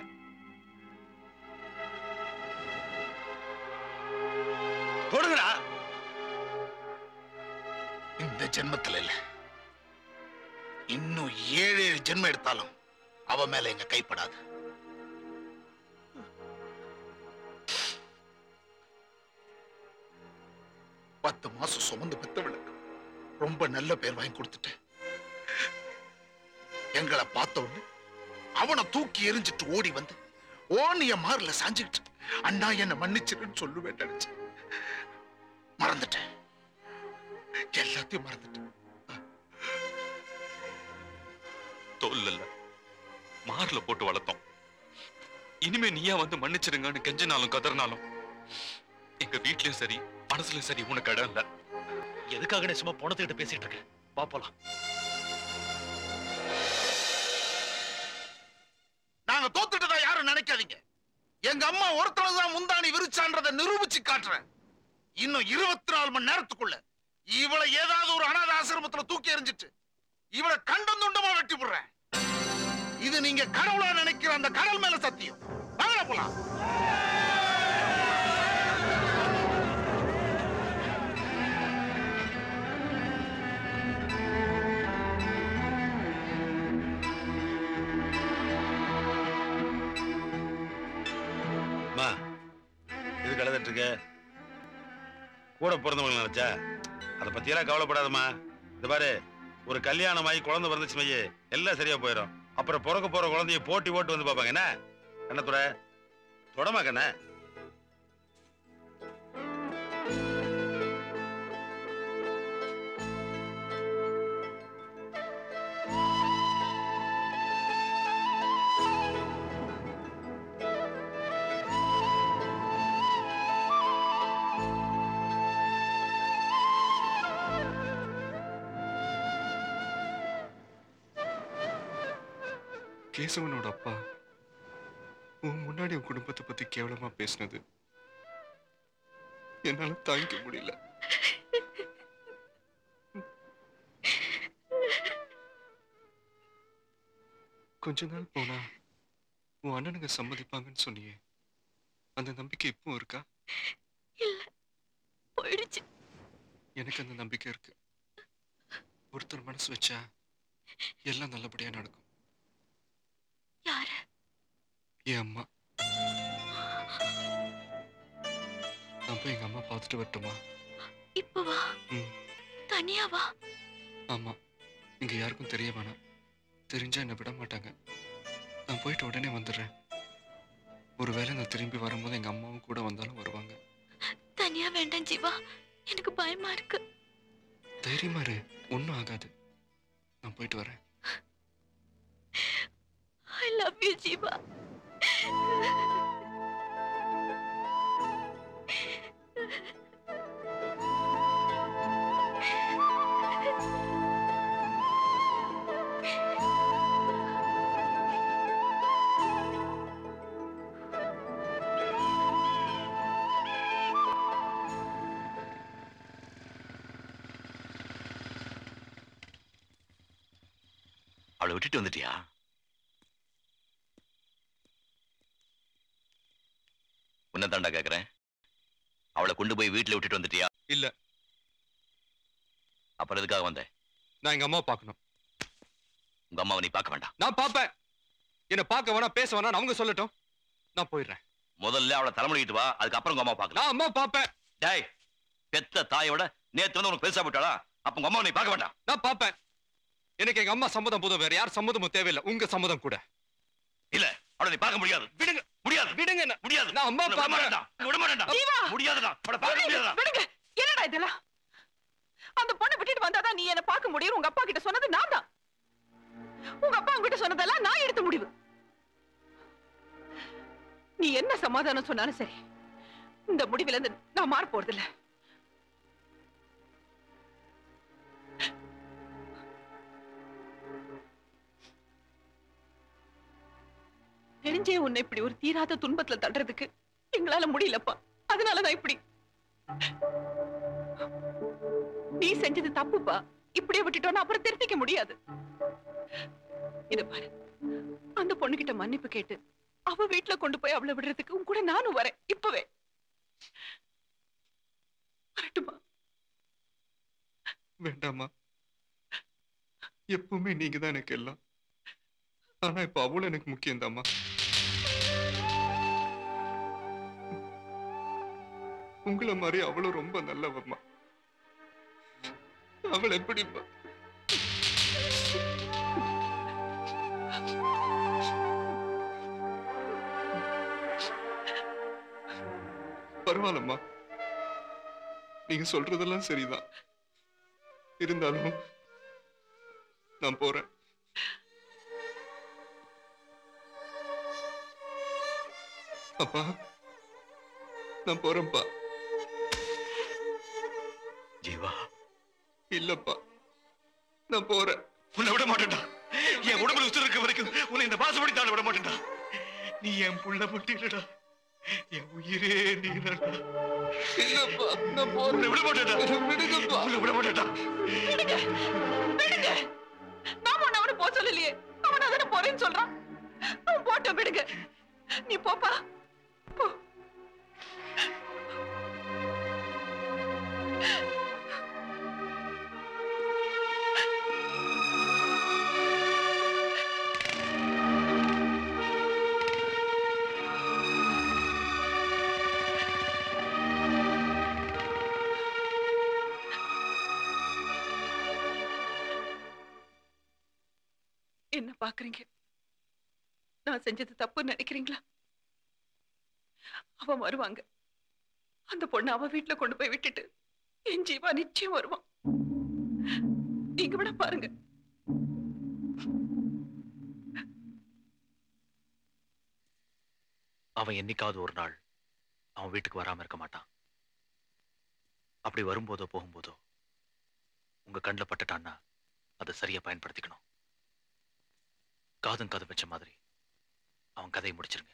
தொடுங்கடா இந்த ஜென்மத்துல இல்ல இன்னும் ஏழு ஏழு ஜென்மம் எடுத்தாலும் அவ மேல எங்க கைப்படாது பத்து மாசம் சுமந்து பெத்தவளுக்கு ரொம்ப நல்ல பேர் வாங்கி கொடுத்துட்டேன் எங்களை பார்த்த உடனே அவனை தூக்கி எரிஞ்சிட்டு ஓடி வந்து ஓனிய மார்ல சாஞ்சுக்கிட்டு அண்ணா என்ன மன்னிச்சிருன்னு சொல்லுவேன் நினைச்சேன் மறந்துட்டேன் எல்லாத்தையும் மறந்துட்டேன் தோல்ல இல்ல மார்ல போட்டு வளர்த்தோம் இனிமே நீயா வந்து மன்னிச்சிடுங்கன்னு கெஞ்சினாலும் கதறினாலும் எங்க வீட்லயும் சரி மனசுலயும் சரி உனக்கு இடம் இல்ல எதுக்காக நீ சும்மா போனத்துக்கிட்ட பேசிட்டு இருக்க வா போலாம் நாங்க தோத்துட்டதா யாரும் நினைக்காதீங்க எங்க அம்மா ஒருத்தர தான் முந்தாணி விரிச்சான்றதை நிரூபிச்சு காட்டுறேன் இன்னும் இருபத்தி நாலு மணி நேரத்துக்குள்ள இவளை ஏதாவது ஒரு அனாத ஆசிரமத்துல தூக்கி எறிஞ்சிட்டு இவளை கண்டம் துண்டமா வெட்டி விடுறேன் இது நீங்க கடவுளா நினைக்கிற அந்த கடல் மேல சத்தியம் வாங்க போலாம் அம்மா எதுக்கு அழுதுட்டு இருக்க கூட பிறந்தவங்க நினைச்சா அதை பத்தியெல்லாம் கவலைப்படாதம்மா இந்த பாரு ஒரு கல்யாணம் ஆகி குழந்தை பிறந்துச்சு மையே எல்லாம் சரியா போயிடும் அப்புறம் பிறக்க போற குழந்தைய போட்டி போட்டு வந்து பார்ப்பாங்க என்ன கண்ணத்துற தொடமா கண்ண கேசவனோட அப்பா உன் முன்னாடி உன் குடும்பத்தை பத்தி கேவலமா பேசினது என்னால தாங்கிக்க முடியல கொஞ்ச நாள் போனா உன் அண்ணனுங்க சம்மதிப்பாங்கன்னு சொன்னியே அந்த நம்பிக்கை இப்பவும் இருக்கா இல்ல போயிடுச்சு எனக்கு அந்த நம்பிக்கை இருக்கு ஒருத்தர் மனசு வச்சா எல்லாம் நல்லபடியா நடக்கும் யாரு என் அம்மா நான் போய் எங்க அம்மா பார்த்துட்டு வரட்டுமா இப்ப வா ம் தனியா வா ஆமா இங்க யாருக்கும் தெரிய வேணாம் தெரிஞ்சா என்னை விட மாட்டாங்க நான் போயிட்டு உடனே வந்துடுறேன் ஒருவேளை நான் திரும்பி வரும்போது எங்க அம்மாவும் கூட வந்தாலும் வருவாங்க தனியா வேண்டாம் ஜீவா எனக்கு பயமா இருக்கு தைரியமா இரு ஒன்றும் ஆகாது நான் போயிட்டு வரேன் ஐ லவ் யூ ஜீவா அவளை விட்டுட்டு வந்துட்டியா உன்னை தாண்டா கேக்குறேன் அவளை கொண்டு போய் வீட்டுல விட்டுட்டு வந்துட்டியா இல்ல அப்புறம் எதுக்காக வந்த நான் எங்க அம்மாவை பார்க்கணும் உங்க அம்மாவை நீ பார்க்க வேண்டாம் நான் பார்ப்பேன் என்ன பார்க்க வேணாம் பேச வேணாம் அவங்க சொல்லட்டும் நான் போயிடுறேன் முதல்ல அவளை தலைமுடிக்கிட்டு வா அதுக்கப்புறம் உங்க அம்மா பார்க்கலாம் நான் அம்மா பார்ப்பேன் டேய் பெத்த தாயோட நேத்து வந்து உனக்கு பெருசா போட்டாளா அப்ப உங்க அம்மாவை நீ பார்க்க வேண்டாம் நான் பார்ப்பேன் எனக்கு எங்க அம்மா சம்மதம் போதும் வேற யார் சம்மதமும் தேவையில்லை உங்க சம்மதம் கூட இல்ல அவளை நீ பார்க்க முடியாது விடுங்க முடியாது விடுங்க என்ன முடியாது நான் அம்மா உன்னை விட பார்ப்பேன். மாட்டேன்டா. உன்னை விட மாட்டேன்டா. ஜீவா! முடியாதுடா அவளை பார்க்க விடுங்க, முடியாதுடா விடுங்க என்னடா இதெல்லாம் அந்த பொண்ணை விட்டுட்டு வந்தாதான் நீ என்ன பார்க்க முடியும் உங்க அப்பா கிட்ட சொன்னது நான் தான் உங்க அப்பா உங்ககிட்ட சொன்னதெல்லாம் நான் எடுத்த முடிவு நீ என்ன சமாதானம் சொன்னாலும் சரி இந்த முடிவுல இருந்து நான் மாற போறதில்ல தெரிஞ்சே உன்னை இப்படி ஒரு தீராத துன்பத்துல தள்ளுறதுக்கு எங்களால முடியலப்பா அதனாலதான் இப்படி நீ செஞ்சது தப்புப்பா இப்படியே விட்டுட்டோம்னா அப்புறம் திருத்திக்க முடியாது இத பாரு அந்த பொண்ணுகிட்ட மன்னிப்பு கேட்டு அவ வீட்டுல கொண்டு போய் அவளை விடுறதுக்கு உன் கூட நானும் வரேன் இப்பவே வரட்டுமா வேண்டாமா எப்பவுமே நீங்க தான் எனக்கு எல்லாம் ஆனா இப்ப அவளும் எனக்கு முக்கியம் உங்களை மாதிரி அவளும் ரொம்ப நல்லவம்மா அவள் எப்படிப்பா பரவாயில்லம்மா நீங்க சொல்றதெல்லாம் சரிதான் இருந்தாலும் நான் போறேன் அப்பா நான் போறேன்ப்பா ஜீவா இல்லப்பா நான் போறேன் உன்னை விட மாட்டேன்டா என் உடம்புல உசுர் இருக்க வரைக்கும் உன்னை இந்த பாசப்படி தாழ விட மாட்டேன்டா நீ என் புள்ள மட்டும் இல்லடா என் உயிரே நீ தான்டா இல்லப்பா நான் போறேன் உன்னை விட மாட்டேன்டா விடுங்கப்பா உன்னை விட மாட்டேன்டா விடுங்க விடுங்க நாம ஒண்ணு அவனை போக சொல்லலையே அவன் அதனை போறேன்னு சொல்றான் அவன் போட்டோம் விடுங்க நீ போப்பா போ என்ன பாக்குறீங்க நான் செஞ்சது தப்புன்னு நினைக்கிறீங்களா அவன் வருவாங்க அந்த பொண்ணு அவ வீட்டுல கொண்டு போய் விட்டுட்டு என் ஜீவா நிச்சயம் வருவான் நீங்க விட பாருங்க அவன் என்னைக்காவது ஒரு நாள் அவன் வீட்டுக்கு வராம இருக்க மாட்டான் அப்படி வரும்போதோ போகும்போதோ உங்க கண்ணில் பட்டுட்டான்னா அதை சரியா பயன்படுத்திக்கணும் காதும் காது வச்ச மாதிரி அவன் கதையை முடிச்சிருங்க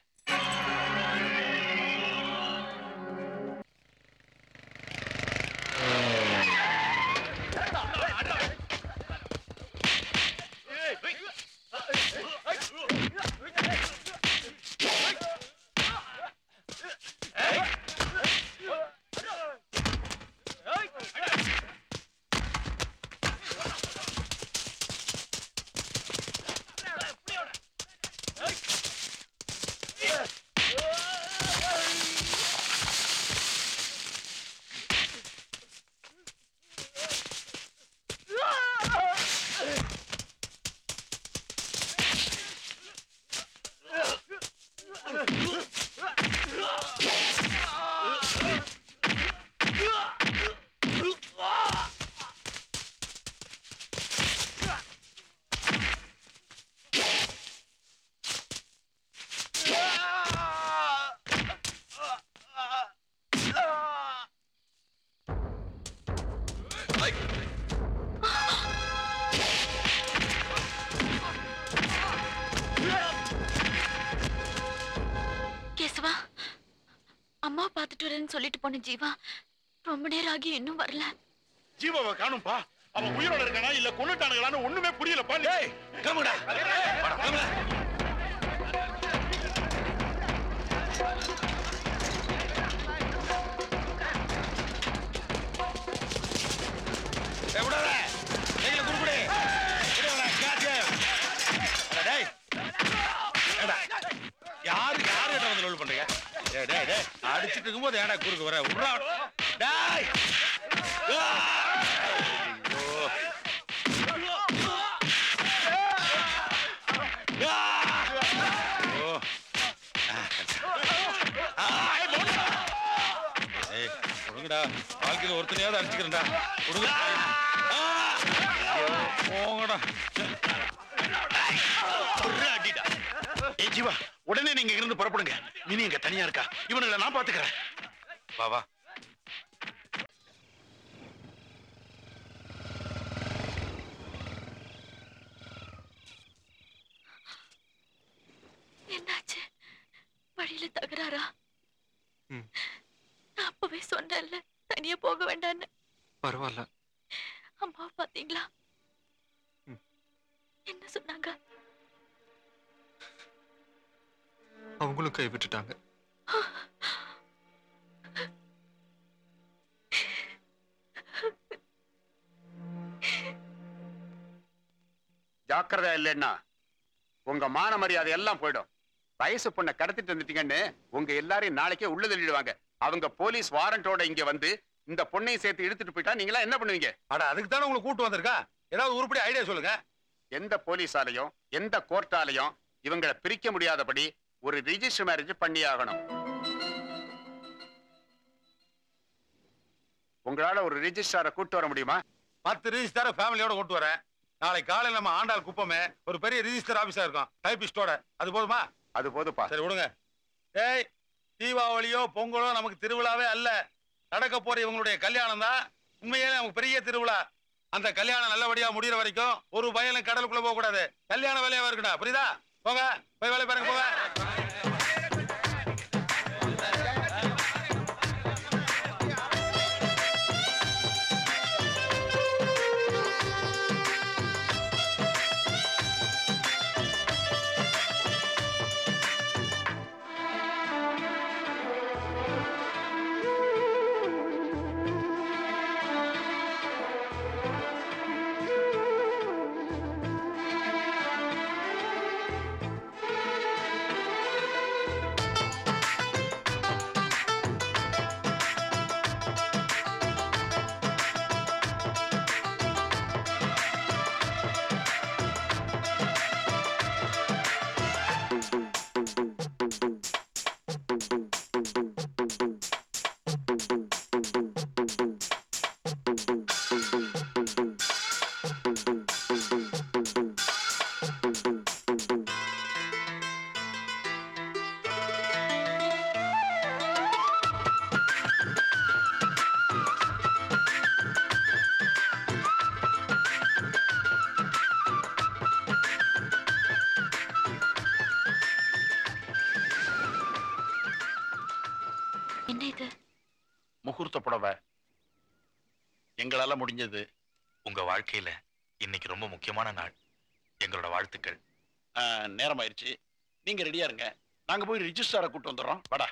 கேசவா அம்மா பார்த்துட்டு வரேன்னு சொல்லிட்டு போன ஜீவா ரொம்ப நேரம் ஆகி இன்னும் வரல ஜீவாவை காணும்பா அவன் உயிரோட இருக்கானா இல்ல கொண்டுட்டானுங்களான்னு ஒண்ணுமே புரியலப்பா டேய் கிளம்புடா ஏய் விடாத கையில குடுக்குடு விடாத காசு அட டேய் ஏடா யாரு யாரு கிட்ட வந்து லோல் பண்றீங்க டேய் டேய் டேய் அடிச்சிட்டு இருக்கும்போது ஏடா குறுக்கு வர விட்றா டேய் ஆ! ஐயோ. ஆ! ஐயோ. ஆ, ஏய், போடுடா. ஏய், கொடுங்கடா வாழ்க்கையில ஒருத்தனையாவது அடிச்சுக்கிறேன்டா கொடுங்க ஆ! ஐயோ, போங்கடா ஒரே அடிடா ஏய் ஜீவா உடனே நீங்க இருந்து புறப்படுங்க மினி இங்க தனியா இருக்கா இவனுங்களை நான் பாத்துக்கிறேன் வா வா என்னாச்சு வழியில தகராறா ம். நான் அப்பவே சொன்னேன்ல தனியா போக வேண்டான்னு பரவாயில்ல அம்மாவை பாத்தீங்களா என்ன சொன்னாங்க அவங்களும் கை விட்டுட்டாங்க ஜாக்கிரதை இல்லைன்னா உங்க மான மரியாதை எல்லாம் போயிடும் வயசு பொண்ணை கடத்திட்டு வந்துட்டீங்கன்னு உங்க எல்லாரையும் நாளைக்கே உள்ள தள்ளிடுவாங்க அவங்க போலீஸ் வாரண்டோட இங்க வந்து இந்த பொண்ணையும் சேர்த்து இழுத்துட்டு போயிட்டா நீங்களா என்ன பண்ணுவீங்க அட அதுக்கு தானே உங்களுக்கு கூட்டு வந்திருக்கா ஏதாவது உருப்படி ஐடியா சொல்லுங்க எந்த போலீஸாலையும் எந்த கோர்ட்டாலையும் இவங்களை பிரிக்க முடியாதபடி ஒரு ரிஜிஸ்டர் மேரேஜ் பண்ணி ஆகணும் உங்களால ஒரு ரிஜிஸ்ட்ராரை கூட்டு வர முடியுமா பத்து ரிஜிஸ்டரை ஃபேமிலியோட கொண்டு வரேன் நாளைக்கு காலையில நம்ம ஆண்டாள் குப்பமே ஒரு பெரிய ரிஜிஸ்டர் ஆபீஸா இருக்கும் டைபிஸ்டோட அது போதுமா அது போதுப்பா சரி விடுங்க ஏய் தீபாவளியோ பொங்கலோ நமக்கு திருவிழாவே அல்ல நடக்க போற இவங்களுடைய கல்யாணம் தான் உண்மையிலே நமக்கு பெரிய திருவிழா அந்த கல்யாணம் நல்லபடியா முடியிற வரைக்கும் ஒரு பயலும் கடலுக்குள்ள போக கூடாது கல்யாண வேலையாவா இருக்குடா புரியுதா போங்க போய் வேலை பாருங்க போங்க என்ன இது முகூர்த்த புடவை எங்களால முடிஞ்சது உங்க வாழ்க்கையில இன்னைக்கு ரொம்ப முக்கியமான நாள் எங்களோட வாழ்த்துக்கள் நேரம் ஆயிடுச்சு நீங்க ரெடியா இருங்க நாங்க போய் ரிஜிஸ்டாரை கூட்டு வந்துடுறோம் வாடா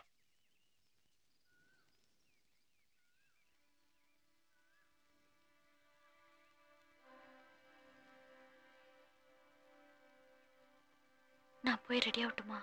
நான் போய் ரெடி ஆகட்டுமா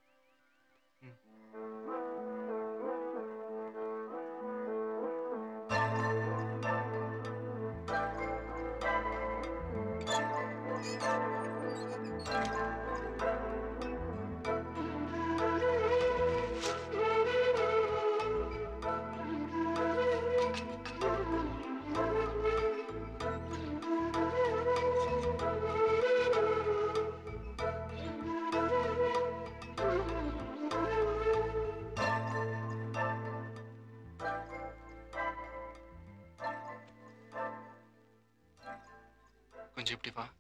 கொஞ்சம் இப்படி வா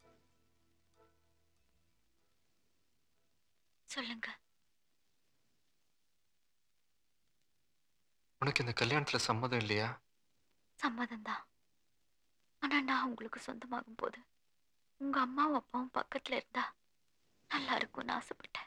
சொல்லுங்க உனக்கு இந்த கல்யாணத்துல சம்மதம் இல்லையா சம்மதம் தான் ஆனா நான் உங்களுக்கு சொந்தமாகும் போது உங்க அம்மாவும் அப்பாவும் பக்கத்துல இருந்தா நல்லா இருக்கும்னு ஆசைப்பட்டேன்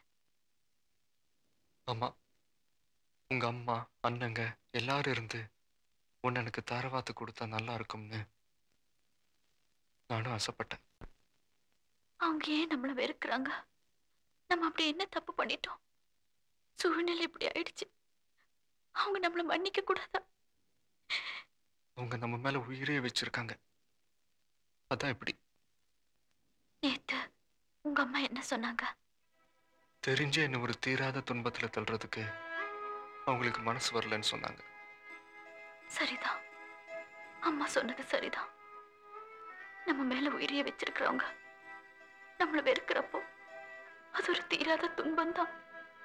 ஆமா உங்க அம்மா அண்ணங்க எல்லாரும் இருந்து உன்னை எனக்கு தாரவாத்து கொடுத்தா நல்லா இருக்கும்னு நானும் ஆசைப்பட்டேன் அவங்க ஏன் நம்மள வெறுக்கிறாங்க நம்ம அப்படி என்ன தப்பு பண்ணிட்டோம் சூழ்நிலை இப்படி ஆயிடுச்சு அவங்க நம்மள மன்னிக்க கூடாதா அவங்க நம்ம மேல உயிரே வச்சிருக்காங்க அதான் இப்படி நேத்து உங்க அம்மா என்ன சொன்னாங்க தெரிஞ்சே என்ன ஒரு தீராத துன்பத்துல தள்ளுறதுக்கு அவங்களுக்கு மனசு வரலன்னு சொன்னாங்க சரிதான் அம்மா சொன்னது சரிதான் நம்ம மேல உயிரிய வச்சிருக்கிறவங்க நம்மள வெறுக்கிறப்போ அது ஒரு தீராத துன்பம் தான்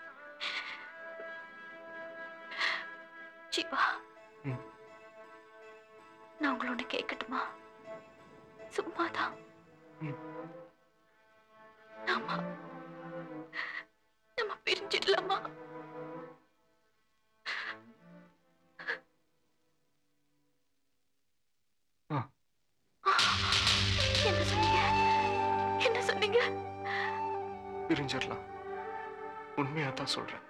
ஜீவா ம். நான் உங்களை ஒண்ணு கேட்கட்டுமா சும்மாதான் ம். ஆமா நம்ம பிரிஞ்சிடலாமா என்ன சொன்னீங்க என்ன சொன்னீங்க பிரிஞ்சிடலாம் உண்மையா தான் சொல்றேன்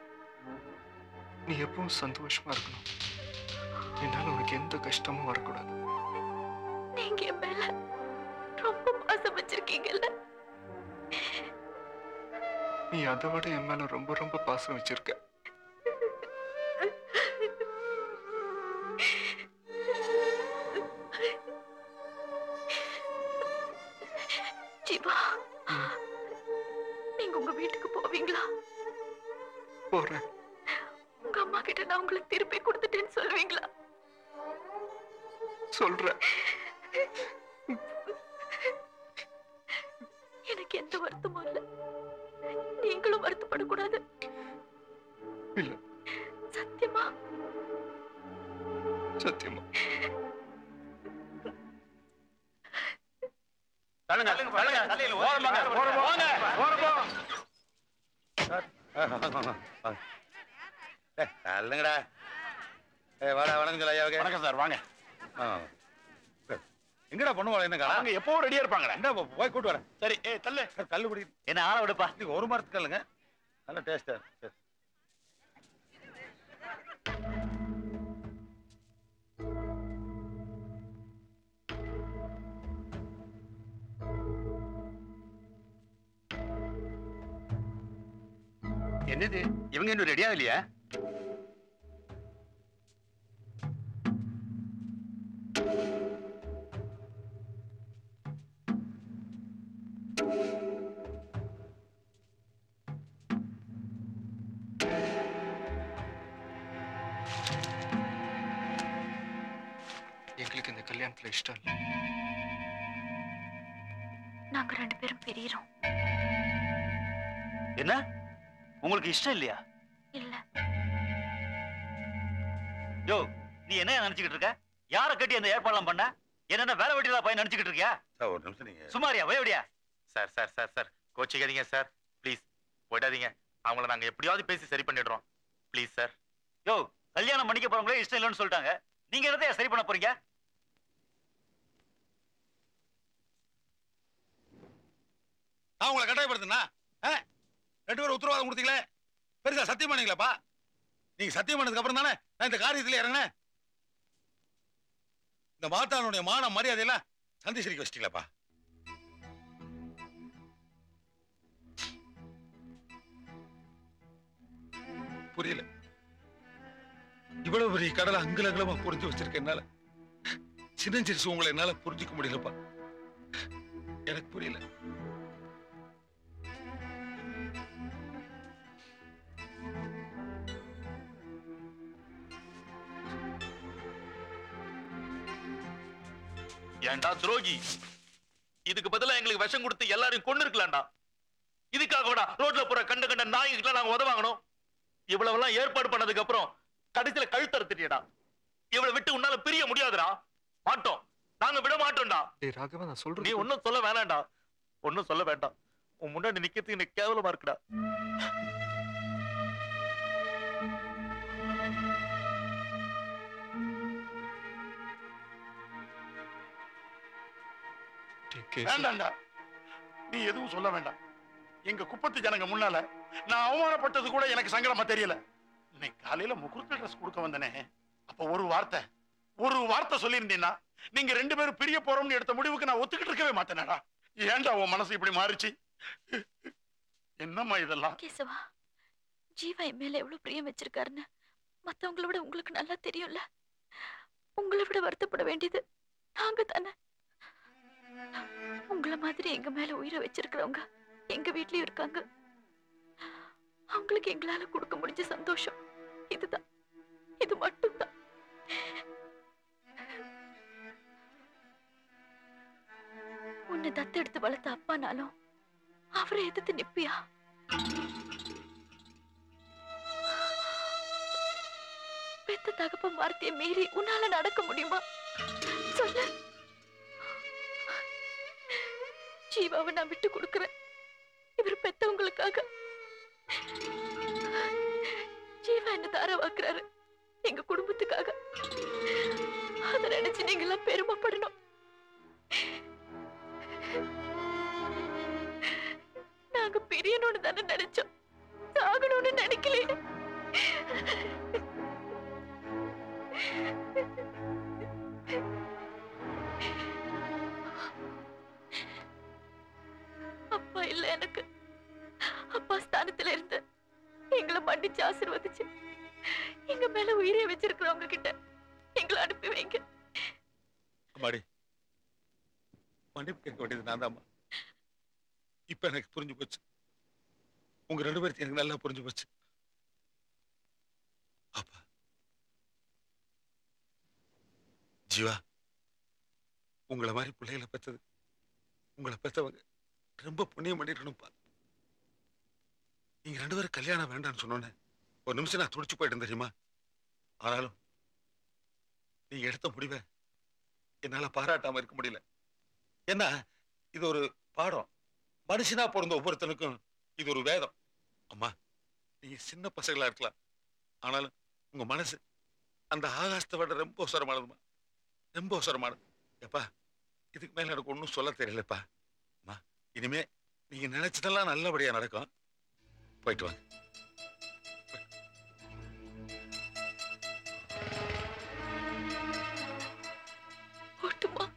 நீ எப்பவும் சந்தோஷமா இருக்கணும் என்னால உனக்கு எந்த கஷ்டமும் வரக்கூடாது நீங்க என் மேல ரொம்ப பாசம் வச்சிருக்கீங்கல்ல நீ அதை விட என் மேல ரொம்ப ரொம்ப பாசம் வச்சிருக்க ஜீவா நீங்க உங்க வீட்டுக்கு போவீங்களா போறேன் உங்க அம்மா கிட்ட நான் உங்களுக்கு திருப்பி கொடுத்துட்டேன்னு சொல்லுவீங்களா சொல்றேன் எனக்கு எந்த வருத்தமும் இல்ல நீங்களும் வருத்தப்படக்கூடாது இல்ல சத்தியமா சத்தியமா தள்ளுங்க தள்ளுங்க தள்ளில ஓரமாங்க ஓரமாங்க ஓரமா தள்ளுங்கடா ஏய் வாடா வணக்கம் ஐயாவுக்கு வணக்கம் சார் வாங்க எங்கடா பண்ணுவாங்க என்ன அவங்க எப்பவும் ரெடியா இருப்பாங்கடா என்ன போய் கூட்டு வரேன் சரி ஏய் தள்ளு தள்ளு பிடி என்ன ஆள விடுப்பா நீங்க ஒரு மரத்துக்கு இல்லைங்க நல்ல டேஸ்டா என்னது இவங்க இன்னும் ரெடியா இல்லையா எங்களுக்கு இந்த கல்யாணத்துல இஷ்டம் இல்லை நாங்க ரெண்டு பேரும் பிரியறோம் என்ன உங்களுக்கு இஷ்டம் இல்லையா இல்ல யோ நீ என்ன நினைச்சுக்கிட்டு இருக்க யார கட்டி அந்த ஏற்பாடுலாம் பண்ண என்னென்ன வேலை வெட்டில பையன் நினைச்சுக்கிட்டு இருக்கியா சார் ஒரு நிமிஷம் நீங்க சுமாரியா வயவடியா சார் சார் சார் சார் கோச்சிக்காதீங்க சார் ப்ளீஸ் போயிடாதீங்க அவங்கள நாங்க எப்படியாவது பேசி சரி பண்ணிடுறோம் ப்ளீஸ் சார் யோ கல்யாணம் பண்ணிக்க போறவங்களே இஷ்டம் இல்லைன்னு சொல்லிட்டாங்க நீங்க என்னத்தையா சரி பண்ண போறீங்க நான் உங்களை கட்டாயப்படுத்தினா ரெண்டு பேரும் உத்தரவாதம் கொடுத்தீங்களே பெருசா சத்தியம் பண்ணீங்களாப்பா நீங்க சத்தியம் பண்ணதுக்கு அப்புறம் தானே நான் இந்த காரியத்துல இறங்கினேன் இந்த மாத்தானுடைய மான மரியாதையெல்லாம் சந்திச்சிருக்க வச்சிட்டீங்களாப்பா புரியல இவ்வளவு பெரிய கடலை அங்குலங்களமா புரிஞ்சு வச்சிருக்க என்னால சின்னஞ்சிரிசு உங்களை என்னால புரிஞ்சுக்க முடியலப்பா எனக்கு புரியல ஏன்டா துரோகி இதுக்கு பதிலா எங்களுக்கு விஷம் கொடுத்து எல்லாரையும் கொண்டு இருக்கலாம்டா இதுக்காகடா ரோட்ல போற கண்ட கண்ட நாய்கிட்ட நாங்க உதவாங்கணும் இவ்வளவெல்லாம் ஏற்பாடு பண்ணதுக்கு அப்புறம் கடைசியில கழுத்தறுத்துட்டியடா இவளை விட்டு உன்னால பிரிய முடியாதுடா மாட்டோம் நாங்க விட மாட்டோம்டா டேய் ராகவா நான் சொல்றது நீ ஒன்னும் சொல்ல வேணாம்டா ஒன்னும் சொல்ல வேண்டாம் உன் முன்னாடி நிக்கிறதுக்கு எனக்கு கேவலமா இருக்குடா வேண்டாம்டா நீ எதுவும் சொல்ல வேண்டாம் எங்க குப்பத்து ஜனங்க முன்னால நான் அவமானப்பட்டது கூட எனக்கு சங்கடமா தெரியல இன்னைக்கு காலையில முகூர்த்த ட்ரெஸ் கொடுக்க வந்தனே அப்ப ஒரு வார்த்தை ஒரு வார்த்தை சொல்லியிருந்தீங்கன்னா நீங்க ரெண்டு பேரும் பிரிய போறோம்னு எடுத்த முடிவுக்கு நான் ஒத்துக்கிட்டு இருக்கவே மாட்டேனடா ஏன்டா உன் மனசு இப்படி மாறிச்சு என்னம்மா இதெல்லாம் கேசவா ஜீவா என் மேல எவ்வளவு பிரியம் வச்சிருக்காருன்னு மத்தவங்கள விட உங்களுக்கு நல்லா தெரியும்ல உங்களை விட வருத்தப்பட வேண்டியது நாங்க தானே உங்களை மாதிரி எங்க மேல உயிரை வச்சிருக்கிறவங்க எங்க வீட்லயும் இருக்காங்க அவங்களுக்கு எங்களால கொடுக்க முடிஞ்ச சந்தோஷம் இதுதான் இது மட்டும்தான் உன்னை தத்தெடுத்து வளர்த்த அப்பானாலும் அவரை எதிர்த்து நிப்பியா பெத்த தகப்பன் வார்த்தையை மீறி உன்னால நடக்க முடியுமா சொல்லு ஜீவாவை நான் விட்டு கொடுக்கிறேன் இவர் பெத்தவங்களுக்காக ஜீவா என்ன தாரவாக்குறாரு எங்க குடும்பத்துக்காக அதை நினைச்சு நீங்க எல்லாம் பெருமைப்படணும் நாங்க பிரியணும்னு தானே நினைச்சோம் சாகணும்னு நினைக்கலையே அப்பா இல்ல எனக்கு அப்பா ஸ்தானத்துல இருந்து எங்களை மன்னிச்சு ஆசீர்வதிச்சு எங்க மேல உயிரை வச்சிருக்கிறவங்க கிட்ட எங்களை அனுப்பி வைங்க அம்மாடி மன்னிப்பு கேட்க வேண்டியது நான் தான்மா இப்ப எனக்கு புரிஞ்சு போச்சு உங்க ரெண்டு பேருக்கு எனக்கு நல்லா புரிஞ்சு போச்சு அப்பா ஜீவா உங்களை மாதிரி பிள்ளைகளை பெத்தது உங்களை பெத்தவங்க ரொம்ப புண்ணியம் பண்ணிருக்கணும்ப்பா நீங்க ரெண்டு பேரும் கல்யாணம் வேண்டாம்னு சொன்னோன்னே ஒரு நிமிஷம் நான் துடிச்சு போயிட்டேன் தெரியுமா ஆனாலும் நீங்க எடுத்த முடிவை என்னால பாராட்டாம இருக்க முடியல ஏன்னா இது ஒரு பாடம் மனுஷனா பிறந்த ஒவ்வொருத்தனுக்கும் இது ஒரு வேதம் அம்மா நீங்க சின்ன பசங்களா இருக்கலாம் ஆனாலும் உங்க மனசு அந்த ஆகாசத்தை விட ரொம்ப உசரமானதுமா ரொம்ப உசரமானது எப்பா இதுக்கு மேல எனக்கு ஒன்றும் சொல்ல தெரியலப்பா அம்மா இனிமே நீங்க நினைச்சதெல்லாம் நல்லபடியா நடக்கும் போயிட்டு வாங்க போட்டுமா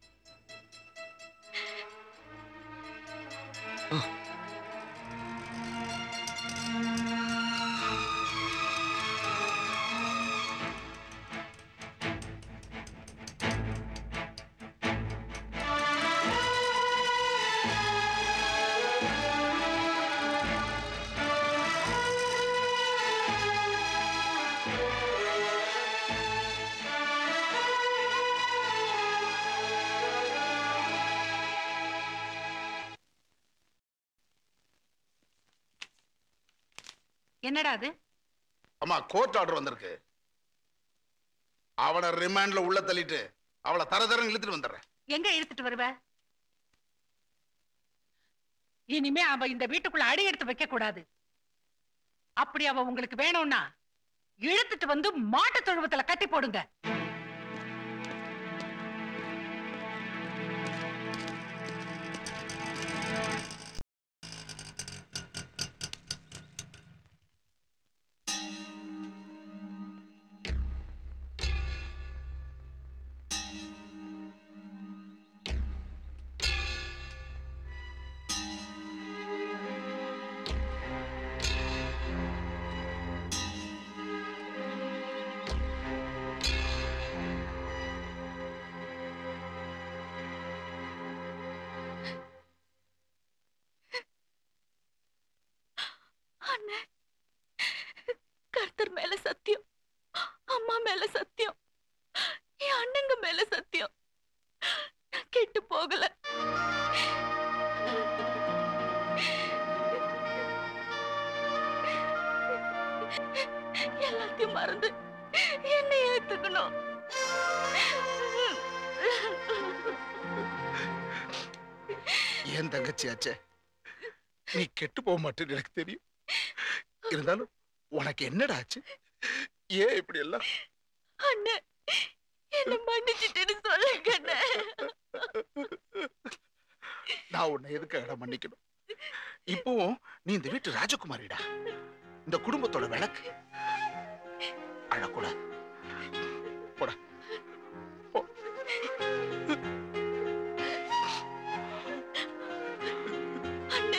என்னடா அது அம்மா கோர்ட் ஆர்டர் வந்திருக்கு அவனை ரிமாண்ட்ல உள்ள தள்ளிட்டு அவளை தர தரன்னு இழுத்துட்டு வந்துடுறேன் எங்க இழுத்துட்டு வருவ இனிமே அவ இந்த வீட்டுக்குள்ள அடி எடுத்து வைக்க கூடாது அப்படி அவ உங்களுக்கு வேணும்னா இழுத்துட்டு வந்து மாட்டு தொழுவத்துல கட்டி போடுங்க அண்ணே கர்த்தர் மேல சத்தியம் அம்மா மேல சத்தியம் என் அண்ணங்க மேல சத்தியம் நான் கெட்டு போகல எல்லாத்தையும் மறந்து என்னை ஏத்துக்கணும் ஏன் தங்கச்சியாச்சே நீ கெட்டு போக மாட்டேன்னு எனக்கு தெரியும் இருந்தாலும் உனக்கு என்னடா ஆச்சு ஏன் இப்படி எல்லாம் அண்ணே என்ன மன்னிச்சிட்டேன்னு சொல்லுங்க அண்ணே நான் உன்னை எதுக்காக மன்னிக்கணும் இப்பவும் நீ இந்த வீட்டு ராஜகுமாரிடா இந்த குடும்பத்தோட விளக்கு அழக்கூடாது போடா அண்ணே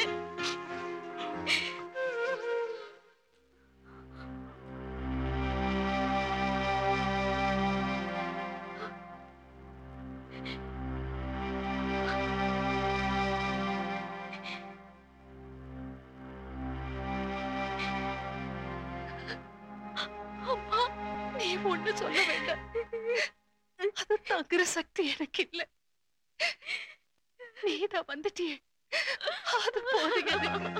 அம்மா நீ ஒண்ணு சொல்ல வேண்டாம் அது தாக்குற சக்தி எனக்கு இல்ல நீதான் வந்துட்டியே அது போதுங்க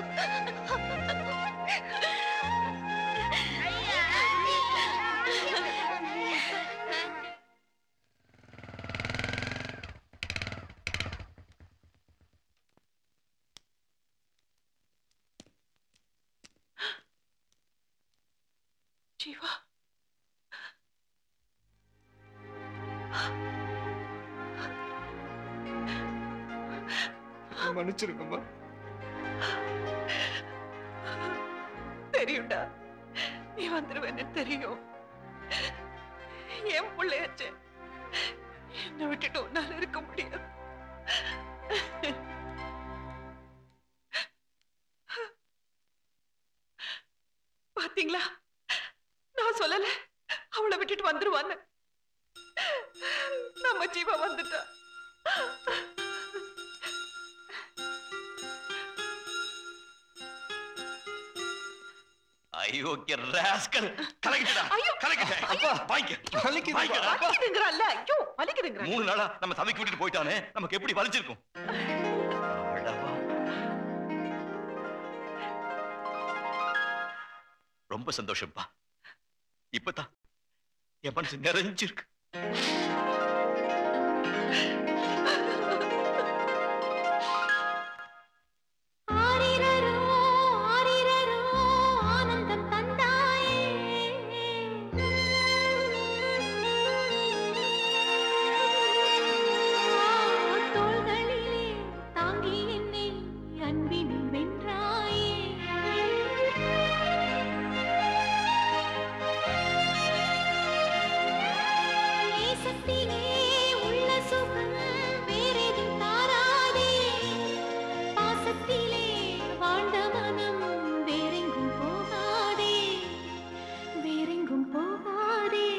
ஜீவா மன்னிச்சிருங்கம்மா தெரியும்டா நீ வந்துருவேன்னு தெரியும் என் பிள்ளையாச்சே என்னை விட்டுட்டு உன்னால இருக்க முடியாது பாத்தீங்களா நான் சொல்லல அவளை விட்டுட்டு வந்துருவான்னு நம்ம ஜீவா வந்துட்டா அயோக்கிய ராஸ்கல் கலக்கிட்டா ஐயோ கலக்கிட்டேன் ஐயோ. வாங்கிக்க வாங்கிக்கடா. வலிக்குதுங்கிறல்ல ஐயோ வலிக்குதுங்கிற மூணு நாளா நம்ம தவிக்கு விட்டுட்டு போயிட்டானே நமக்கு எப்படி வலிச்சிருக்கும் அடவா. ரொம்ப சந்தோஷம்ப்பா இப்பதான் என் மனசு நிறைஞ்சிருக்கு ஆரிரரோ ஆரிரரோ ஆனந்தம் தந்தாயே தோள்களிலே தாங்கி என்னை அன்பினில் வென்றாயே நேசத்திலே உள்ள சுகம் வேறெதும் தாராதே பாசத்திலே வாழ்ந்த மனம் வேறெங்கும் போகாதே வேறெங்கும் போகாதே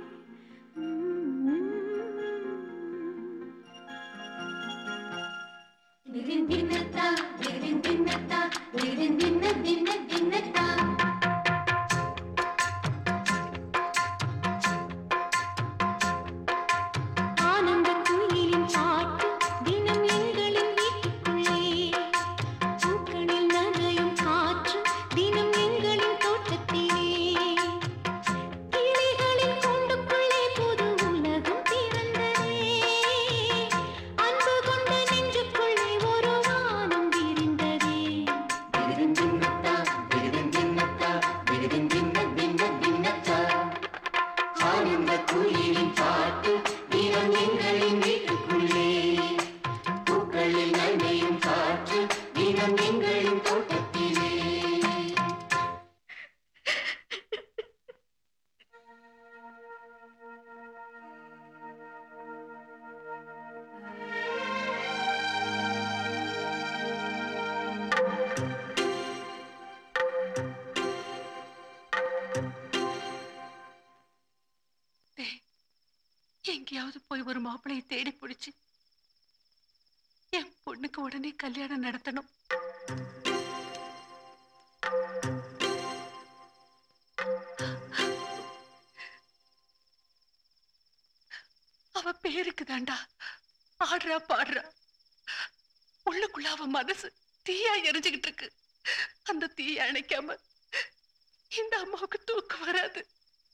தின் தின்னத்தா தின் தின்னத்தா தின் தின்ன தின்ன தின்னத்தா ஆனந்த குயிலின் பாட்டு தினம் எங்களின் வீட்டுக்குள்ளே பூக்களில் நனையும் காற்று தினம் எங்களின் தோட்டத்திலே கிளிகளின் கூண்டுக்குள்ளே புது உலகம் பிறந்ததே அன்பு கொண்ட நெஞ்சுக்குள்ளே ஒரு வானம் விரிந்ததே திகிதின் தின்னத்தா திகிதின் தின்னத்தா திகிதின் தின்ன தின்ன தின்னத்தா ஆனந்த குயிலின் பாட்டு தினம் எங்களின் வீட்டுக்குள்ளே பூக்களில் நன்மையும் காற்று தினம் எங்களின் தோட்டத்திலே டேய், எங்கேயாவது போய் ஒரு மாப்பிளையை தேடி பிடிச்சு என் பொண்ணுக்கு உடனே கல்யாணம் நடத்தணும் அவ பேருக்கு தாண்டா ஆடுறா பாடுறா உள்ளுக்குள்ள அவ மனசு தீயா எரிஞ்சுகிட்டு இருக்கு அந்த தீய அணைக்காம இந்த அம்மாவுக்கு தூக்கம் வராது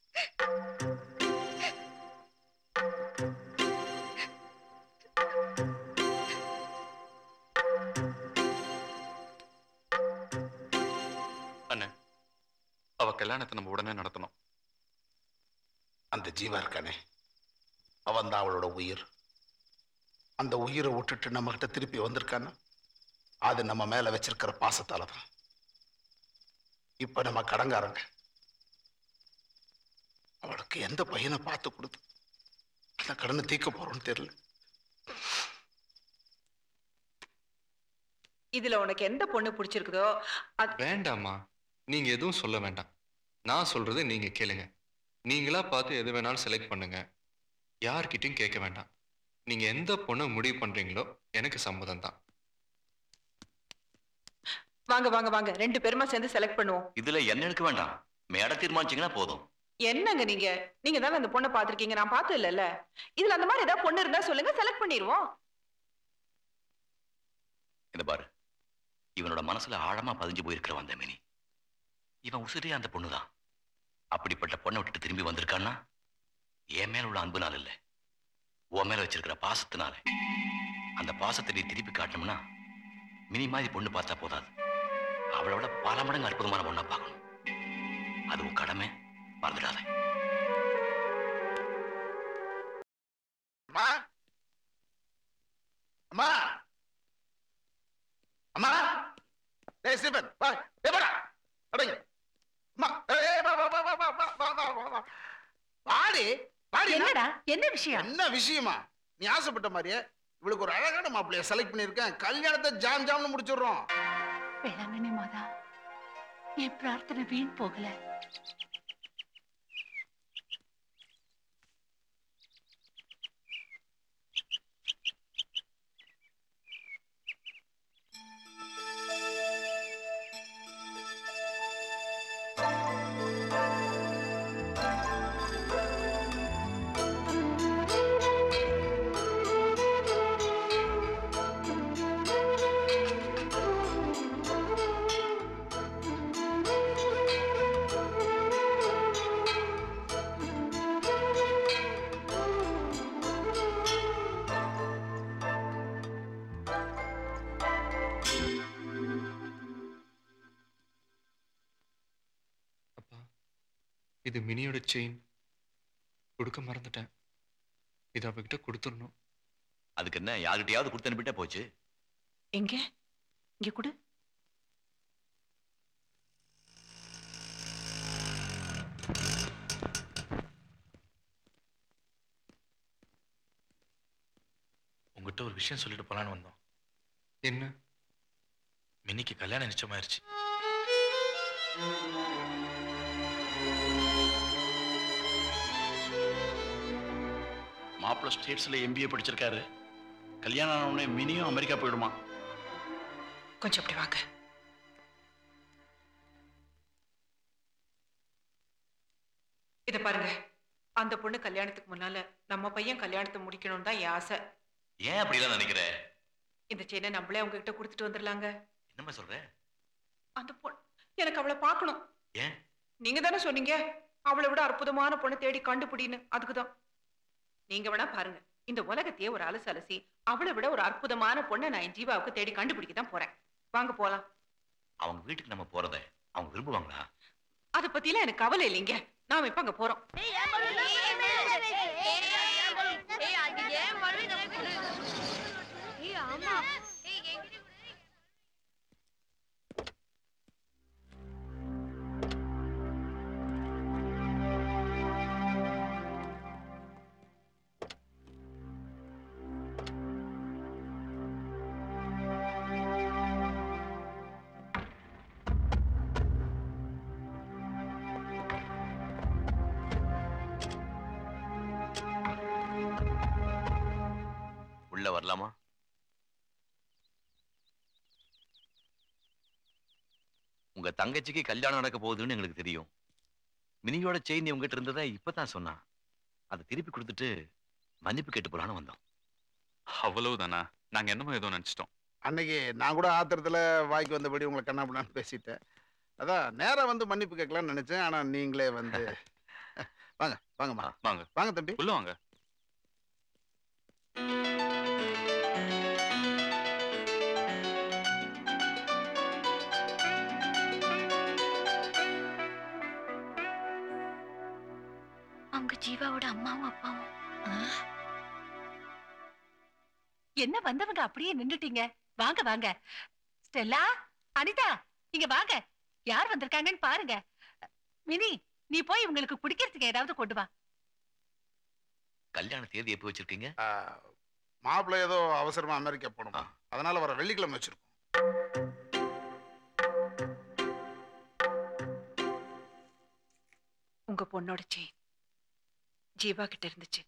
அண்ணே அவ கல்யாணத்தை நம்ம உடனே நடத்தணும் அந்த ஜீவா இருக்கானே அவன் தான் அவளோட உயிர் அந்த உயிரை விட்டுட்டு நம்ம கிட்ட திருப்பி வந்திருக்கான்னா அது நம்ம மேல வச்சிருக்கிற பாசத்தால தான் இப்ப நம்ம கடங்காரங்க அவளுக்கு எந்த பையனை பார்த்து கொடுத்து அந்த கடனை தீர்க்க போறோம்னு தெரியல இதுல உனக்கு எந்த பொண்ணு பிடிச்சிருக்குதோ வேண்டாம்மா நீங்க எதுவும் சொல்ல வேண்டாம் நான் சொல்றதை நீங்க கேளுங்க நீங்களா பார்த்து எது வேணாலும் செலக்ட் பண்ணுங்க யார்கிட்டயும் கேட்க வேண்டாம் நீங்க எந்த பொண்ணை முடிவு பண்றீங்களோ எனக்கு சம்மதம் தான் வாங்க வாங்க வாங்க ரெண்டு பேருமா சேர்ந்து செலக்ட் பண்ணுவோம் இதுல என்ன எடுக்க வேண்டாம் மேட தீர்மானிச்சீங்கன்னா போதும் என்னங்க நீங்க நீங்க தானே அந்த பொண்ணை பாத்திருக்கீங்க நான் பார்த்தது இல்லைல்ல இதுல அந்த மாதிரி ஏதாவது பொண்ணு இருந்தா சொல்லுங்க செலக்ட் பண்ணிடுவோம் இந்த பாரு இவனோட மனசுல ஆழமா பதிஞ்சு போயிருக்கிற வந்த மினி இவன் உசிரே அந்த பொண்ணுதான் அப்படிப்பட்ட பொண்ணை விட்டுட்டு திரும்பி வந்திருக்கான்னா என் மேல உள்ள அன்புனால இல்ல உன் மேல வச்சிருக்கிற பாசத்தினால அந்த பாசத்தை நீ திருப்பி காட்டணும்னா மினி மாதிரி பொண்ணு பார்த்தா போதாது அவளை விட பல மடங்கு அற்புதமான பொண்ணா பார்க்கணும் அது உன் கடமை மறந்துடாத அம்மா அம்மா அம்மா டேய் ஸ்டீபன் வா டேய் வாடா அடங்க அம்மா ஏய், ஏய், வா வா வா வா வா வா வா வா வா வாடி வாடி என்னடா என்ன விஷயம் என்ன விஷயமா நீ ஆசைப்பட்ட மாதிரியே இவளுக்கு ஒரு அழகான மாப்பிள்ளைய செலக்ட் பண்ணியிருக்கேன் கல்யாணத்தை ஜாம் ஜாம்னு முடிச்சிடுறோம் வேளாங்கண்ணி மாதா என் பிரார்த்தனை வீண் போகல ஆ இது மினியோட செயின் கொடுக்க மறந்துட்டேன் இது அவகிட்ட கொடுத்துடணும் அதுக்கு என்ன யார்கிட்டயாவது கொடுத்து அனுப்பிட்டா போச்சு எங்க இங்க கொடு உங்ககிட்ட ஒரு விஷயம் சொல்லிட்டு போலான்னு வந்தோம் என்ன மினிக்கு கல்யாணம் நிச்சயமாயிருச்சு மாப்பிள்ள ஸ்டேட்ஸ்ல எம்பிஏ படிச்சிருக்காரு கல்யாணம் ஆன உடனே மினியும் அமெரிக்கா போயிடுமா கொஞ்சம் அப்படி வாங்க இத பாருங்க அந்த பொண்ணு கல்யாணத்துக்கு முன்னால நம்ம பையன் கல்யாணத்தை முடிக்கணும் தான் என் ஆசை ஏன் அப்படிலாம் நினைக்கிற இந்த செயினை நம்மளே அவங்க கிட்ட கொடுத்துட்டு வந்துடலாங்க என்னம்மா சொல்ற அந்த பொண்ணு எனக்கு அவளை பார்க்கணும் ஏன் நீங்க தானே சொன்னீங்க அவளை விட அற்புதமான பொண்ணை தேடி கண்டுபிடின்னு அதுக்குதான் நீங்க வேணா பாருங்க இந்த உலகத்தையே ஒரு அலசு அலசி அவளை விட ஒரு அற்புதமான பொண்ணை நான் என் ஜீவாவுக்கு தேடி கண்டுபிடிக்க தான் போறேன் வாங்க போலாம் அவங்க வீட்டுக்கு நம்ம போறத அவங்க விரும்புவாங்களா அத பத்திலாம் எனக்கு கவலை இல்லைங்க நாம இப்ப அங்க போறோம் உள்ள வரலாமா உங்க தங்கச்சிக்கு கல்யாணம் நடக்க போகுதுன்னு எங்களுக்கு தெரியும் மினியோட செயின் உங்ககிட்ட இருந்ததை இப்பதான் சொன்னான் அதை திருப்பி கொடுத்துட்டு மன்னிப்பு கேட்டு போலான்னு வந்தோம் அவ்வளவுதானா நாங்க என்னமோ ஏதோ நினைச்சிட்டோம் அன்னைக்கு நான் கூட ஆத்திரத்தில் வாய்க்கு வந்தபடி உங்களை கண்ணாபண்ணான்னு பேசிட்டேன் அதான் நேரா வந்து மன்னிப்பு கேட்கலாம்னு நினைச்சேன் ஆனா நீங்களே வந்து வாங்க வாங்கம்மா வாங்க வாங்க தம்பி உள்ள வாங்க அவங்க ஜீவாவோட அம்மாவும் அப்பாவும் என்ன வந்தவங்க அப்படியே நின்னுட்டீங்க வாங்க வாங்க ஸ்டெல்லா அனிதா இங்க வாங்க யார் வந்திருக்காங்கன்னு பாருங்க மினி நீ போய் இவங்களுக்கு குடிக்கிறதுக்கு ஏதாவது கொண்டு வா கல்யாண தேதி எப்போ வச்சிருக்கீங்க மாப்பிள்ளை ஏதோ அவசரமா அமெரிக்கா போகணுமா அதனால வர வெள்ளிக்கிழமை வச்சிருக்கோம் உங்க பொண்ணோட செயின் ஜீவா கிட்ட இருந்துச்சு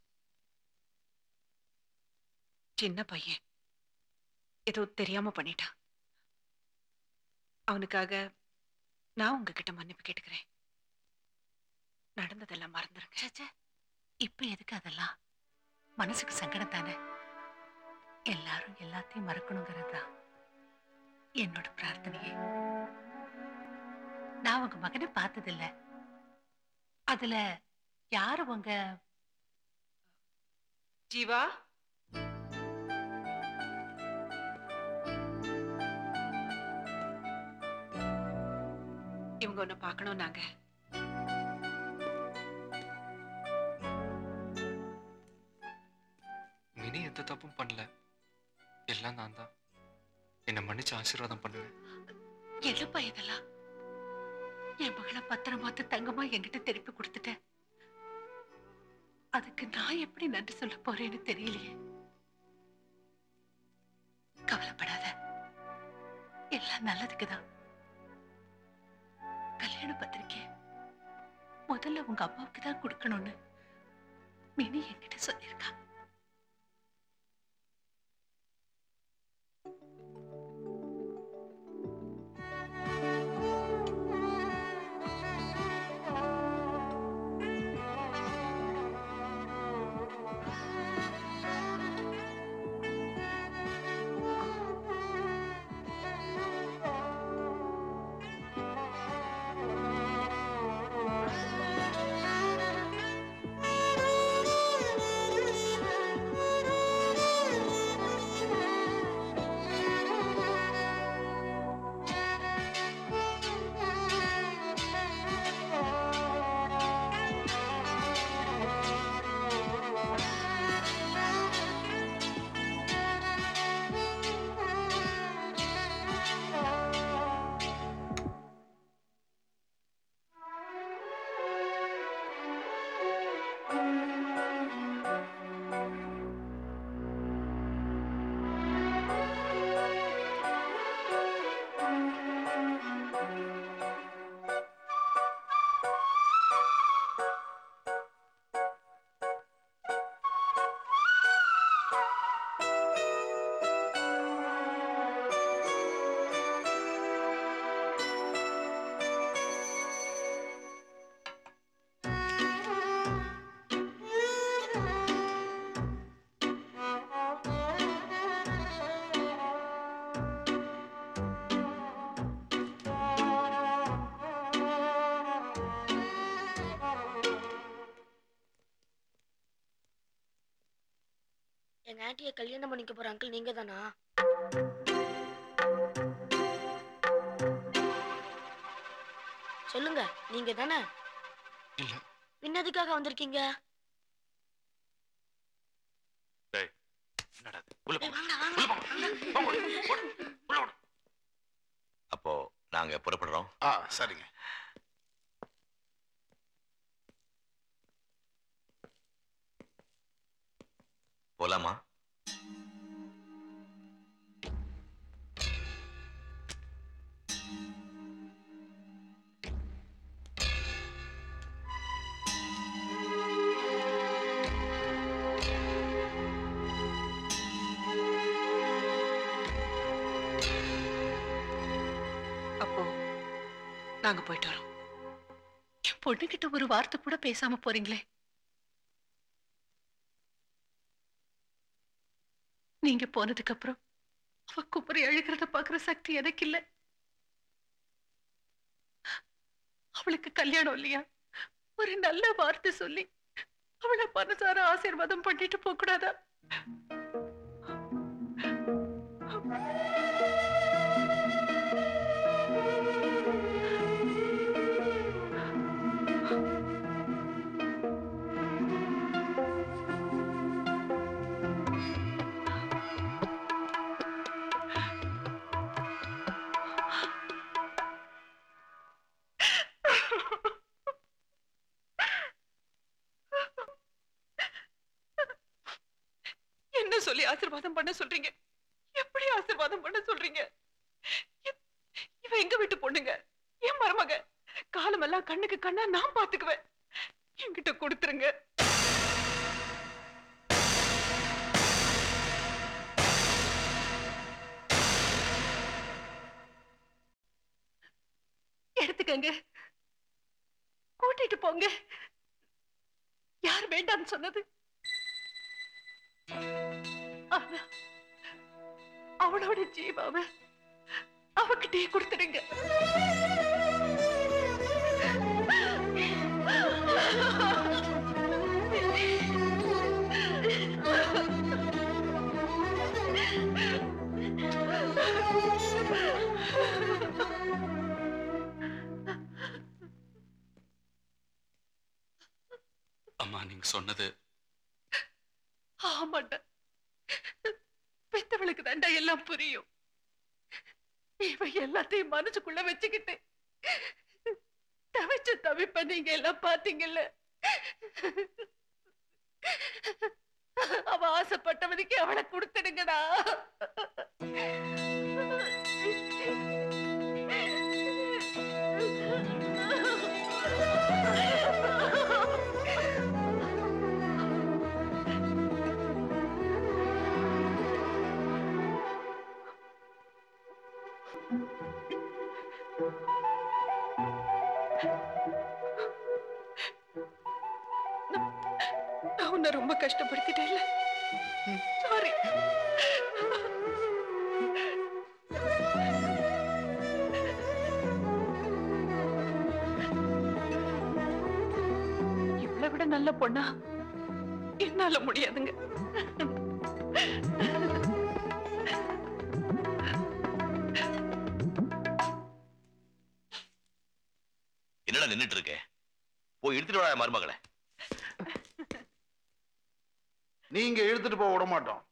சின்ன பையன் ஏதோ தெரியாம பண்ணிட்டான் அவனுக்காக நான் உங்ககிட்ட மன்னிப்பு கேட்டுக்கிறேன் நடந்ததெல்லாம் மறந்துருங்க ச்சே, இப்ப எதுக்கு அதெல்லாம் மனசுக்கு சங்கடம் தானே எல்லாரும் எல்லாத்தையும் மறக்கணுங்கிறது தான் என்னோட பிரார்த்தனையே நான் உங்க மகனை பார்த்ததில்ல அதுல யாரு உங்க ஜீவா இவங்க ஒண்ணு பார்க்கணும் நாங்க மினி எந்த தப்பும் பண்ணல எல்லாம் நான் தான் என்னை மன்னிச்சு ஆசீர்வாதம் பண்ணுவேன் எழுப்பா இதெல்லாம் என் மகளை பத்திரமாத்து தங்கமா என்கிட்ட திருப்பி கொடுத்துட்டேன் அதுக்கு நான் எப்படி நன்றி சொல்ல போறேன்னு தெரியலையே கவலைப்படாத எல்லாம் நல்லதுக்குதான் கல்யாண பத்திரிக்கை முதல்ல உங்க அம்மாவுக்கு தான் கொடுக்கணும்னு மினி என்கிட்ட சொல்லியிருக்கா Thank you. எங்க ஆண்டியை கல்யாணம் பண்ணிக்க போற அங்கிள் நீங்க தானா சொல்லுங்க நீங்க தானே இல்ல பின்னதுக்காக வந்திருக்கீங்க டேய் என்னடா இது? உள்ள ஏய், போங்க. வாங்க வாங்க அப்போ நாங்க புறப்படுறோம் ஆ சரிங்க போலாமா அப்போ நாங்க போயிட்டு வரோம் என் பொண்ணுகிட்ட ஒரு வார்த்தை கூட பேசாம போறீங்களே நீங்க போனதுக்கு அப்புறம் அவ குப்புறி அழுகிறத பாக்குற சக்தி எனக்கு இல்ல அவளுக்கு கல்யாணம் இல்லையா ஒரு நல்ல வார்த்தை சொல்லி அவளை மனசார ஆசீர்வாதம் பண்ணிட்டு போக கூடாதா என்ன சொல்லி ஆசீர்வாதம் பண்ண சொல்றீங்க எப்படி ஆசீர்வாதம் பண்ண சொல்றீங்க இ- இவ எங்க வீட்டு பொண்ணுங்க என் மருமக காலமெல்லாம் கண்ணுக்கு கண்ணா நான் பாத்துக்குவேன் என்கிட்ட கொடுத்துருங்க எடுத்துக்கங்க கூட்டிட்டு போங்க யார் வேண்டாம்னு சொன்னது ஆனா அவளோட ஜீவாவ அவகிட்டே கொடுத்துடுங்க அம்மா நீங்க சொன்னது ஆமாண்டா பெத்தவளுக்கு தாண்டா எல்லாம் புரியும் இவ எல்லாத்தையும் மனசுக்குள்ள வச்சுக்கிட்டு தவிச்ச தவிப்ப நீங்க எல்லாம் பாத்தீங்கல்ல அவ ஆசைப்பட்டவனுக்கு அவளை கொடுத்துடுங்கடா நான் உன்னை ரொம்ப கஷ்டப்படுத்திட்டேன்ல சாரி இவளை விட நல்ல பொண்ணா என்னால முடியாதுங்க என்னடா நின்னுட்டு இருக்க போய் எடுத்துட்டு வா மருமகளை நீங்க இழுத்துட்டு போக விட மாட்டோம்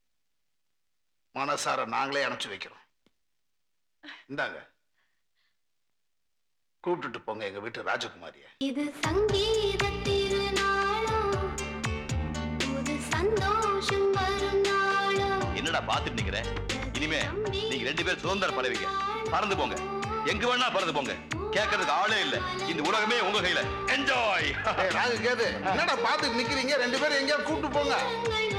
மனசார நாங்களே அனுப்பிச்சு வைக்கிறோம் இந்தாங்க கூப்பிட்டுட்டு போங்க எங்க வீட்டு ராஜகுமாரிய இது சங்கீத திருநாளோ புது சந்தோஷம் வரும் நாளோ என்னடா பாத்துட்டு நிக்கிற இனிமே நீங்க ரெண்டு பேரும் சுதந்திர பறவைங்க பறந்து போங்க எங்க வேணா பறந்து போங்க கேட்கறதுக்கு ஆளே இல்ல இந்த உலகமே உங்க கையில என்ஜாய் ராகு கேது என்னடா பாத்துட்டு நிக்கிறீங்க ரெண்டு பேரும் எங்கேயா கூப்பிட்டு போங்க